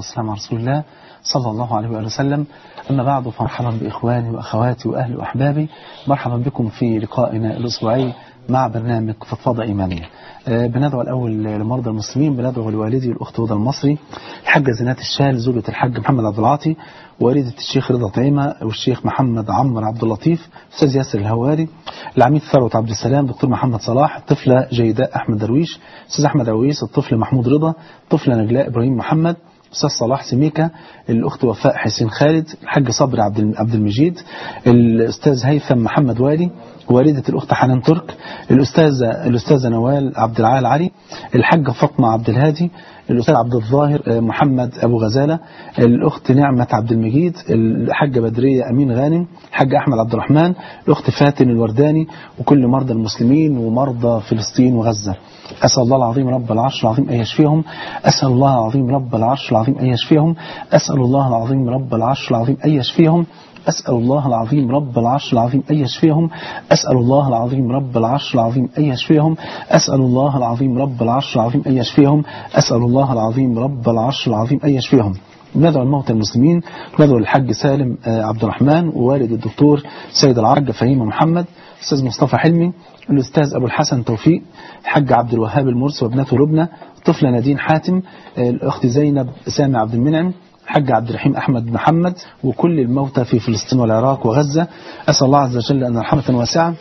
والسلام على رسول الله صلى الله عليه وآله وسلم أما بعد فمرحبا بإخواني وأخواتي وأهلي وأحبابي مرحبا بكم في لقائنا الأسبوعي مع برنامج فضفاضة إيمانية آه بندعو الأول لمرضى المسلمين بندعو لوالدي الأخت هدى المصري الحاجة زينات الشال زوجة الحاج محمد عبد العاطي والدة الشيخ رضا طعيمة والشيخ محمد عمرو عبد اللطيف أستاذ ياسر الهواري العميد ثروت عبد السلام دكتور محمد صلاح الطفلة جيداء أحمد درويش أستاذ أحمد عويس الطفل محمود رضا الطفلة نجلاء إبراهيم محمد أستاذ صلاح سميكة الأخت وفاء حسين خالد الحاج صبري عبد عبد المجيد الأستاذ هيثم محمد والي والدة الأخت حنان ترك الأستاذة الأستاذة نوال عبد العال علي الحاجة فاطمة عبد الهادي الأستاذ عبد الظاهر محمد أبو غزالة الأخت نعمة عبد المجيد الحاجة بدرية أمين غانم الحاج أحمد عبد الرحمن الأخت فاتن الورداني وكل مرضى المسلمين ومرضى فلسطين وغزة أسأل الله العظيم رب العرش العظيم أن يشفيهم أسأل الله العظيم رب العرش العظيم أن يشفيهم أسأل الله العظيم رب العرش العظيم أن يشفيهم أسأل الله العظيم رب العرش العظيم أن يشفيهم أسأل الله العظيم رب العرش العظيم أن يشفيهم أسأل الله العظيم رب العرش العظيم أن يشفيهم أسأل الله العظيم رب العرش العظيم أن يشفيهم ندعو الموتى المسلمين ندعو الحاج سالم عبد الرحمن ووالد الدكتور سيد العرج فهيم محمد أستاذ مصطفى حلمي الأستاذ أبو الحسن توفيق الحاج عبد الوهاب المرسي وابنته لبنى الطفلة نادين حاتم الأخت زينب سامي عبد المنعم الحاج عبد الرحيم أحمد محمد وكل الموتى في فلسطين والعراق وغزة أسأل الله عز وجل أن رحمة واسعة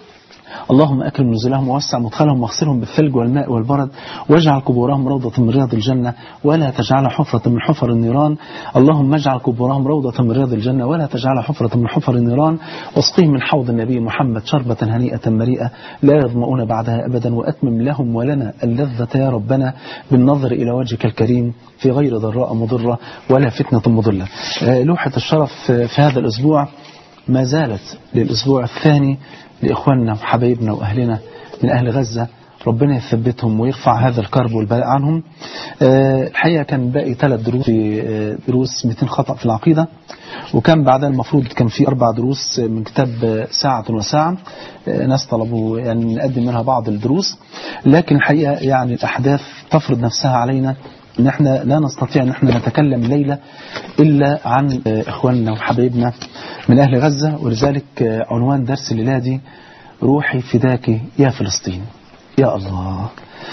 اللهم أكرم نزلهم ووسع مدخلهم واغسلهم بالثلج والماء والبرد واجعل قبورهم روضة من رياض الجنة ولا تجعل حفرة من حفر النيران اللهم اجعل قبورهم روضة من رياض الجنة ولا تجعل حفرة من حفر النيران واسقهم من حوض النبي محمد شربة هنيئة مريئة لا يظمؤون بعدها أبدا وأتمم لهم ولنا اللذة يا ربنا بالنظر إلى وجهك الكريم في غير ضراء مضرة ولا فتنة مضلة لوحة الشرف في هذا الأسبوع ما زالت للأسبوع الثاني لإخواننا وحبايبنا وأهلنا من أهل غزة ربنا يثبتهم ويرفع هذا الكرب والبلاء عنهم الحقيقة كان باقي ثلاث دروس في دروس 200 خطأ في العقيدة وكان بعدها المفروض كان في أربع دروس من كتاب ساعة وساعة ناس طلبوا يعني نقدم منها بعض الدروس لكن الحقيقة يعني الأحداث تفرض نفسها علينا ان احنا لا نستطيع ان احنا نتكلم الليلة الا عن اخواننا وحبايبنا من اهل غزة ولذلك عنوان درس الليلة دي روحي فداك يا فلسطين يا الله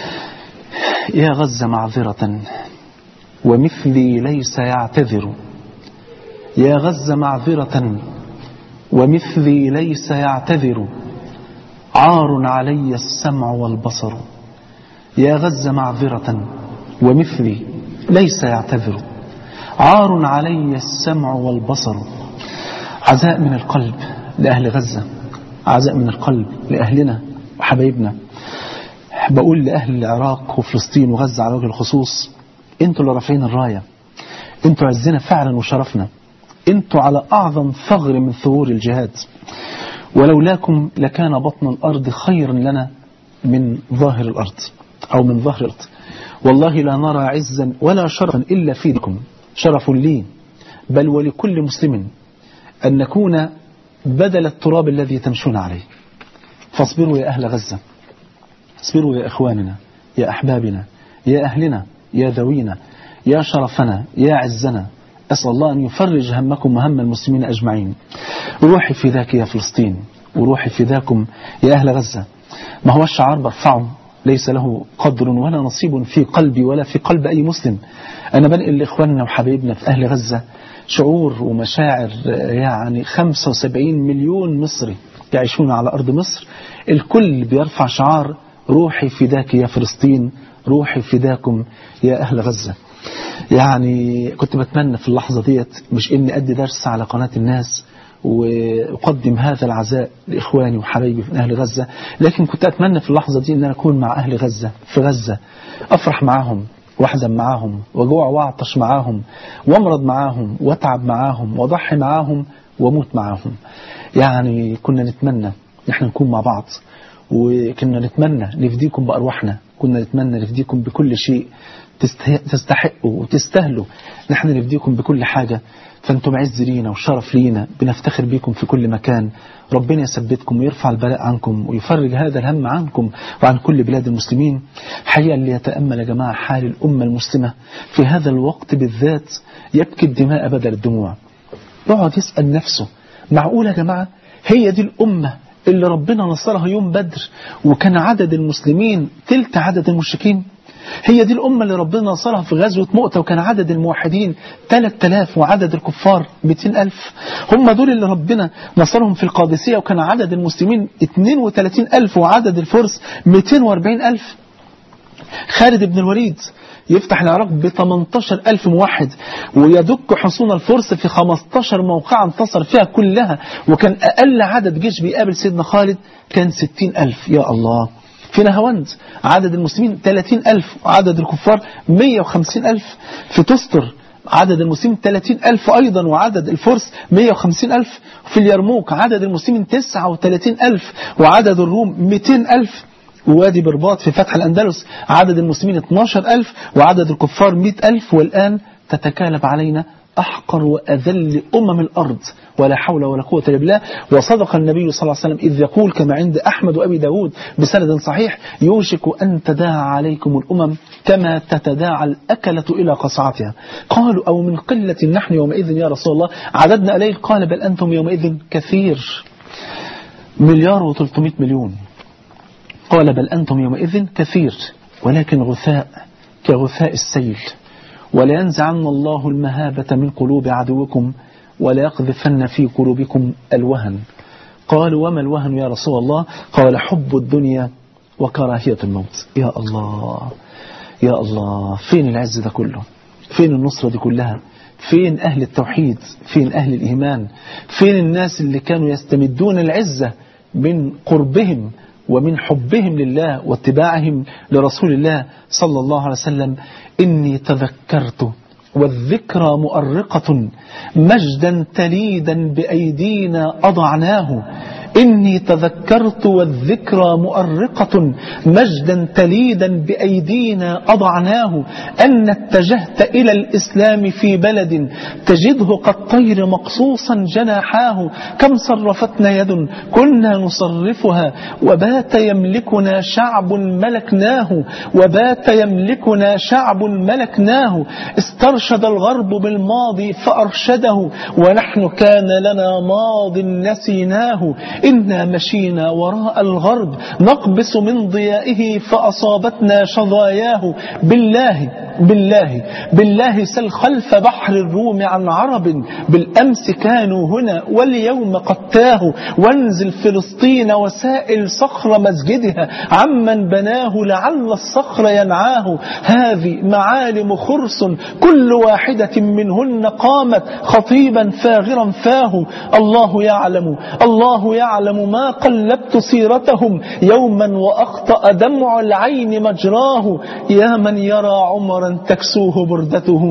يا غزة معذرة ومثلي ليس يعتذر يا غزة معذرة ومثلي ليس يعتذر عار علي السمع والبصر يا غزة معذرة ومثلي ليس يعتذر عار علي السمع والبصر عزاء من القلب لأهل غزة عزاء من القلب لأهلنا وحبايبنا بقول لأهل العراق وفلسطين وغزة على وجه الخصوص انتوا اللي رافعين الراية انتوا عزنا فعلا وشرفنا انتوا على أعظم ثغر من ثغور الجهاد ولولاكم لكان بطن الأرض خيرا لنا من ظاهر الأرض أو من ظهر الأرض والله لا نرى عزا ولا شرفا إلا فيكم شرف لي بل ولكل مسلم أن نكون بدل التراب الذي تمشون عليه فاصبروا يا أهل غزة اصبروا يا إخواننا يا أحبابنا يا أهلنا يا ذوينا يا شرفنا يا عزنا أسأل الله أن يفرج همكم وهم المسلمين أجمعين روحي في ذاك يا فلسطين وروحي في ذاكم يا أهل غزة ما هو الشعار برفعه ليس له قدر ولا نصيب في قلبي ولا في قلب أي مسلم أنا بنقل لإخواننا وحبايبنا في أهل غزة شعور ومشاعر يعني 75 مليون مصري يعيشون على أرض مصر الكل بيرفع شعار روحي فداك يا فلسطين روحي فداكم يا أهل غزة يعني كنت بتمنى في اللحظة ديت مش إني أدي درس على قناة الناس وأقدم هذا العزاء لإخواني وحبايبي في أهل غزة لكن كنت أتمنى في اللحظة دي أن أنا أكون مع أهل غزة في غزة أفرح معاهم واحزن معاهم وجوع وعطش معاهم وامرض معاهم واتعب معاهم واضحي معاهم واموت معاهم يعني كنا نتمنى نحن نكون مع بعض وكنا نتمنى نفديكم بأرواحنا كنا نتمنى نفديكم بكل شيء تستحقوا وتستاهلوا نحن نفديكم بكل حاجة فانتم عز لينا وشرف لينا بنفتخر بكم في كل مكان ربنا يثبتكم ويرفع البلاء عنكم ويفرج هذا الهم عنكم وعن كل بلاد المسلمين حقيقة اللي يتأمل يا جماعة حال الأمة المسلمة في هذا الوقت بالذات يبكي الدماء بدل الدموع يقعد يسأل نفسه معقول يا جماعة هي دي الأمة اللي ربنا نصرها يوم بدر وكان عدد المسلمين تلت عدد المشركين هي دي الأمة اللي ربنا نصرها في غزوة مؤتة وكان عدد الموحدين 3000 وعدد الكفار 200000 هم دول اللي ربنا نصرهم في القادسية وكان عدد المسلمين 32000 وعدد الفرس 240000 خالد بن الوليد يفتح العراق ب 18000 موحد ويدك حصون الفرس في 15 موقع انتصر فيها كلها وكان أقل عدد جيش بيقابل سيدنا خالد كان 60000 يا الله في نهاوند عدد المسلمين 30000 وعدد الكفار 150000 في تستر عدد المسلمين 30000 أيضا وعدد الفرس 150000 في اليرموك عدد المسلمين 39000 وعدد الروم 200000 ووادي برباط في فتح الأندلس عدد المسلمين 12000 وعدد الكفار 100000 والآن تتكالب علينا أحقر وأذل أمم الأرض ولا حول ولا قوة إلا بالله وصدق النبي صلى الله عليه وسلم إذ يقول كما عند أحمد وأبي داود بسند صحيح يوشك أن تداعى عليكم الأمم كما تتداعى الأكلة إلى قصعتها قالوا أو من قلة نحن يومئذ يا رسول الله عددنا قليل قال بل أنتم يومئذ كثير مليار وثلاثمائة مليون قال بل أنتم يومئذ كثير ولكن غثاء كغثاء السيل ولينزعن الله المهابة من قلوب عدوكم وليقذفن في قلوبكم الوهن قالوا وما الوهن يا رسول الله قال حب الدنيا وكراهية الموت يا الله يا الله فين العز ده كله فين النصرة دي كلها فين أهل التوحيد فين أهل الإيمان فين الناس اللي كانوا يستمدون العزة من قربهم ومن حبهم لله واتباعهم لرسول الله صلى الله عليه وسلم إني تذكرت والذكرى مؤرقة مجدا تليدا بأيدينا أضعناه إني تذكرت والذكرى مؤرقة مجدا تليدا بأيدينا أضعناه أن اتجهت إلى الإسلام في بلد تجده كالطير مقصوصا جناحاه كم صرفتنا يد كنا نصرفها وبات يملكنا شعب ملكناه وبات يملكنا شعب ملكناه استرشد الغرب بالماضي فأرشده ونحن كان لنا ماض نسيناه إنا مشينا وراء الغرب نقبس من ضيائه فأصابتنا شظاياه بالله بالله بالله سل خلف بحر الروم عن عرب بالأمس كانوا هنا واليوم قد تاهوا وانزل فلسطين وسائل صخر مسجدها عمن بناه لعل الصخر ينعاه هذه معالم خرس كل واحدة منهن قامت خطيبا فاغرا فاه الله يعلم الله يعلم ما قلبت سيرتهم يوما وأخطأ دمع العين مجراه يا من يرى عمرا تكسوه بردته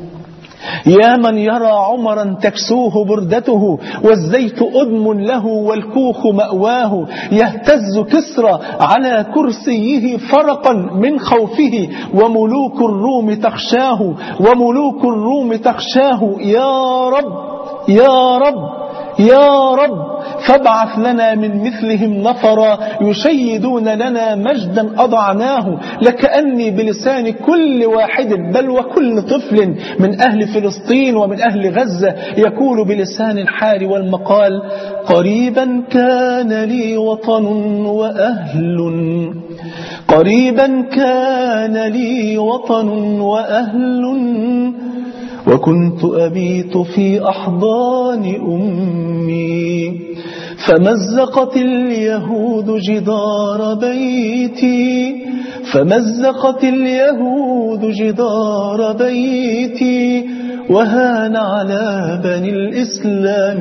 يا من يرى عمرا تكسوه بردته والزيت أدم له والكوخ مأواه يهتز كسرى على كرسيه فرقا من خوفه وملوك الروم تخشاه وملوك الروم تخشاه يا رب يا رب يا رب فابعث لنا من مثلهم نفرا يشيدون لنا مجدا أضعناه لكأني بلسان كل واحد بل وكل طفل من أهل فلسطين ومن أهل غزة يقول بلسان الحال والمقال قريبا كان لي وطن وأهل قريبا كان لي وطن وأهل وكنت أبيت في أحضان أمي فمزقت اليهود جدار بيتي فمزقت اليهود جدار بيتي وهان على بني الإسلام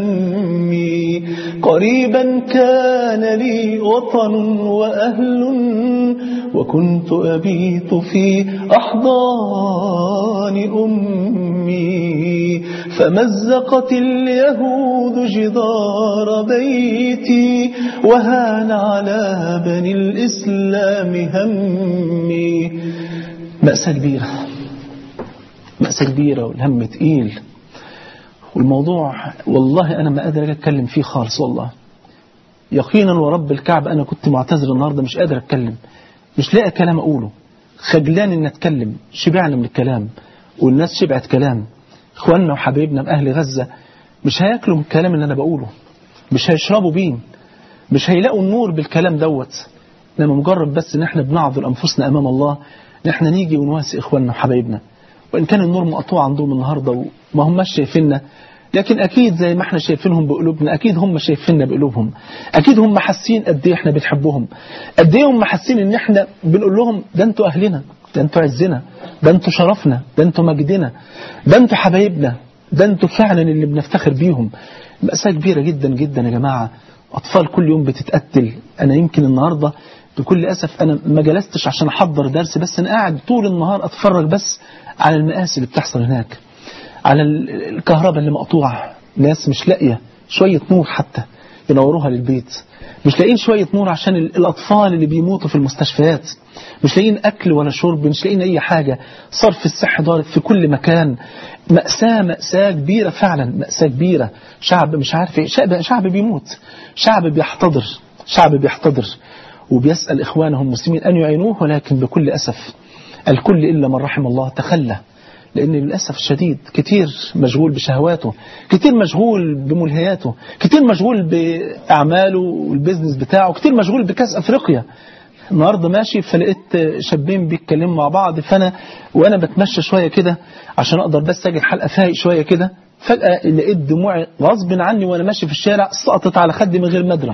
همي قريبا كان لي وطن وأهل وكنت أبيت في أحضان أمي فمزقت اليهود جدار بيتي وهان على بني الإسلام همي مأساة كبيرة مأساة كبيرة والهم تقيل والموضوع والله أنا ما قادر أتكلم فيه خالص والله يقينا ورب الكعب أنا كنت معتذر النهاردة مش قادر أتكلم مش لاقي كلام أقوله خجلان إن أتكلم شبعنا من الكلام والناس شبعت كلام إخواننا وحبايبنا بأهل غزة مش هياكلوا من الكلام اللي أنا بقوله مش هيشربوا بيه مش هيلاقوا النور بالكلام دوت لما مجرد بس ان احنا بنعذر انفسنا امام الله ان احنا نيجي ونواسي اخواننا وحبايبنا وان كان النور مقطوع عندهم النهارده وما هماش شايفيننا لكن اكيد زي ما احنا شايفينهم بقلوبنا اكيد هم شايفيننا بقلوبهم اكيد هم حاسين قد ايه احنا بنحبهم قد ايه هم حاسين ان احنا بنقول لهم ده انتوا اهلنا ده انتوا عزنا ده انتوا شرفنا ده انتوا مجدنا ده انتوا حبايبنا ده انتوا فعلا اللي بنفتخر بيهم مأساة كبيرة جدا جدا يا جماعة أطفال كل يوم بتتقتل أنا يمكن النهاردة بكل أسف أنا ما جلستش عشان أحضر درس بس أنا قاعد طول النهار أتفرج بس على المآسي اللي بتحصل هناك على الكهرباء اللي مقطوعة ناس مش لاقية شوية نور حتى ينوروها للبيت مش لاقيين شوية نور عشان الأطفال اللي بيموتوا في المستشفيات مش لاقيين أكل ولا شرب مش لاقيين أي حاجة صرف الصحة ضارب في كل مكان مأساة مأساة كبيرة فعلا مأساة كبيرة شعب مش عارف ايه شعب, شعب بيموت شعب بيحتضر شعب بيحتضر وبيسأل إخوانهم المسلمين أن يعينوه ولكن بكل أسف الكل إلا من رحم الله تخلى لأن للأسف الشديد كتير مشغول بشهواته كتير مشغول بملهياته كتير مشغول بأعماله والبيزنس بتاعه كتير مشغول بكاس أفريقيا النهارده ماشي فلقيت شابين بيتكلموا مع بعض فأنا وأنا بتمشى شوية كده عشان أقدر بس أجي الحلقة فايق شوية كده فجأة لقيت دموعي غصب عني وأنا ماشي في الشارع سقطت على خدي من غير مدرة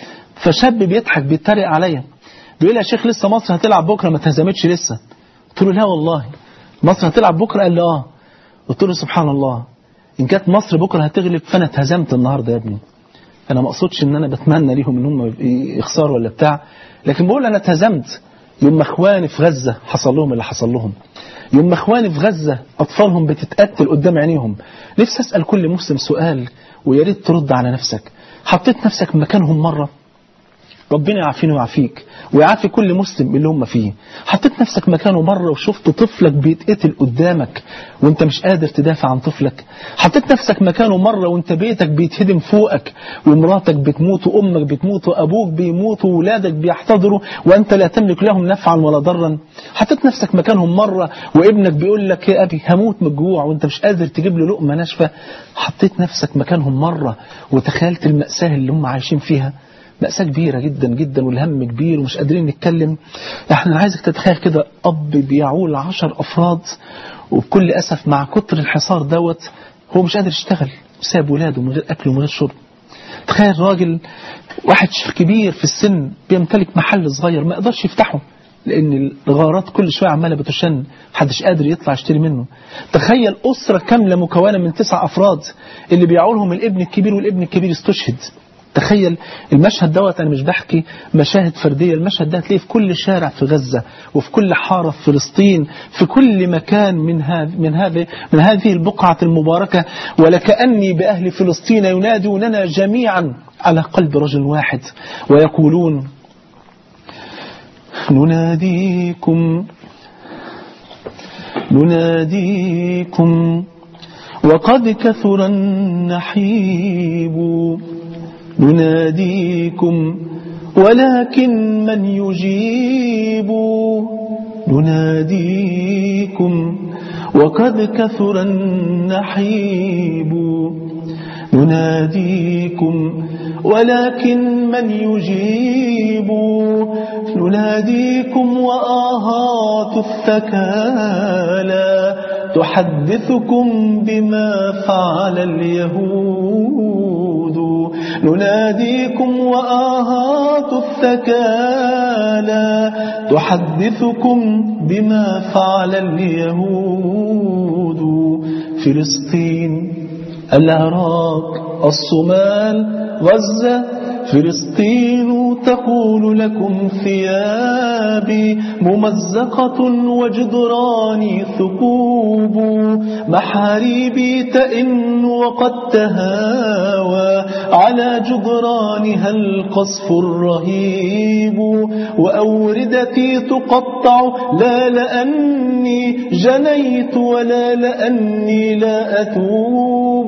فشاب بيضحك بيتريق عليا بيقول لي يا شيخ لسه مصر هتلعب بكرة ما اتهزمتش لسه قلت له لا والله مصر هتلعب بكرة قال لي اه قلت له سبحان الله إن كانت مصر بكرة هتغلب فأنا اتهزمت النهاردة يا ابني أنا ما أقصدش إن أنا بتمنى ليهم إن هم يخسروا ولا بتاع لكن بقول أنا اتهزمت يوم ما إخواني في غزة حصل لهم اللي حصل لهم يوم ما إخواني في غزة أطفالهم بتتقتل قدام عينيهم نفسي أسأل كل مسلم سؤال ويا ريت ترد على نفسك حطيت نفسك مكانهم مرة ربنا يعافيني ويعافيك ويعافي كل مسلم اللي هم فيه حطيت نفسك مكانه مرة وشفت طفلك بيتقتل قدامك وانت مش قادر تدافع عن طفلك حطيت نفسك مكانه مرة وانت بيتك بيتهدم فوقك ومراتك بتموت وامك بتموت وابوك بيموت وولادك بيحتضروا وانت لا تملك لهم نفعا ولا ضرا حطيت نفسك مكانهم مرة وابنك بيقول لك يا ابي هموت من الجوع وانت مش قادر تجيب له لقمة ناشفة حطيت نفسك مكانهم مرة وتخيلت المأساة اللي هم عايشين فيها مأساة كبيرة جدا جدا والهم كبير ومش قادرين نتكلم احنا عايزك تتخيل كده أب بيعول عشر أفراد وبكل أسف مع كتر الحصار دوت هو مش قادر يشتغل ساب ولاده من غير أكل ومن غير شرب تخيل راجل واحد كبير في السن بيمتلك محل صغير ما يقدرش يفتحه لأن الغارات كل شوية عمالة بتشن محدش قادر يطلع يشتري منه تخيل أسرة كاملة مكونة من تسع أفراد اللي بيعولهم الابن الكبير والابن الكبير استشهد تخيل المشهد دوت أنا مش بحكي مشاهد فردية المشهد ده هتلاقيه في كل شارع في غزة وفي كل حارة في فلسطين في كل مكان من هذه من هذه من هذه البقعة المباركة ولكأني بأهل فلسطين ينادوننا جميعا على قلب رجل واحد ويقولون نناديكم نناديكم وقد كثر النحيب نناديكم ولكن من يجيب نناديكم وقد كثر النحيب نناديكم ولكن من يجيب نناديكم وآهات الثكالى تحدثكم بما فعل اليهود نناديكم وآهات الثكالى تحدثكم بما فعل اليهود فلسطين العراق الصومال غزة فلسطين تقول لكم ثيابي ممزقة وجدراني ثقوب محاريبي تئن وقد تهاوى على جدرانها القصف الرهيب وأوردتي تقطع لا لأني جنيت ولا لأني لا أتوب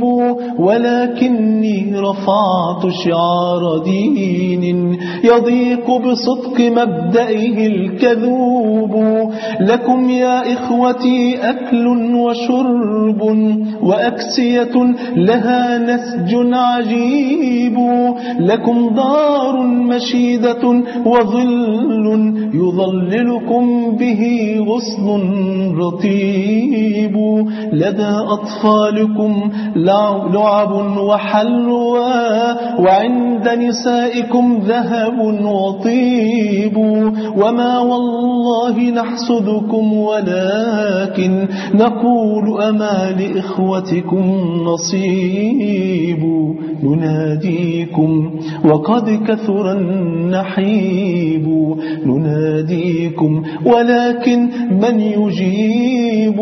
ولكني رفعت شعار دين يضيق بصدق مبدئه الكذوب لكم يا إخوتي أكل وشرب وأكسية لها نسج عجيب لكم دار مشيدة وظل يظللكم به غصن رطيب لدى أطفالكم لعب وحلوى وعند نسائكم ذهب وطيب وما والله نحسدكم ولكن نقول أما لإخوتكم نصيب نناديكم وقد كثر النحيب نناديكم ولكن من يجيب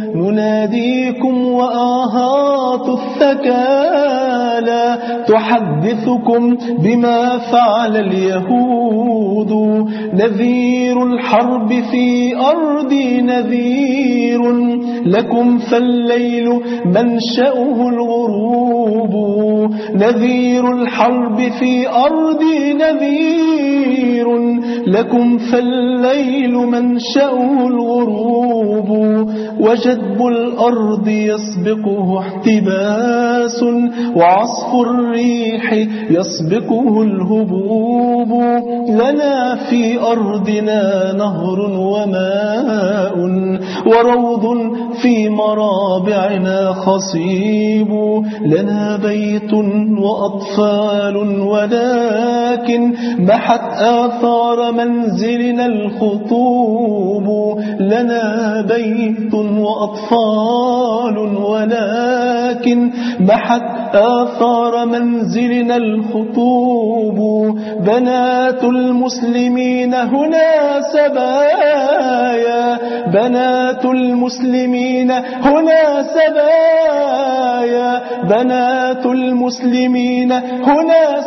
نناديكم وآهات الثكالى تحدثكم بما فعل اليهود نذير الحرب في أرضي نذير لكم فالليل منشأه الغروب نذير الحرب في أرضي نذير لكم فالليل منشأه الغروب وجدب الأرض يسبقه احتباس وعصف الريح يسبقه الهبوب لنا في أرضنا نهر وماء وروض في مرابعنا خصيب لنا بيت وأطفال ولكن محت آثار منزلنا الخطوب لنا بيت وأطفال ولكن محت آثار منزلنا الخطوب بنات المسلمين هنا سبايا بنات المسلمين هنا سبايا بنات المسلمين هنا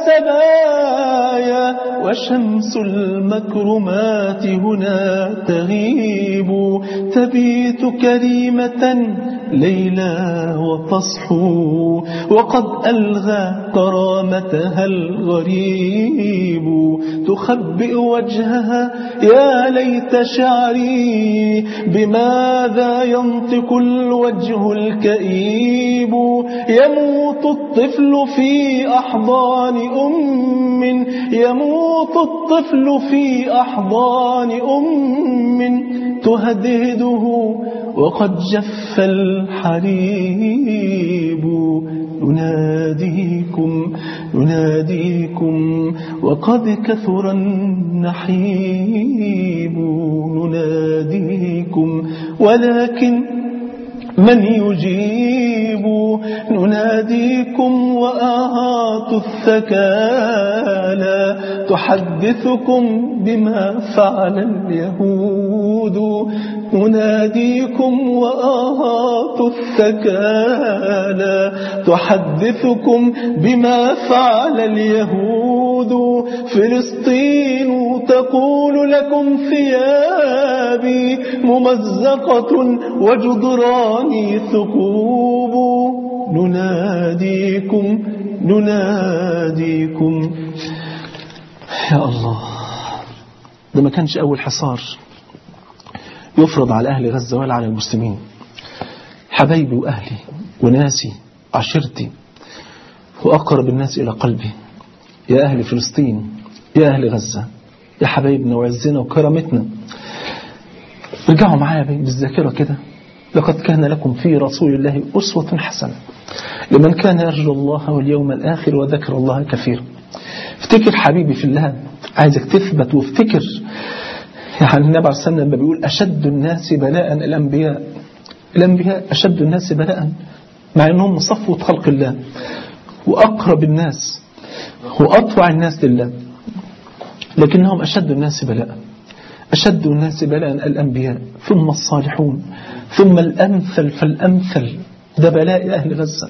سبايا وشمس المكرمات هنا تغيب تبيت كريمة ليلى وتصحو وقد ألغى كرامتها الغريب تخبئ وجهها يا ليت شعري بماذا ينطق الوجه الكئيب يموت الطفل في أحضان أم يموت الطفل في أحضان أم تهدهده وقد جف الحريب نناديكم نناديكم وقد كثر النحيب نناديكم ولكن من يجيب نناديكم وآهات الثكالى تحدثكم بما فعل اليهود نناديكم وآهات الثكالى تحدثكم بما فعل اليهود فلسطين تقول لكم ثيابي ممزقة وجدراني ثقوب نناديكم نناديكم يا الله ده ما كانش أول حصار يفرض على أهل غزة ولا على المسلمين حبايبي وأهلي وناسي عشيرتي وأقرب الناس إلى قلبي يا أهل فلسطين يا أهل غزة يا حبايبنا وعزنا وكرامتنا ارجعوا معايا بالذاكرة كده لقد كان لكم في رسول الله أسوة حسنة لمن كان يرجو الله واليوم الآخر وذكر الله كثيرا افتكر حبيبي في الله عايزك تثبت وافتكر يعني النبي عليه الصلاة والسلام لما بيقول أشد الناس بلاء الأنبياء الأنبياء أشد الناس بلاء مع أنهم صفوة خلق الله وأقرب الناس وأطوع الناس لله لكنهم أشد الناس بلاء أشد الناس بلاء الأنبياء ثم الصالحون ثم الأمثل فالأمثل ده بلاء أهل غزة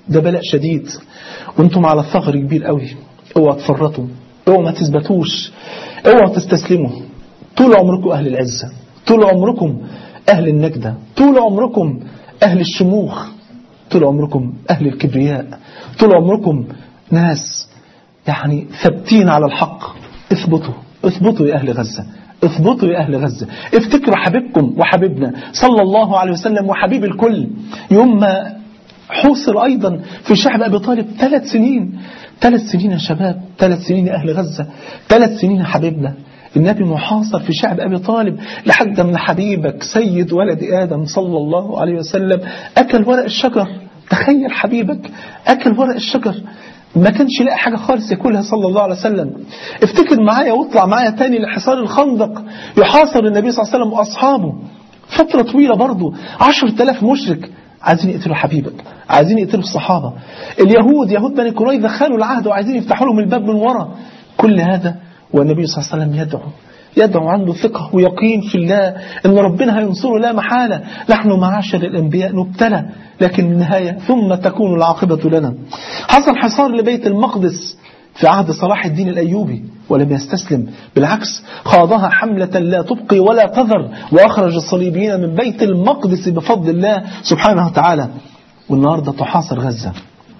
ده بلاء شديد وانتم على ثغر كبير قوي اوعوا تفرطوا اوعوا ما تثبتوش اوعوا تستسلموا طول عمركم أهل العزة طول عمركم أهل النجدة طول عمركم أهل الشموخ طول عمركم أهل الكبرياء طول عمركم ناس يعني ثابتين على الحق اثبتوا اثبتوا يا أهل غزة اثبتوا يا أهل غزة افتكروا حبيبكم وحبيبنا صلى الله عليه وسلم وحبيب الكل يوم ما حوصر أيضا في شعب أبي طالب ثلاث سنين ثلاث سنين يا شباب ثلاث سنين يا أهل غزة ثلاث سنين يا حبيبنا النبي محاصر في شعب أبي طالب لحد من حبيبك سيد ولد آدم صلى الله عليه وسلم أكل ورق الشجر تخيل حبيبك أكل ورق الشجر ما كانش لاقي حاجة خالص ياكلها صلى الله عليه وسلم افتكر معايا واطلع معايا تاني لحصار الخندق يحاصر النبي صلى الله عليه وسلم وأصحابه فترة طويلة برضه عشر تلاف مشرك عايزين يقتلوا حبيبك عايزين يقتلوا الصحابة اليهود يهود بني قريظة خانوا العهد وعايزين يفتحوا لهم الباب من ورا كل هذا والنبي صلى الله عليه وسلم يدعو يدعو عنده ثقة ويقين في الله ان ربنا هينصره لا محالة نحن معاشر الانبياء نبتلى لكن النهاية ثم تكون العاقبة لنا حصل حصار لبيت المقدس في عهد صلاح الدين الأيوبي ولم يستسلم بالعكس خاضها حملة لا تبقي ولا تذر وأخرج الصليبيين من بيت المقدس بفضل الله سبحانه وتعالى والنهاردة تحاصر غزة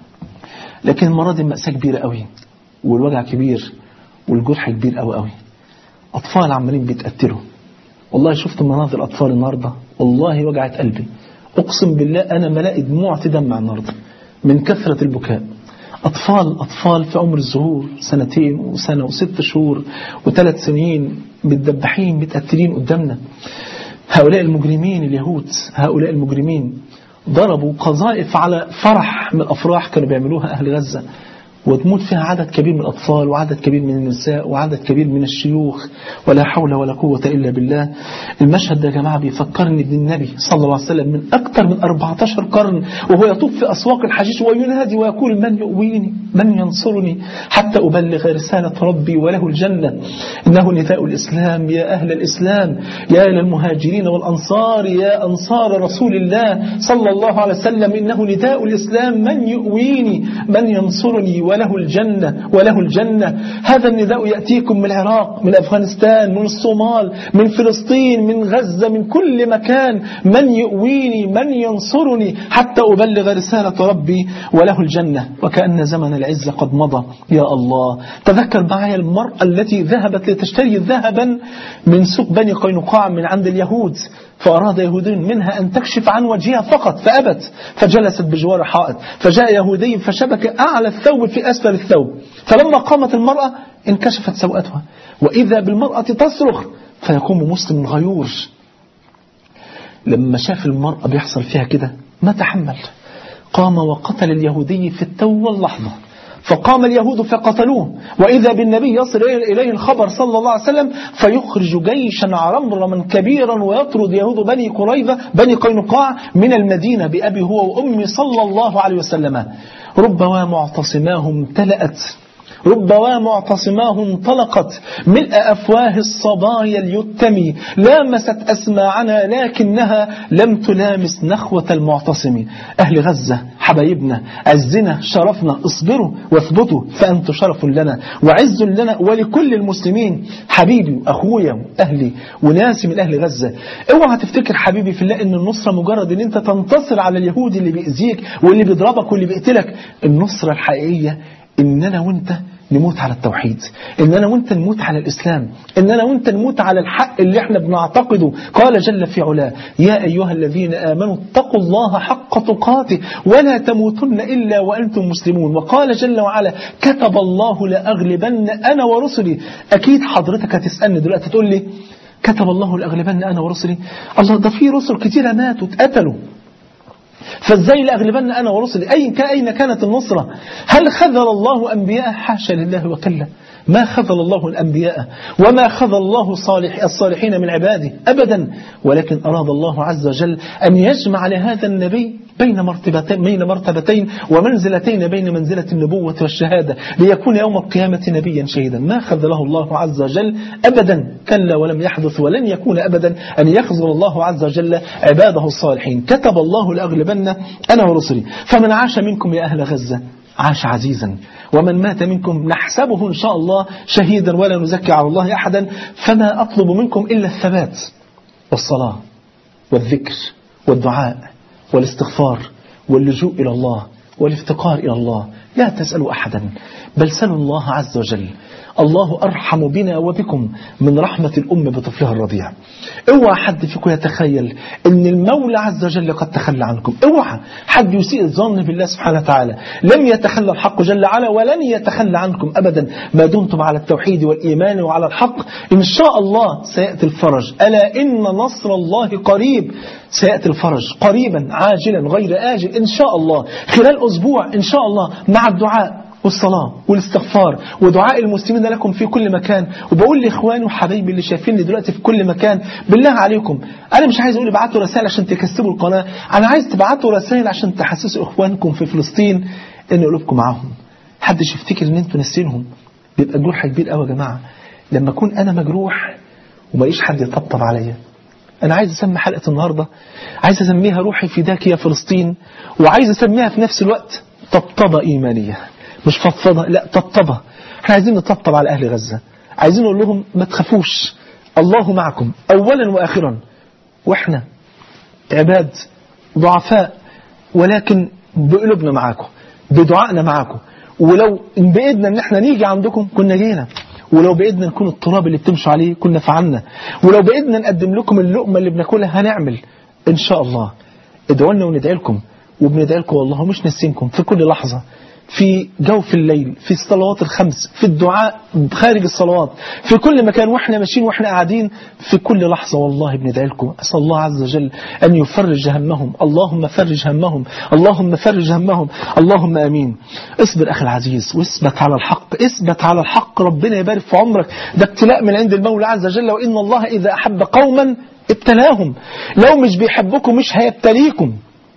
لكن المرة دي مأساة كبيرة قوي والوجع كبير والجرح كبير قوي قوي أطفال عمالين بيتقتلوا والله شفت مناظر أطفال النهاردة والله وجعت قلبي أقسم بالله أنا ملاقي دموع تدمع النهاردة من كثرة البكاء أطفال أطفال في عمر الزهور سنتين وسنة وست شهور وثلاث سنين متدبحين متقتلين قدامنا هؤلاء المجرمين اليهود هؤلاء المجرمين ضربوا قذائف على فرح من الأفراح كانوا بيعملوها أهل غزة وتموت فيها عدد كبير من الأطفال وعدد كبير من النساء وعدد كبير من الشيوخ ولا حول ولا قوة إلا بالله المشهد ده يا جماعة بيفكرني بالنبي صلى الله عليه وسلم من أكثر من 14 قرن وهو يطوف في أسواق الحشيش وينادي ويقول من يؤويني من ينصرني حتى أبلغ رسالة ربي وله الجنة إنه نداء الإسلام يا أهل الإسلام يا للمهاجرين والأنصار يا أنصار رسول الله صلى الله عليه وسلم إنه نداء الإسلام من يؤويني من ينصرني وله الجنة وله الجنة هذا النداء يأتيكم من العراق من أفغانستان من الصومال من فلسطين من غزة من كل مكان من يؤويني من ينصرني حتى أبلغ رسالة ربي وله الجنة وكأن زمن العزة قد مضى يا الله تذكر معي المرأة التي ذهبت لتشتري ذهبا من سوق بني قينقاع من عند اليهود فأراد يهودي منها أن تكشف عن وجهها فقط فأبت فجلست بجوار حائط فجاء يهودي فشبك أعلى الثوب في أسفل الثوب فلما قامت المرأة انكشفت سوءتها وإذا بالمرأة تصرخ فيقوم مسلم غيور لما شاف المرأة بيحصل فيها كده ما تحمل قام وقتل اليهودي في التو واللحظة فقام اليهود فقتلوه وإذا بالنبي يصل إليه الخبر صلى الله عليه وسلم فيخرج جيشا عرمرما كبيرا ويطرد يهود بني قريظة بني قينقاع من المدينة بأبي هو وأمي صلى الله عليه وسلم ربما معتصماه امتلأت ربما معتصماه انطلقت ملء أفواه الصبايا اليتم لامست أسماعنا لكنها لم تلامس نخوة المعتصم أهل غزة حبايبنا عزنا شرفنا اصبروا واثبتوا فأنتم شرف لنا وعز لنا ولكل المسلمين حبيبي وأخويا وأهلي وناسي من أهل غزة اوعى تفتكر حبيبي في الله أن النصرة مجرد أن أنت تنتصر على اليهودي اللي بيأذيك واللي بيضربك واللي بيقتلك النصرة الحقيقية ان انا وانت نموت على التوحيد ان انا وانت نموت على الاسلام ان انا وانت نموت على الحق اللي احنا بنعتقده قال جل في علاه يا ايها الذين امنوا اتقوا الله حق تقاته ولا تموتن الا وانتم مسلمون وقال جل وعلا كتب الله لاغلبن انا ورسلي اكيد حضرتك هتسالني دلوقتي تقول لي كتب الله لاغلبن انا ورسلي الله ده في رسل كتيره ماتوا اتقتلوا فازاي لاغلبن انا ورسلي اين اين كانت النصره هل خذل الله انبياء حاشا لله وكلا ما خذل الله الانبياء وما خذل الله صالح الصالحين من عباده ابدا ولكن اراد الله عز وجل ان يجمع لهذا النبي بين مرتبتين بين مرتبتين ومنزلتين بين منزلة النبوة والشهادة ليكون يوم القيامة نبيا شهيدا ما خذله الله عز وجل أبدا كلا ولم يحدث ولن يكون أبدا أن يخذل الله عز وجل عباده الصالحين كتب الله لأغلبن أنا ورسلي فمن عاش منكم يا أهل غزة عاش عزيزا ومن مات منكم نحسبه إن شاء الله شهيدا ولا نزكي على الله أحدا فما أطلب منكم إلا الثبات والصلاة والذكر والدعاء والاستغفار واللجوء إلى الله والافتقار إلى الله لا تسألوا أحدا بل سلوا الله عز وجل الله أرحم بنا وبكم من رحمة الأم بطفلها الرضيع اوعى حد فيكم يتخيل أن المولى عز وجل قد تخلى عنكم اوعى حد يسيء الظن بالله سبحانه وتعالى لم يتخلى الحق جل وعلا ولن يتخلى عنكم أبدا ما دمتم على التوحيد والإيمان وعلى الحق إن شاء الله سيأتي الفرج ألا إن نصر الله قريب سيأتي الفرج قريبا عاجلا غير آجل إن شاء الله خلال أسبوع إن شاء الله مع الدعاء والصلاة والاستغفار ودعاء المسلمين لكم في كل مكان وبقول لإخواني وحبايبي اللي شايفيني دلوقتي في كل مكان بالله عليكم أنا مش عايز أقول ابعتوا رسائل عشان تكسبوا القناة أنا عايز تبعتوا رسائل عشان تحسسوا إخوانكم في فلسطين إن قلوبكم معاهم حدش يفتكر إن أنتوا ناسينهم بيبقى جرح كبير قوي يا جماعة لما أكون أنا مجروح وماليش حد يطبطب عليا أنا عايز أسمي حلقة النهاردة عايز أسميها روحي فداك يا فلسطين وعايز أسميها في نفس الوقت طبطبة إيمانية مش فضفضة لا طبطبة احنا عايزين نطبطب على أهل غزة عايزين نقول لهم ما تخافوش الله معكم أولا وآخرا وإحنا عباد ضعفاء ولكن بقلوبنا معاكم بدعائنا معاكم ولو بإيدنا ان احنا نيجي عندكم كنا جينا ولو بإيدنا نكون التراب اللي بتمشوا عليه كنا فعلنا ولو بإيدنا نقدم لكم اللقمة اللي بناكلها هنعمل إن شاء الله ادعوا لنا وندعي لكم وبندعي لكم والله مش ناسينكم في كل لحظة في جوف الليل في الصلوات الخمس في الدعاء خارج الصلوات في كل مكان واحنا ماشيين واحنا قاعدين في كل لحظة والله بندعي لكم أسأل الله عز وجل أن يفرج همهم اللهم فرج همهم اللهم فرج همهم اللهم أمين اصبر أخي العزيز واثبت على الحق اثبت على الحق ربنا يبارك في عمرك ده ابتلاء من عند المولى عز وجل وإن الله إذا أحب قوما ابتلاهم لو مش بيحبكم مش هيبتليكم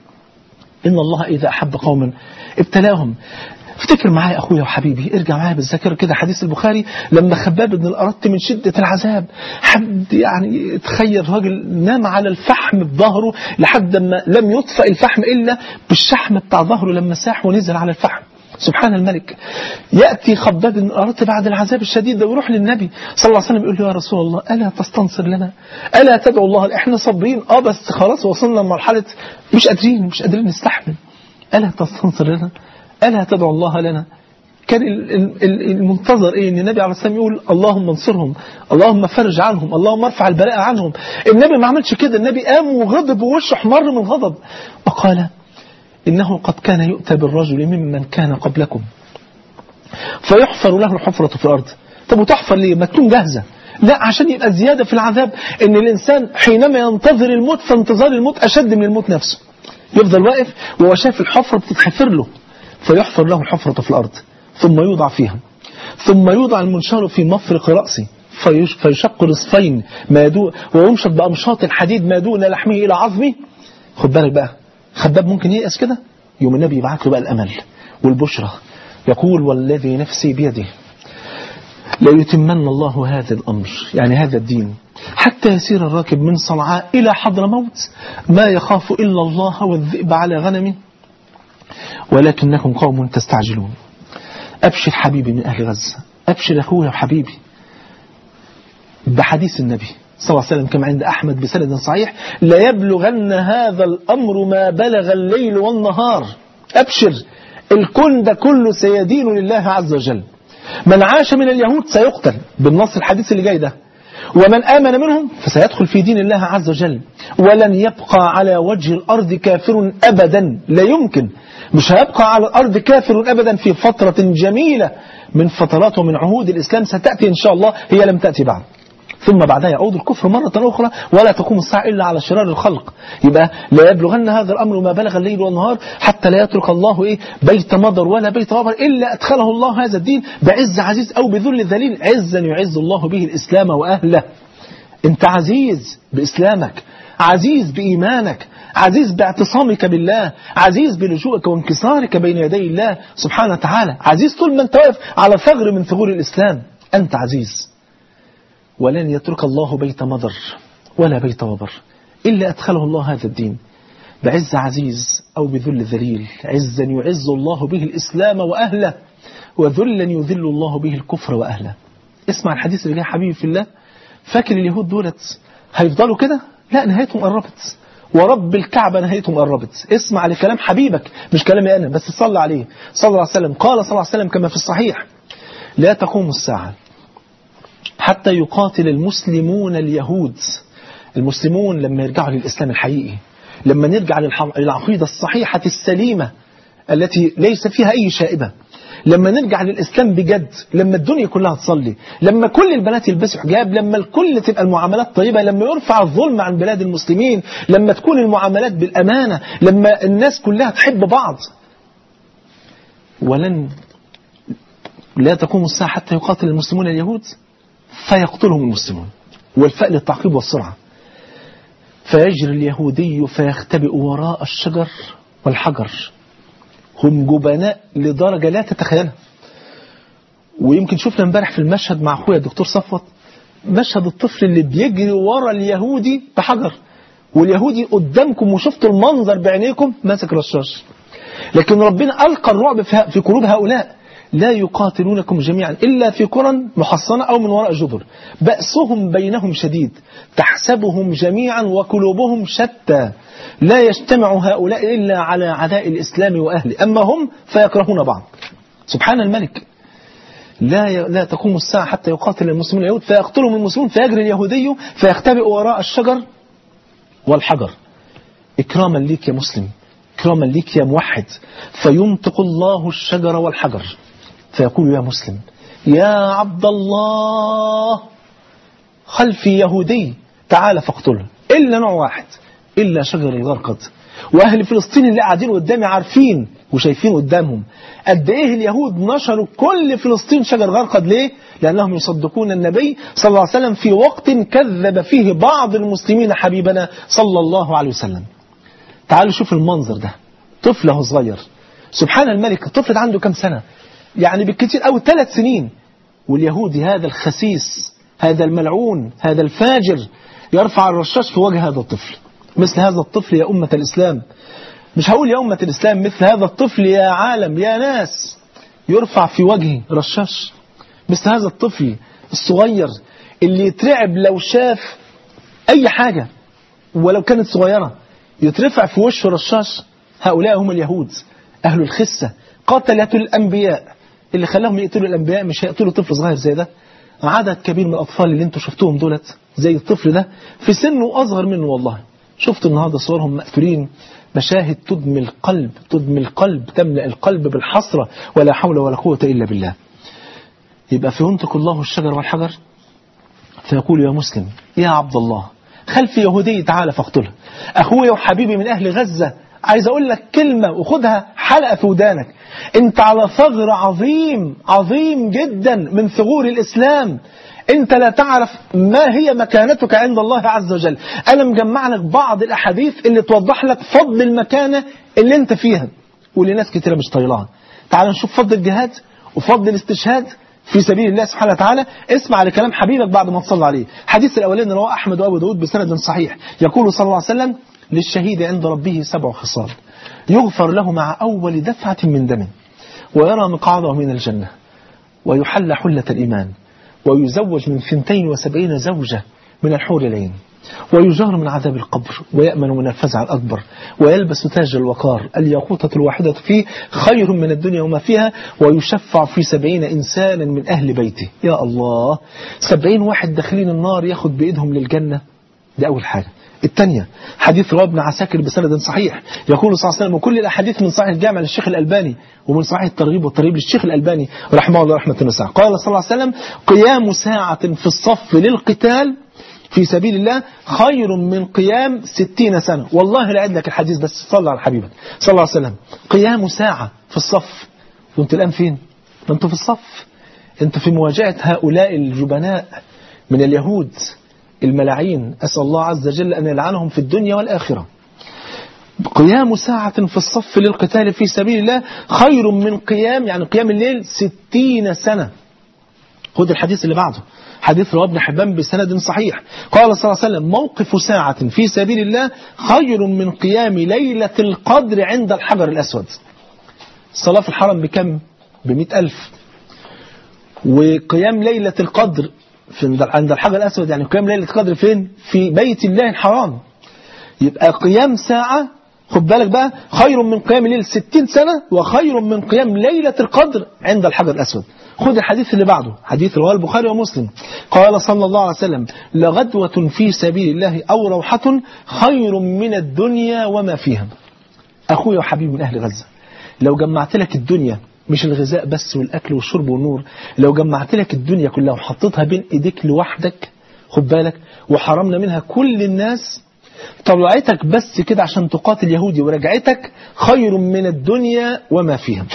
إن الله إذا أحب قوما ابتلاهم افتكر معايا أخويا وحبيبي ارجع معايا بالذاكرة كده حديث البخاري لما خباب بن الأرط من شدة العذاب حد يعني تخيل راجل نام على الفحم بظهره لحد ما لم يطفئ الفحم إلا بالشحم بتاع ظهره لما ساح ونزل على الفحم سبحان الملك يأتي خباب بن الأرط بعد العذاب الشديد ده ويروح للنبي صلى الله عليه وسلم يقول له يا رسول الله ألا تستنصر لنا ألا تدعو الله احنا صابرين اه بس خلاص وصلنا لمرحلة مش قادرين مش قادرين نستحمل ألا تستنصر لنا ألا تدعو الله لنا كان المنتظر ايه ان النبي عليه الصلاه والسلام يقول اللهم انصرهم اللهم فرج عنهم اللهم ارفع البلاء عنهم النبي ما عملش كده النبي قام وغضب ووشه احمر من الغضب وقال انه قد كان يؤتى بالرجل ممن كان قبلكم فيحفر له الحفرة في الارض طب وتحفر ليه ما تكون جاهزه لا عشان يبقى زيادة في العذاب ان الانسان حينما ينتظر الموت فانتظار الموت اشد من الموت نفسه يفضل واقف وهو شايف الحفرة بتتحفر له فيحفر له الحفرة في الأرض ثم يوضع فيها ثم يوضع المنشار في مفرق رأسه فيشق نصفين ما يدو ويمشط بأمشاط الحديد ما دون لحمه إلى عظمه خد بالك بقى خباب ممكن ييأس كده يوم النبي يبعث له بقى الأمل والبشرى يقول والذي نفسي بيده ليتمن الله هذا الأمر يعني هذا الدين حتى يسير الراكب من صنعاء إلى حضر موت ما يخاف إلا الله والذئب على غنمه ولكنكم قوم تستعجلون أبشر حبيبي من أهل غزة أبشر أخويا وحبيبي بحديث النبي صلى الله عليه وسلم كما عند أحمد بسند صحيح لا يبلغن هذا الأمر ما بلغ الليل والنهار أبشر الكون ده كله سيدين لله عز وجل من عاش من اليهود سيقتل بالنص الحديث اللي جاي ده ومن آمن منهم فسيدخل في دين الله عز وجل ولن يبقى على وجه الأرض كافر أبدا لا يمكن مش هيبقى على الأرض كافر أبدا في فترة جميلة من فترات ومن عهود الإسلام ستأتي إن شاء الله هي لم تأتي بعد ثم بعدها يعود الكفر مرة أخرى ولا تقوم الساعة إلا على شرار الخلق يبقى لا يبلغن هذا الأمر ما بلغ الليل والنهار حتى لا يترك الله إيه بيت مضر ولا بيت وبر إلا أدخله الله هذا الدين بعز عزيز أو بذل ذليل عزا يعز الله به الإسلام وأهله أنت عزيز بإسلامك عزيز بإيمانك عزيز باعتصامك بالله عزيز بلجوءك وانكسارك بين يدي الله سبحانه وتعالى عزيز طول ما انت واقف على ثغر من ثغور الإسلام أنت عزيز ولن يترك الله بيت مضر ولا بيت وبر إلا أدخله الله هذا الدين بعز عزيز أو بذل ذليل عزا يعز الله به الإسلام وأهله وذلا يذل الله به الكفر وأهله اسمع الحديث اللي جاي حبيبي في الله فاكر اليهود دولت هيفضلوا كده لا نهايتهم قربت ورب الكعبة نهايتهم قربت اسمع لكلام حبيبك مش كلامي أنا بس صلى عليه صلى الله عليه وسلم قال صلى الله عليه وسلم كما في الصحيح لا تقوم الساعة حتى يقاتل المسلمون اليهود المسلمون لما يرجعوا للإسلام الحقيقي لما نرجع للعقيدة الصحيحة السليمة التي ليس فيها أي شائبة لما نرجع للإسلام بجد لما الدنيا كلها تصلي لما كل البنات يلبسوا حجاب لما الكل تبقى المعاملات طيبة لما يرفع الظلم عن بلاد المسلمين لما تكون المعاملات بالأمانة لما الناس كلها تحب بعض ولن لا تقوم الساعة حتى يقاتل المسلمون اليهود فيقتلهم المسلمون والفاء للتعقيب والسرعة فيجري اليهودي فيختبئ وراء الشجر والحجر هم جبناء لدرجة لا تتخيلها ويمكن شفنا امبارح في المشهد مع اخويا الدكتور صفوت مشهد الطفل اللي بيجري ورا اليهودي بحجر واليهودي قدامكم وشفتوا المنظر بعينيكم ماسك رشاش لكن ربنا ألقى الرعب في قلوب هؤلاء لا يقاتلونكم جميعا إلا في قرى محصنة أو من وراء جدر بأسهم بينهم شديد تحسبهم جميعا وقلوبهم شتى لا يجتمع هؤلاء إلا على عداء الإسلام وأهله أما هم فيكرهون بعض سبحان الملك لا لا تقوم الساعة حتى يقاتل المسلمون اليهود فيقتلهم المسلمون فيجري اليهودي فيختبئ وراء الشجر والحجر إكراما ليك يا مسلم إكراما ليك يا موحد فينطق الله الشجر والحجر فيقول يا مسلم يا عبد الله خلفي يهودي تعال فاقتله إلا نوع واحد إلا شجر الغرقد وأهل فلسطين اللي قاعدين قدامي عارفين وشايفين قدامهم قد إيه اليهود نشروا كل فلسطين شجر غرقد ليه؟ لأنهم يصدقون النبي صلى الله عليه وسلم في وقت كذب فيه بعض المسلمين حبيبنا صلى الله عليه وسلم تعالوا شوف المنظر ده طفل اهو صغير سبحان الملك الطفل ده عنده كم سنة يعني بالكثير أو ثلاث سنين واليهودي هذا الخسيس هذا الملعون هذا الفاجر يرفع الرشاش في وجه هذا الطفل مثل هذا الطفل يا أمة الإسلام مش هقول يا أمة الإسلام مثل هذا الطفل يا عالم يا ناس يرفع في وجهه رشاش مثل هذا الطفل الصغير اللي يترعب لو شاف أي حاجة ولو كانت صغيرة يترفع في وشه رشاش هؤلاء هم اليهود أهل الخسة قتلة الأنبياء اللي خلاهم يقتلوا الأنبياء مش هيقتلوا طفل صغير زي ده عدد كبير من الأطفال اللي انتوا شفتوهم دولت زي الطفل ده في سنه أصغر منه والله شفت النهاردة صورهم مقتولين مشاهد تدمي القلب تدمي القلب تملأ القلب بالحسرة ولا حول ولا قوة إلا بالله يبقى فينطق الله الشجر والحجر فيقول يا مسلم يا عبد الله خلف يهودي تعالى فاقتله أخويا وحبيبي من أهل غزة عايز أقول لك كلمة وخدها حلقة في ودانك أنت على ثغر عظيم عظيم جدا من ثغور الإسلام أنت لا تعرف ما هي مكانتك عند الله عز وجل أنا مجمع لك بعض الأحاديث اللي توضح لك فضل المكانة اللي أنت فيها واللي ناس كتيرة مش طايلاها تعال نشوف فضل الجهاد وفضل الاستشهاد في سبيل الله سبحانه وتعالى اسمع لكلام حبيبك بعد ما تصلى عليه حديث الأولين رواه أحمد وأبو داود بسند صحيح يقول صلى الله عليه وسلم للشهيد عند ربه سبع خصال يغفر له مع أول دفعة من دم ويرى مقعده من الجنة ويحل حلة الإيمان ويزوج من ثنتين وسبعين زوجة من الحور العين ويجار من عذاب القبر ويأمن من الفزع الأكبر ويلبس تاج الوقار الياقوتة الواحدة فيه خير من الدنيا وما فيها ويشفع في سبعين إنسانا من أهل بيته يا الله سبعين واحد داخلين النار ياخد بإيدهم للجنة دي أول حاجة الثانية حديث رواه ابن عساكر بسند صحيح يقول صلى الله عليه وسلم وكل الأحاديث من صحيح الجامع للشيخ الألباني ومن صحيح الترغيب والترهيب للشيخ الألباني رحمه الله رحمة واسعة قال صلى الله عليه وسلم قيام ساعة في الصف للقتال في سبيل الله خير من قيام ستين سنة والله لا لك الحديث بس صلى على حبيبك صلى الله عليه وسلم قيام ساعة في الصف وانت الآن فين ما انتوا في الصف انتوا في مواجهة هؤلاء الجبناء من اليهود الملاعين أسأل الله عز وجل أن يلعنهم في الدنيا والآخرة قيام ساعة في الصف للقتال في سبيل الله خير من قيام يعني قيام الليل ستين سنة خد الحديث اللي بعده حديث رواه ابن حبان بسند صحيح قال صلى الله عليه وسلم موقف ساعة في سبيل الله خير من قيام ليلة القدر عند الحجر الأسود الصلاة في الحرم بكم؟ بمئة ألف وقيام ليلة القدر في عند الحجر الأسود يعني قيام ليلة القدر فين؟ في بيت الله الحرام يبقى قيام ساعة خد بالك بقى خير من قيام الليل ستين سنة وخير من قيام ليلة القدر عند الحجر الأسود خد الحديث اللي بعده حديث رواه البخاري ومسلم قال صلى الله عليه وسلم لغدوة في سبيل الله أو روحة خير من الدنيا وما فيها أخويا وحبيبي من أهل غزة لو جمعت لك الدنيا مش الغذاء بس والأكل والشرب والنور لو جمعت لك الدنيا كلها وحطيتها بين إيديك لوحدك خد بالك وحرمنا منها كل الناس طلعتك بس كده عشان تقاتل يهودي ورجعتك خير من الدنيا وما فيها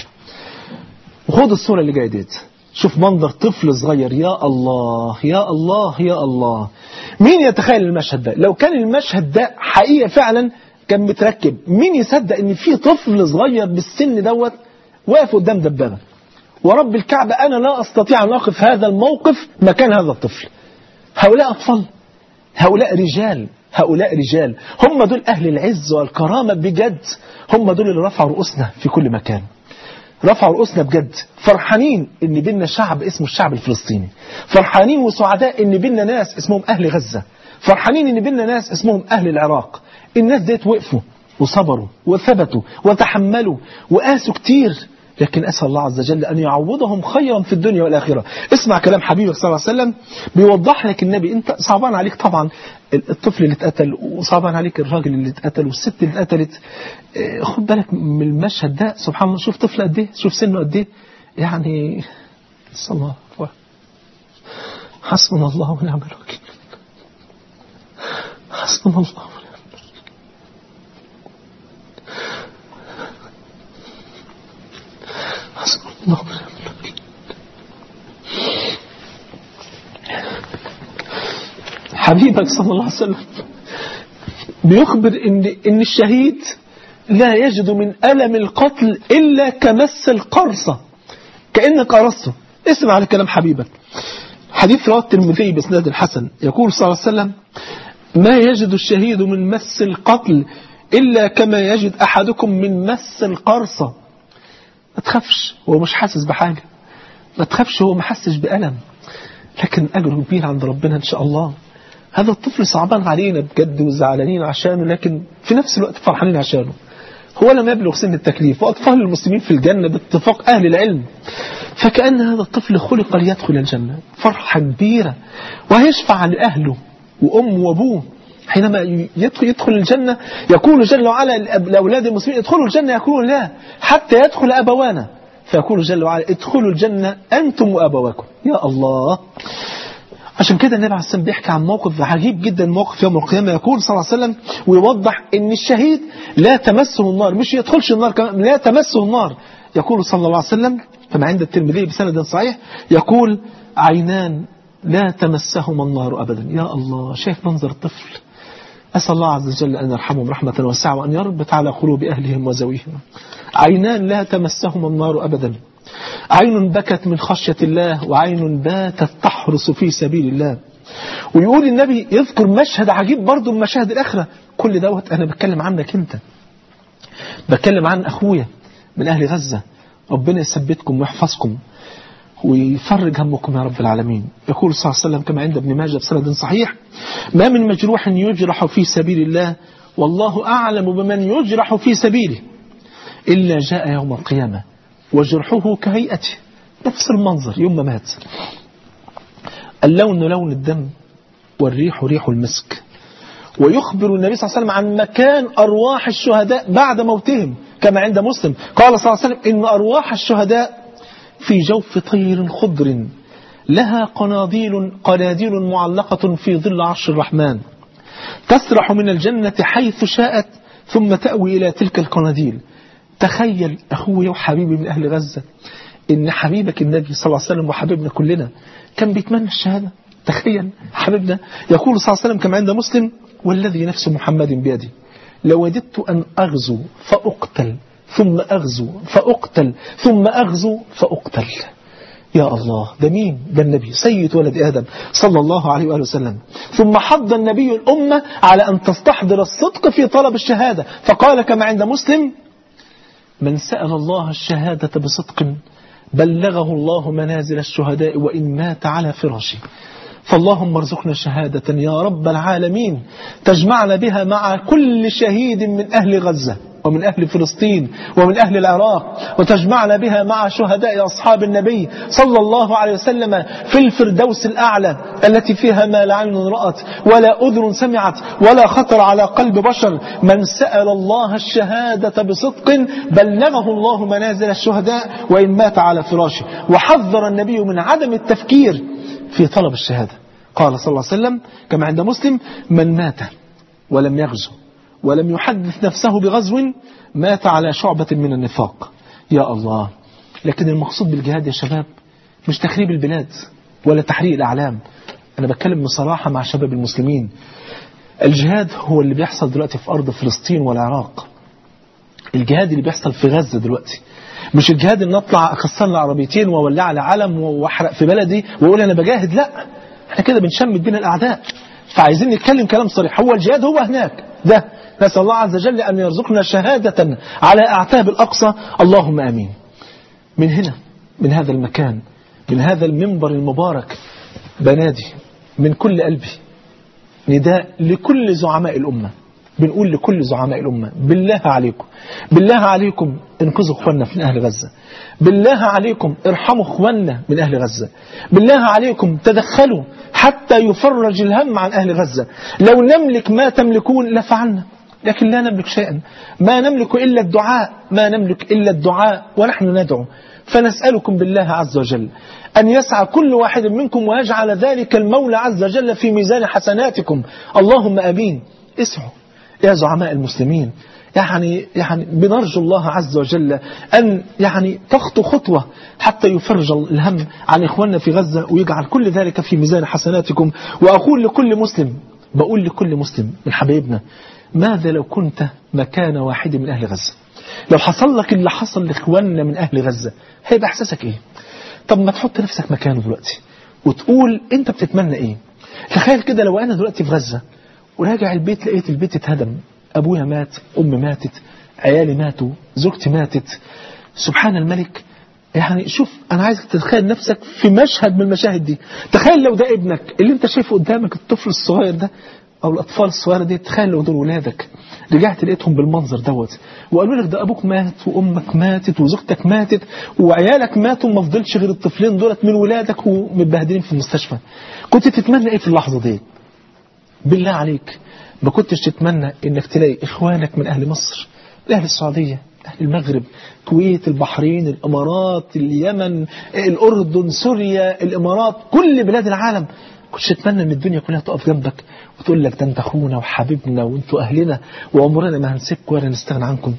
وخد الصورة اللي جاية ديت شوف منظر طفل صغير يا الله يا الله يا الله مين يتخيل المشهد ده لو كان المشهد ده حقيقة فعلا كان متركب مين يصدق ان في طفل صغير بالسن دوت واقف قدام دبابة ورب الكعبة انا لا استطيع ان اقف هذا الموقف مكان هذا الطفل هؤلاء اطفال هؤلاء رجال هؤلاء رجال هم دول أهل العز والكرامة بجد هم دول اللي رفعوا رؤوسنا في كل مكان رفعوا رؤوسنا بجد فرحانين ان بينا شعب اسمه الشعب الفلسطيني فرحانين وسعداء ان بينا ناس اسمهم أهل غزة فرحانين ان بينا ناس اسمهم أهل العراق الناس ديت وقفوا وصبروا وثبتوا وتحملوا وقاسوا كتير لكن أسأل الله عز وجل أن يعوضهم خيرا في الدنيا والآخرة اسمع كلام حبيبك صلى الله عليه وسلم بيوضح لك النبي أنت صعبان عليك طبعا الطفل اللي اتقتل وصعبان عليك الراجل اللي اتقتل والست اللي اتقتلت خد بالك من المشهد ده سبحان الله شوف طفل قد ايه شوف سنه قد ايه يعني صلى الله حسبنا الله ونعم الوكيل حسبنا الله ونعم حسبنا الله ونعم الوكيل حبيبك صلى الله عليه وسلم بيخبر ان ان الشهيد لا يجد من ألم القتل إلا كمس القرصة كأنك قرصته اسمع على كلام حبيبك حديث رواه الترمذي باسناد الحسن يقول صلى الله عليه وسلم ما يجد الشهيد من مس القتل إلا كما يجد أحدكم من مس القرصة ما تخافش هو مش حاسس بحاجة ما تخافش هو ما حسش بألم لكن أجره كبير عند ربنا إن شاء الله هذا الطفل صعبان علينا بجد وزعلانين عشانه لكن في نفس الوقت فرحانين عشانه هو لم يبلغ سن التكليف وأطفال المسلمين في الجنة باتفاق أهل العلم فكأن هذا الطفل خلق ليدخل الجنة فرحة كبيرة وهيشفع لأهله وأمه وأبوه حينما يدخل, يدخل الجنة يقول جل وعلا لأولاد المسلمين ادخلوا الجنة يقولون لا حتى يدخل أبوانا فيقول جل وعلا ادخلوا الجنة أنتم وأبواكم يا الله عشان كده النبي عليه السلام بيحكي عن موقف عجيب جدا موقف يوم القيامة يقول صلى الله عليه وسلم ويوضح ان الشهيد لا تمسه النار مش يدخلش النار كمان لا تمسه النار يقول صلى الله عليه وسلم كما عند الترمذي بسند صحيح يقول عينان لا تمسهما النار أبدا يا الله شايف منظر الطفل أسأل الله عز وجل أن يرحمهم رحمة واسعة وأن يربط على قلوب أهلهم وزويهم عينان لا تمسهما النار أبدا عين بكت من خشية الله وعين باتت تحرس في سبيل الله ويقول النبي يذكر مشهد عجيب برضه من مشاهد الآخرة كل دوت أنا بتكلم عنك أنت بتكلم عن أخويا من أهل غزة ربنا يثبتكم ويحفظكم ويفرج همكم يا رب العالمين يقول صلى الله عليه وسلم كما عند ابن ماجه بسند صحيح ما من مجروح يجرح في سبيل الله والله أعلم بمن يجرح في سبيله إلا جاء يوم القيامة وجرحه كهيئته نفس المنظر يوم ما مات اللون لون الدم والريح ريح المسك ويخبر النبي صلى الله عليه وسلم عن مكان أرواح الشهداء بعد موتهم كما عند مسلم قال صلى الله عليه وسلم إن أرواح الشهداء في جوف طير خضر لها قناديل قناديل معلقة في ظل عرش الرحمن تسرح من الجنة حيث شاءت ثم تأوي إلى تلك القناديل تخيل أخوي وحبيبي من أهل غزة إن حبيبك النبي صلى الله عليه وسلم وحبيبنا كلنا كان بيتمنى الشهادة تخيل حبيبنا يقول صلى الله عليه وسلم كما عند مسلم والذي نفس محمد بيده لوددت أن أغزو فأقتل ثم أغزو فأقتل ثم أغزو فأقتل يا الله ده مين ده النبي سيد ولد آدم صلى الله عليه وآله وسلم ثم حض النبي الأمة على أن تستحضر الصدق في طلب الشهادة فقال كما عند مسلم من سأل الله الشهادة بصدق بلغه الله منازل الشهداء وإن مات على فراشه فاللهم ارزقنا شهادة يا رب العالمين تجمعنا بها مع كل شهيد من أهل غزة ومن أهل فلسطين ومن أهل العراق وتجمعنا بها مع شهداء أصحاب النبي صلى الله عليه وسلم في الفردوس الأعلى التي فيها ما لا عين رأت ولا أذن سمعت ولا خطر على قلب بشر من سأل الله الشهادة بصدق بلغه الله منازل الشهداء وإن مات على فراشه وحذر النبي من عدم التفكير في طلب الشهادة قال صلى الله عليه وسلم كما عند مسلم من مات ولم يغزو ولم يحدث نفسه بغزو مات على شعبة من النفاق يا الله لكن المقصود بالجهاد يا شباب مش تخريب البلاد ولا تحريق الأعلام أنا بتكلم بصراحة مع شباب المسلمين الجهاد هو اللي بيحصل دلوقتي في أرض فلسطين والعراق الجهاد اللي بيحصل في غزة دلوقتي مش الجهاد ان اطلع اكسر لي عربيتين واولع على علم واحرق في بلدي واقول انا بجاهد لا احنا كده بنشمت بين الاعداء فعايزين نتكلم كلام صريح هو الجهاد هو هناك ده نسال الله عز وجل ان يرزقنا شهاده على اعتاب الاقصى اللهم امين من هنا من هذا المكان من هذا المنبر المبارك بنادي من كل قلبي نداء لكل زعماء الامه بنقول لكل زعماء الأمة بالله عليكم بالله عليكم انقذوا اخواننا من أهل غزة بالله عليكم ارحموا اخواننا من أهل غزة بالله عليكم تدخلوا حتى يفرج الهم عن أهل غزة لو نملك ما تملكون لفعلنا لكن لا نملك شيئا ما نملك إلا الدعاء ما نملك إلا الدعاء ونحن ندعو فنسألكم بالله عز وجل أن يسعى كل واحد منكم ويجعل ذلك المولى عز وجل في ميزان حسناتكم اللهم أمين اسعوا يا زعماء المسلمين يعني يعني بنرجو الله عز وجل أن يعني تخطو خطوة حتى يفرج الهم عن إخواننا في غزة ويجعل كل ذلك في ميزان حسناتكم وأقول لكل مسلم بقول لكل مسلم من حبايبنا ماذا لو كنت مكان واحد من أهل غزة لو حصل لك اللي حصل لإخواننا من أهل غزة هيبقى إحساسك إيه طب ما تحط نفسك مكانه دلوقتي وتقول أنت بتتمنى إيه تخيل كده لو أنا دلوقتي في غزة وراجع البيت لقيت البيت اتهدم أبويا مات أمي ماتت عيالي ماتوا زوجتي ماتت سبحان الملك يعني شوف أنا عايزك تتخيل نفسك في مشهد من المشاهد دي تخيل لو ده ابنك اللي انت شايفه قدامك الطفل الصغير ده أو الأطفال الصغيرة دي تخيل لو دول ولادك رجعت لقيتهم بالمنظر دوت وقالوا لك ده أبوك مات وأمك ماتت وزوجتك ماتت وعيالك ماتوا وما فضلش غير الطفلين دولت من ولادك ومتبهدلين في المستشفى كنت تتمنى إيه في اللحظة دي بالله عليك ما كنتش تتمنى انك تلاقي اخوانك من اهل مصر اهل السعودية اهل المغرب الكويت البحرين الامارات اليمن الاردن سوريا الامارات كل بلاد العالم كنتش تتمنى ان الدنيا كلها تقف جنبك وتقول لك ده انت اخونا وحبيبنا وانتوا اهلنا وعمرنا ما هنسيبكم ولا نستغنى عنكم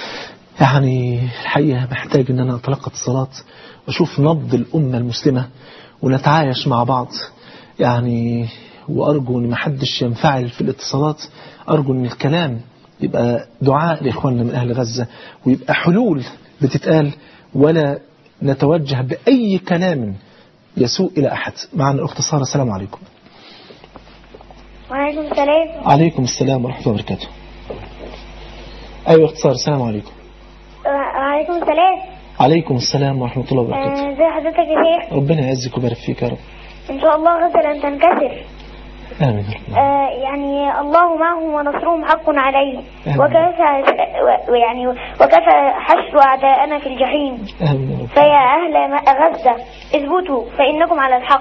يعني الحقيقة محتاج ان انا اتلقى الصلاة واشوف نبض الامة المسلمة ونتعايش مع بعض يعني وأرجو أن ما حدش ينفعل في الاتصالات أرجو أن الكلام يبقى دعاء لإخواننا من أهل غزة ويبقى حلول بتتقال ولا نتوجه بأي كلام يسوء إلى أحد معنا الأخت سارة السلام عليكم وعليكم السلام عليكم السلام ورحمة الله وبركاته أيوة أخت سارة السلام عليكم وعليكم السلام عليكم السلام ورحمة الله وبركاته آه، ازي حضرتك يا شيخ ربنا يعزك ويبارك فيك يا رب ان شاء الله غزة لن تنكسر آمين آه، يعني الله معهم ونصرهم حق عليه آمين. وكفى ويعني وكفى حشر أعداءنا في الجحيم آمين يا رب فيا أهل م- غزة اثبتوا فإنكم على الحق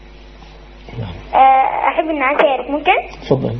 نعم. آه، أحب أن أشارك ممكن تفضل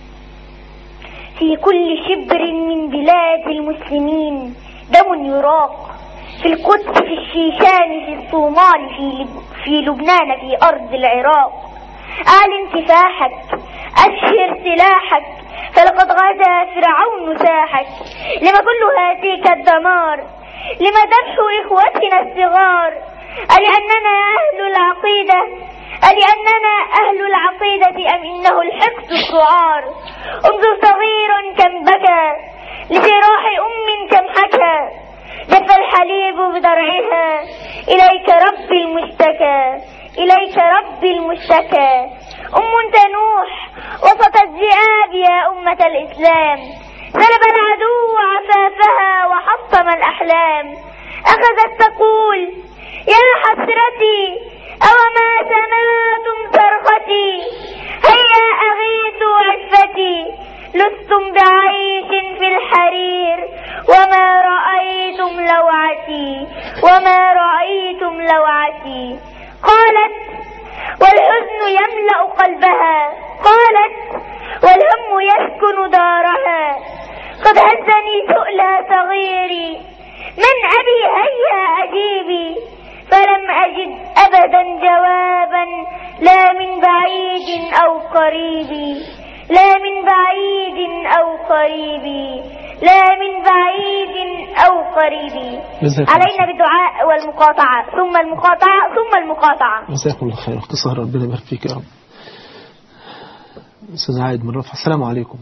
في كل شبر من بلاد المسلمين دم يراق في القدس في الشيشان في الصومال في, لب في لبنان في أرض العراق أعلن كفاحك أشهر سلاحك فلقد غزا فرعون ساحك لما كل هاتيك الدمار لما ذبح إخوتنا الصغار ألأننا أهل العقيدة ألأننا أهل العقيدة أم إنه الحقد السعار انظر صغير كم بكى لجراح أم كم حكى دف الحليب بدرعها إليك ربي المشتكى إليك ربي المشتكى أم تنوح وسط الذئاب يا أمة الإسلام سلب العدو عفافها وحطم الأحلام أخذت تقول يا حسرتي أوما سمعتم صرختي هيا أغيثوا عفتي لستم بعيش في الحرير وما رأيتم لوعتي وما رأيتم لوعتي قالت والحزن يملأ قلبها قالت والهم يسكن دارها قد هزني سؤل صغيري من أبي هيا أجيبي فلم أجد أبدا جوابا لا من بعيد أو قريب لا من بعيد أو قريب لا من بعيد أو قريب جزاك الله علينا بالدعاء والمقاطعة ثم المقاطعة ثم المقاطعة جزاكم الله خير اخت سهرة ربنا يبارك فيك يا رب استاذ عايد من رفح السلام عليكم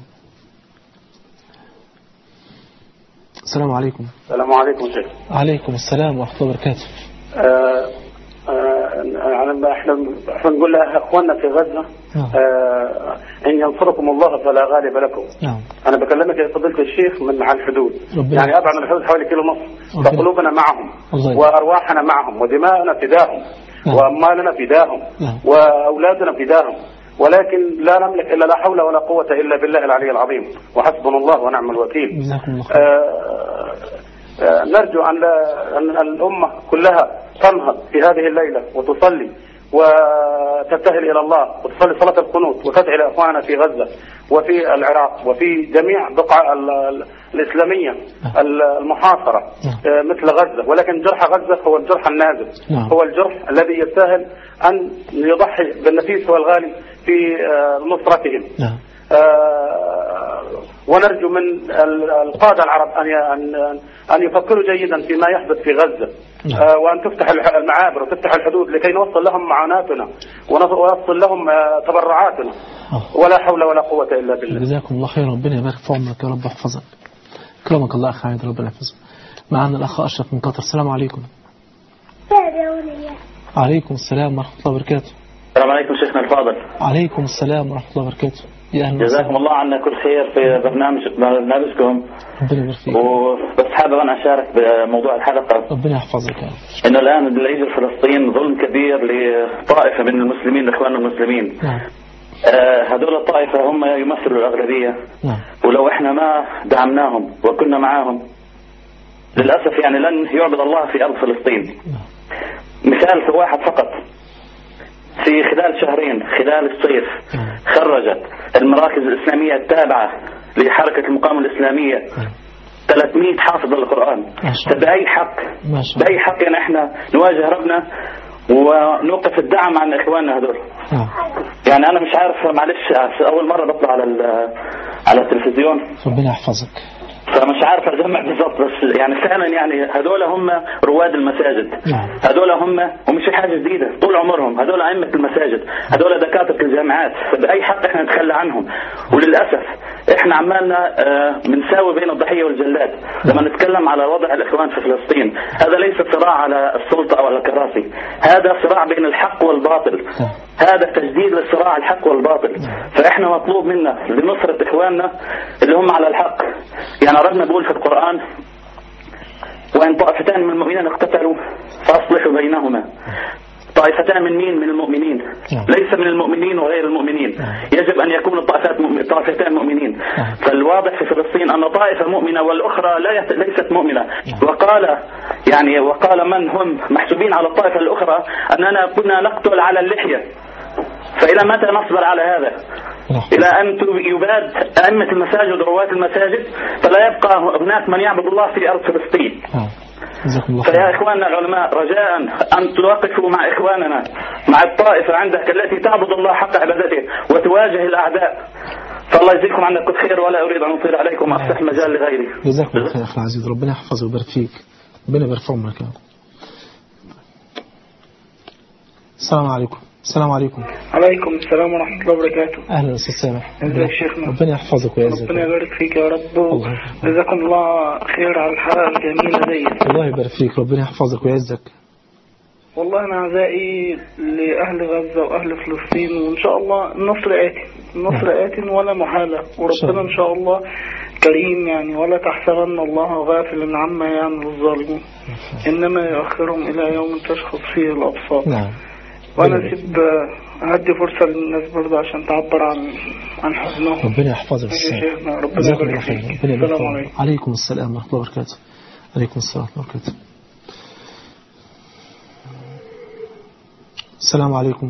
السلام عليكم السلام عليكم شيخ عليكم السلام ورحمة الله وبركاته آه، آه، أنا احنا احنا نقول لاخواننا في غزه نعم. آه، ان ينصركم الله فلا غالب لكم نعم انا بكلمك يا فضيله الشيخ من عن الحدود ربنا- يعني ابعد من الحدود حوالي كيلو ونص ربنا- فقلوبنا معهم الله يبارك. وارواحنا معهم ودماءنا فداهم نعم. واموالنا فداهم نعم. واولادنا فداهم ولكن لا نملك الا لا حول ولا قوه الا بالله العلي العظيم وحسبنا الله ونعم الوكيل جزاكم الله خير آه، آه، نرجو أن, لا- أن الأمة كلها تنهض في هذه الليلة وتصلي وتبتهل إلى الله وتصلي صلاة القنوت وتدعي لإخواننا في غزة وفي العراق وفي جميع بقع ال- ال- الإسلامية ال- المحاصرة آه، مثل غزة ولكن جرح غزة هو الجرح النازل نعم. هو الجرح الذي يستاهل أن يضحي بالنفيس والغالي في آه، نصرتهم نعم آه، ونرجو من ال- القادة العرب أن ي- أن أن يفكروا جيدا فيما يحدث في غزة نعم. آه، وأن تفتح الح- المعابر وتفتح الحدود لكي نوصل لهم معاناتنا ونص- ونوصل لهم آه، تبرعاتنا آه. ولا حول ولا قوة إلا بالله جزاكم الله خير ربنا يبارك في عمرك يا رب يحفظك كرمك الله أخ عايد ربنا يحفظك معنا الأخ أشرف من قطر السلام عليكم عليكم السلام ورحمة الله وبركاته السلام عليكم شيخنا الفاضل عليكم السلام ورحمة الله وبركاته يا أهلا جزاكم وسهلا الله عنا كل خير في برنامج برنامجكم ربنا يبارك فيك وبس حابب انا اشارك بموضوع الحلقه ربنا يحفظك يا رب انه الان اللي يجي في فلسطين ظلم كبير لطائفه من المسلمين لاخواننا المسلمين نعم آه، هذول الطائفه هم يمثلوا الاغلبيه نعم ولو احنا ما دعمناهم وكنا معاهم للاسف يعني لن يعبد الله في ارض فلسطين مثال في واحد فقط في خلال شهرين خلال الصيف خرجت المراكز الإسلامية التابعة لحركة المقاومة الإسلامية 300 حافظ للقرآن ما شاء الله. بأي حق ما شاء الله بأي حق يعني احنا نواجه ربنا ونوقف الدعم عن إخواننا هذول نعم يعني أنا مش عارف معلش أول مرة بطلع على ال- على التلفزيون ربنا يحفظك فمش عارف اجمع بالضبط بس يعني فعلا يعني هذول هم رواد المساجد نعم. هذول هم ومش حاجه جديده طول عمرهم هذول ائمه المساجد هذول دكاتره الجامعات فباي حق احنا نتخلى عنهم وللاسف احنا عمالنا آه، بنساوي بين الضحيه والجلاد لما نتكلم على وضع الاخوان في فلسطين هذا ليس صراع على السلطه او على الكراسي هذا صراع بين الحق والباطل هذا تجديد للصراع الحق والباطل فاحنا مطلوب منا لنصرة اخواننا اللي هم على الحق يعني ربنا بيقول في القرآن وان طائفتان من المؤمنين اقتتلوا فاصلحوا بينهما طائفتان من مين من المؤمنين نعم. ليس من المؤمنين وغير المؤمنين يجب ان يكون الطائفات مؤمن- طائفتان مؤمنين نعم. فالواضح في فلسطين ان طائفه مؤمنه والاخرى لا يت... ليست مؤمنه وقال يعني وقال من هم محسوبين على الطائفه الاخرى اننا كنا نقتل على اللحيه فإلى متى نصبر على هذا؟ نعم. إلى أن ت- يباد أئمة المساجد ورواد المساجد فلا يبقى هناك من يعبد الله في أرض فلسطين نعم جزاكم الله فيا خير إخواننا العلماء رجاء أن توقفوا مع إخواننا مع الطائفة عندك التي تعبد الله حق عبادته وتواجه الأعداء فالله يجزيكم عنا كل خير ولا أريد أن أطيل عليكم وأفتح مجال لغيري جزاكم الله خير يا أخي العزيز ربنا يحفظك ويبارك فيك ربنا يبارك في عمرك يا رب السلام عليكم السلام عليكم عليكم السلام ورحمة الله وبركاته أهلا أستاذ سامح ازيك يا شيخنا ربنا يحفظك ويعزك ربنا يبارك فيك يا رب الله يحفظك. جزاكم الله خير على الحلقة الجميلة ديت الله يبارك فيك ربنا يحفظك ويعزك والله أنا عزائي لأهل غزة وأهل فلسطين وإن شاء الله النصر آتي النصر آت ولا محالة شاء وربنا الله. إن شاء الله كريم يعني ولا تحسبن الله غافلا عما يعمل الظالمون إنما يؤخرهم إلى يوم تشخص فيه الأبصار نعم وأنا ربنا أسيب هدي فرصة للناس برضه عشان تعبر عن عن حزنهم ربنا يحفظك ماشي يا السلام شيخنا ربنا جزاكم الله يبارك خير فيك ربنا يبارك السلام فيك عليكم عليكم السلام ورحمة الله وبركاته عليكم السلام ورحمة الله وبركاته السلام عليكم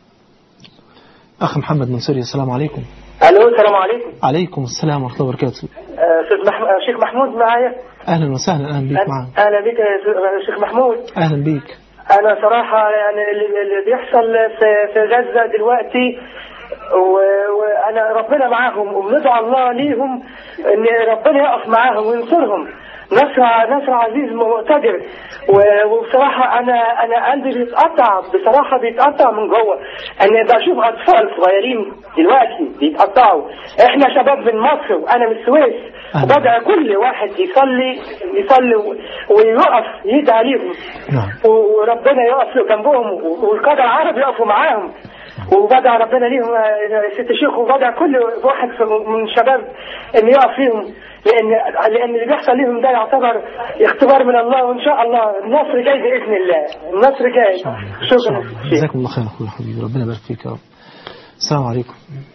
أخ محمد منصري السلام عليكم الو السلام عليكم عليكم السلام ورحمة الله وبركاته آه، استاذ مح... آه، شيخ محمود معايا أهلا وسهلا أهلا بيك معنا أهلا- اهلا بك يا س- شيخ محمود أهلا بيك انا صراحه يعني اللي اللي بيحصل في في غزه دلوقتي و- وانا ربنا معاهم وبندعو الله ليهم ان ربنا يقف معاهم وينصرهم نصر نصر عزيز مقتدر و- وبصراحه انا انا قلبي بيتقطع بصراحه بيتقطع من جوه انا بشوف اطفال صغيرين دلوقتي بيتقطعوا احنا شباب من مصر وانا من السويس أهلا. وبدأ كل واحد يصلي يصلي و- ويقف يدعي ليهم نعم وربنا يقف جنبهم والقادة العرب يقفوا معاهم وبدع ربنا ليهم آه، ست شيخ وبدع كل واحد في- من الشباب ان يقف فيهم لان لان اللي بيحصل ليهم ده يعتبر اختبار من الله وان شاء الله النصر جاي باذن الله النصر جاي شكرا شيخ. جزاكم الله خير أخوي حبيبي ربنا يبارك فيك يا رب السلام عليكم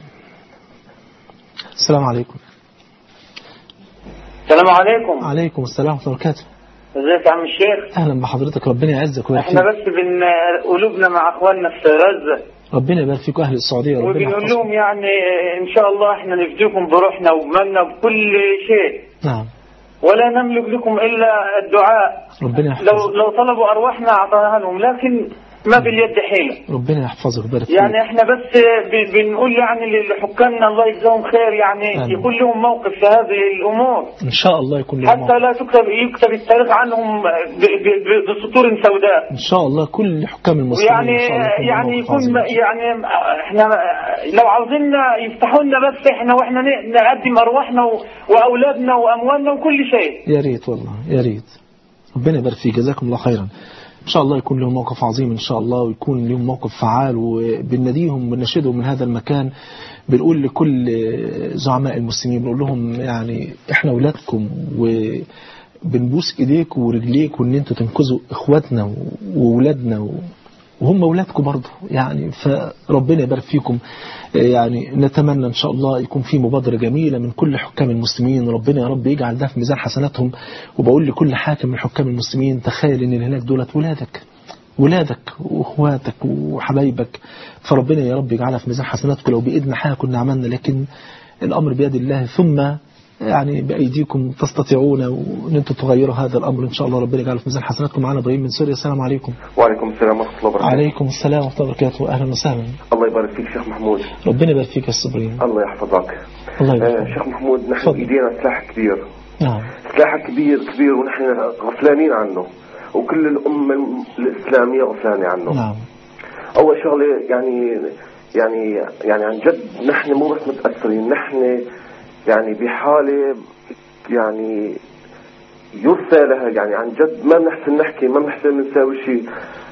السلام عليكم السلام عليكم عليكم السلام ورحمة الله وبركاته ازيك يا عم الشيخ أهلا بحضرتك ربنا يعزك ويبارك احنا فيك بس بن قلوبنا مع اخواننا في غزة ربنا يبارك فيك أهل السعودية ربنا وبنقول يحفظكم لهم يعني ان شاء الله احنا نفديكم بروحنا وبمالنا بكل شيء نعم ولا نملك لكم الا الدعاء ربنا لو يحفظك لو طلبوا ارواحنا اعطاها لهم لكن ما باليد حيلة ربنا يحفظك ويبارك فيك يعني احنا بس ب- بنقول يعني لحكامنا الله يجزاهم خير يعني آمين. يكون لهم موقف في هذه الامور إن شاء الله يكون لهم حتى موقف. لا تكتب يكتب التاريخ عنهم ب- ب- ب- بسطور سوداء إن شاء الله كل حكام المسلمين يعني إن شاء الله يكون لهم يعني موقف يكون عظيم. يعني احنا لو عاوزيننا يفتحوا لنا بس احنا واحنا ن- نقدم ارواحنا و- واولادنا واموالنا وكل شيء يا ريت والله يا ريت ربنا يبارك فيك جزاكم الله خيرا ان شاء الله يكون لهم موقف عظيم ان شاء الله ويكون لهم موقف فعال وبنناديهم ونناشدهم من هذا المكان بنقول لكل زعماء المسلمين بنقول لهم يعني احنا اولادكم وبنبوس ايديكم ورجليكم ان انتوا تنقذوا اخواتنا واولادنا و- وهم اولادكم برضه يعني فربنا يبارك فيكم يعني نتمنى ان شاء الله يكون في مبادره جميله من كل حكام المسلمين ربنا يا رب يجعل ده في ميزان حسناتهم وبقول لكل حاكم من حكام المسلمين تخيل ان اللي هناك دولت ولادك ولادك واخواتك وحبايبك فربنا يا رب يجعلها في ميزان حسناتكم لو بايدنا حاجه كنا عملنا لكن الامر بيد الله ثم يعني بايديكم تستطيعون ان انتم تغيروا هذا الامر ان شاء الله ربنا يجعله في ميزان حسناتكم معنا ابراهيم من سوريا السلام عليكم وعليكم السلام ورحمة الله وبركاته عليكم السلام ورحمه الله وبركاته اهلا وسهلا الله يبارك فيك شيخ محمود ربنا يبارك فيك يا استاذ ابراهيم الله يحفظك الله آه يبارك شيخ محمود نحن تفضل. بإيدينا سلاح كبير نعم سلاح كبير كبير ونحن غفلانين عنه وكل الأمة الإسلامية غفلانة عنه نعم أول شغلة يعني يعني يعني عن جد نحن مو بس متأثرين نحن يعني بحالة يعني يرثى لها يعني عن جد ما بنحسن نحكي ما بنحسن نساوي شيء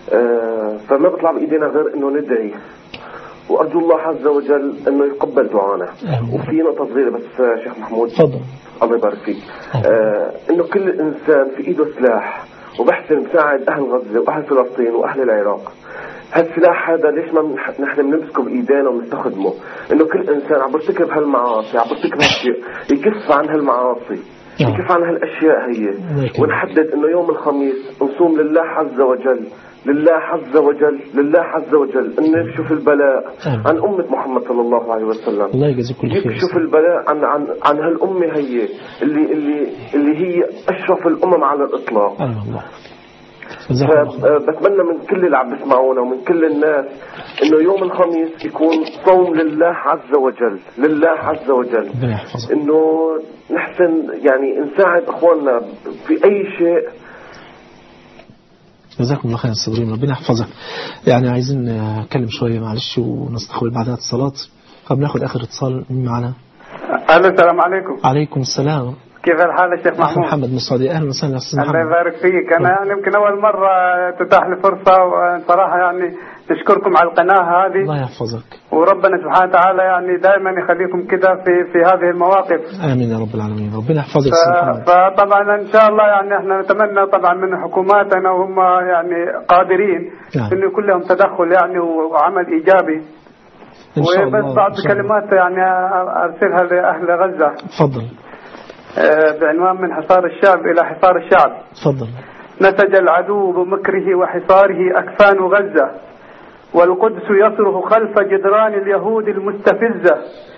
آه فما بيطلع بإيدينا غير إنه ندعي وأرجو الله عز وجل إنه يقبل دعانا آمين. وفي نقطة صغيرة بس آه، شيخ محمود تفضل الله يبارك فيك آه انه كل انسان في ايده سلاح وبحسن مساعد اهل غزه واهل فلسطين واهل العراق هالسلاح هذا ليش ما بنح- نحن بنمسكه بايدينا وبنستخدمه انه كل انسان عم بيرتكب هالمعاصي عم بيرتكب هالشيء يكف عن هالمعاصي نعم. يكف عن هالاشياء هي الله يكرمك. ونحدد انه يوم الخميس نصوم لله عز وجل لله عز وجل لله عز وجل انه يكشف البلاء آمين. عن امه محمد صلى الله عليه وسلم الله يجزيك كل خير يكشف البلاء عن عن عن هالأمة هي اللي اللي اللي هي أشرف الأمم على الإطلاق أيوة الله جزاك الله خير فبتمنى من كل اللي عم بيسمعونا ومن كل الناس انه يوم الخميس يكون صوم لله عز وجل لله عز وجل ربنا يحفظك انه نحسن يعني نساعد اخواننا في اي شيء جزاكم الله خير استاذ ابراهيم ربنا يحفظك يعني عايزين نتكلم شويه معلش ونستقبل بعدها اتصالات طب ناخد اخر اتصال مين معانا الو السلام عليكم عليكم السلام كيف الحال يا شيخ اخ محمود محمد من السعوديه اهلا وسهلا يا استاذ الله محمد يبارك فيك انا يعني يمكن اول مره تتاح لي فرصه وصراحه يعني نشكركم على القناه هذه الله يحفظك وربنا سبحانه وتعالى يعني دائما يخليكم كده في في هذه المواقف امين يا رب العالمين ربنا يحفظك ف- استاذ محمد فطبعا ان شاء الله يعني احنا نتمنى طبعا من حكوماتنا وهم يعني قادرين نعم. انه يكون لهم تدخل يعني وعمل ايجابي ان شاء الله وبس بعض إن شاء الله. كلمات يعني ارسلها لاهل غزه اتفضل آه، بعنوان من حصار الشعب الى حصار الشعب اتفضل نسج العدو بمكره وحصاره أكفان غزة والقدس يصرخ خلف جدران اليهود المستفزة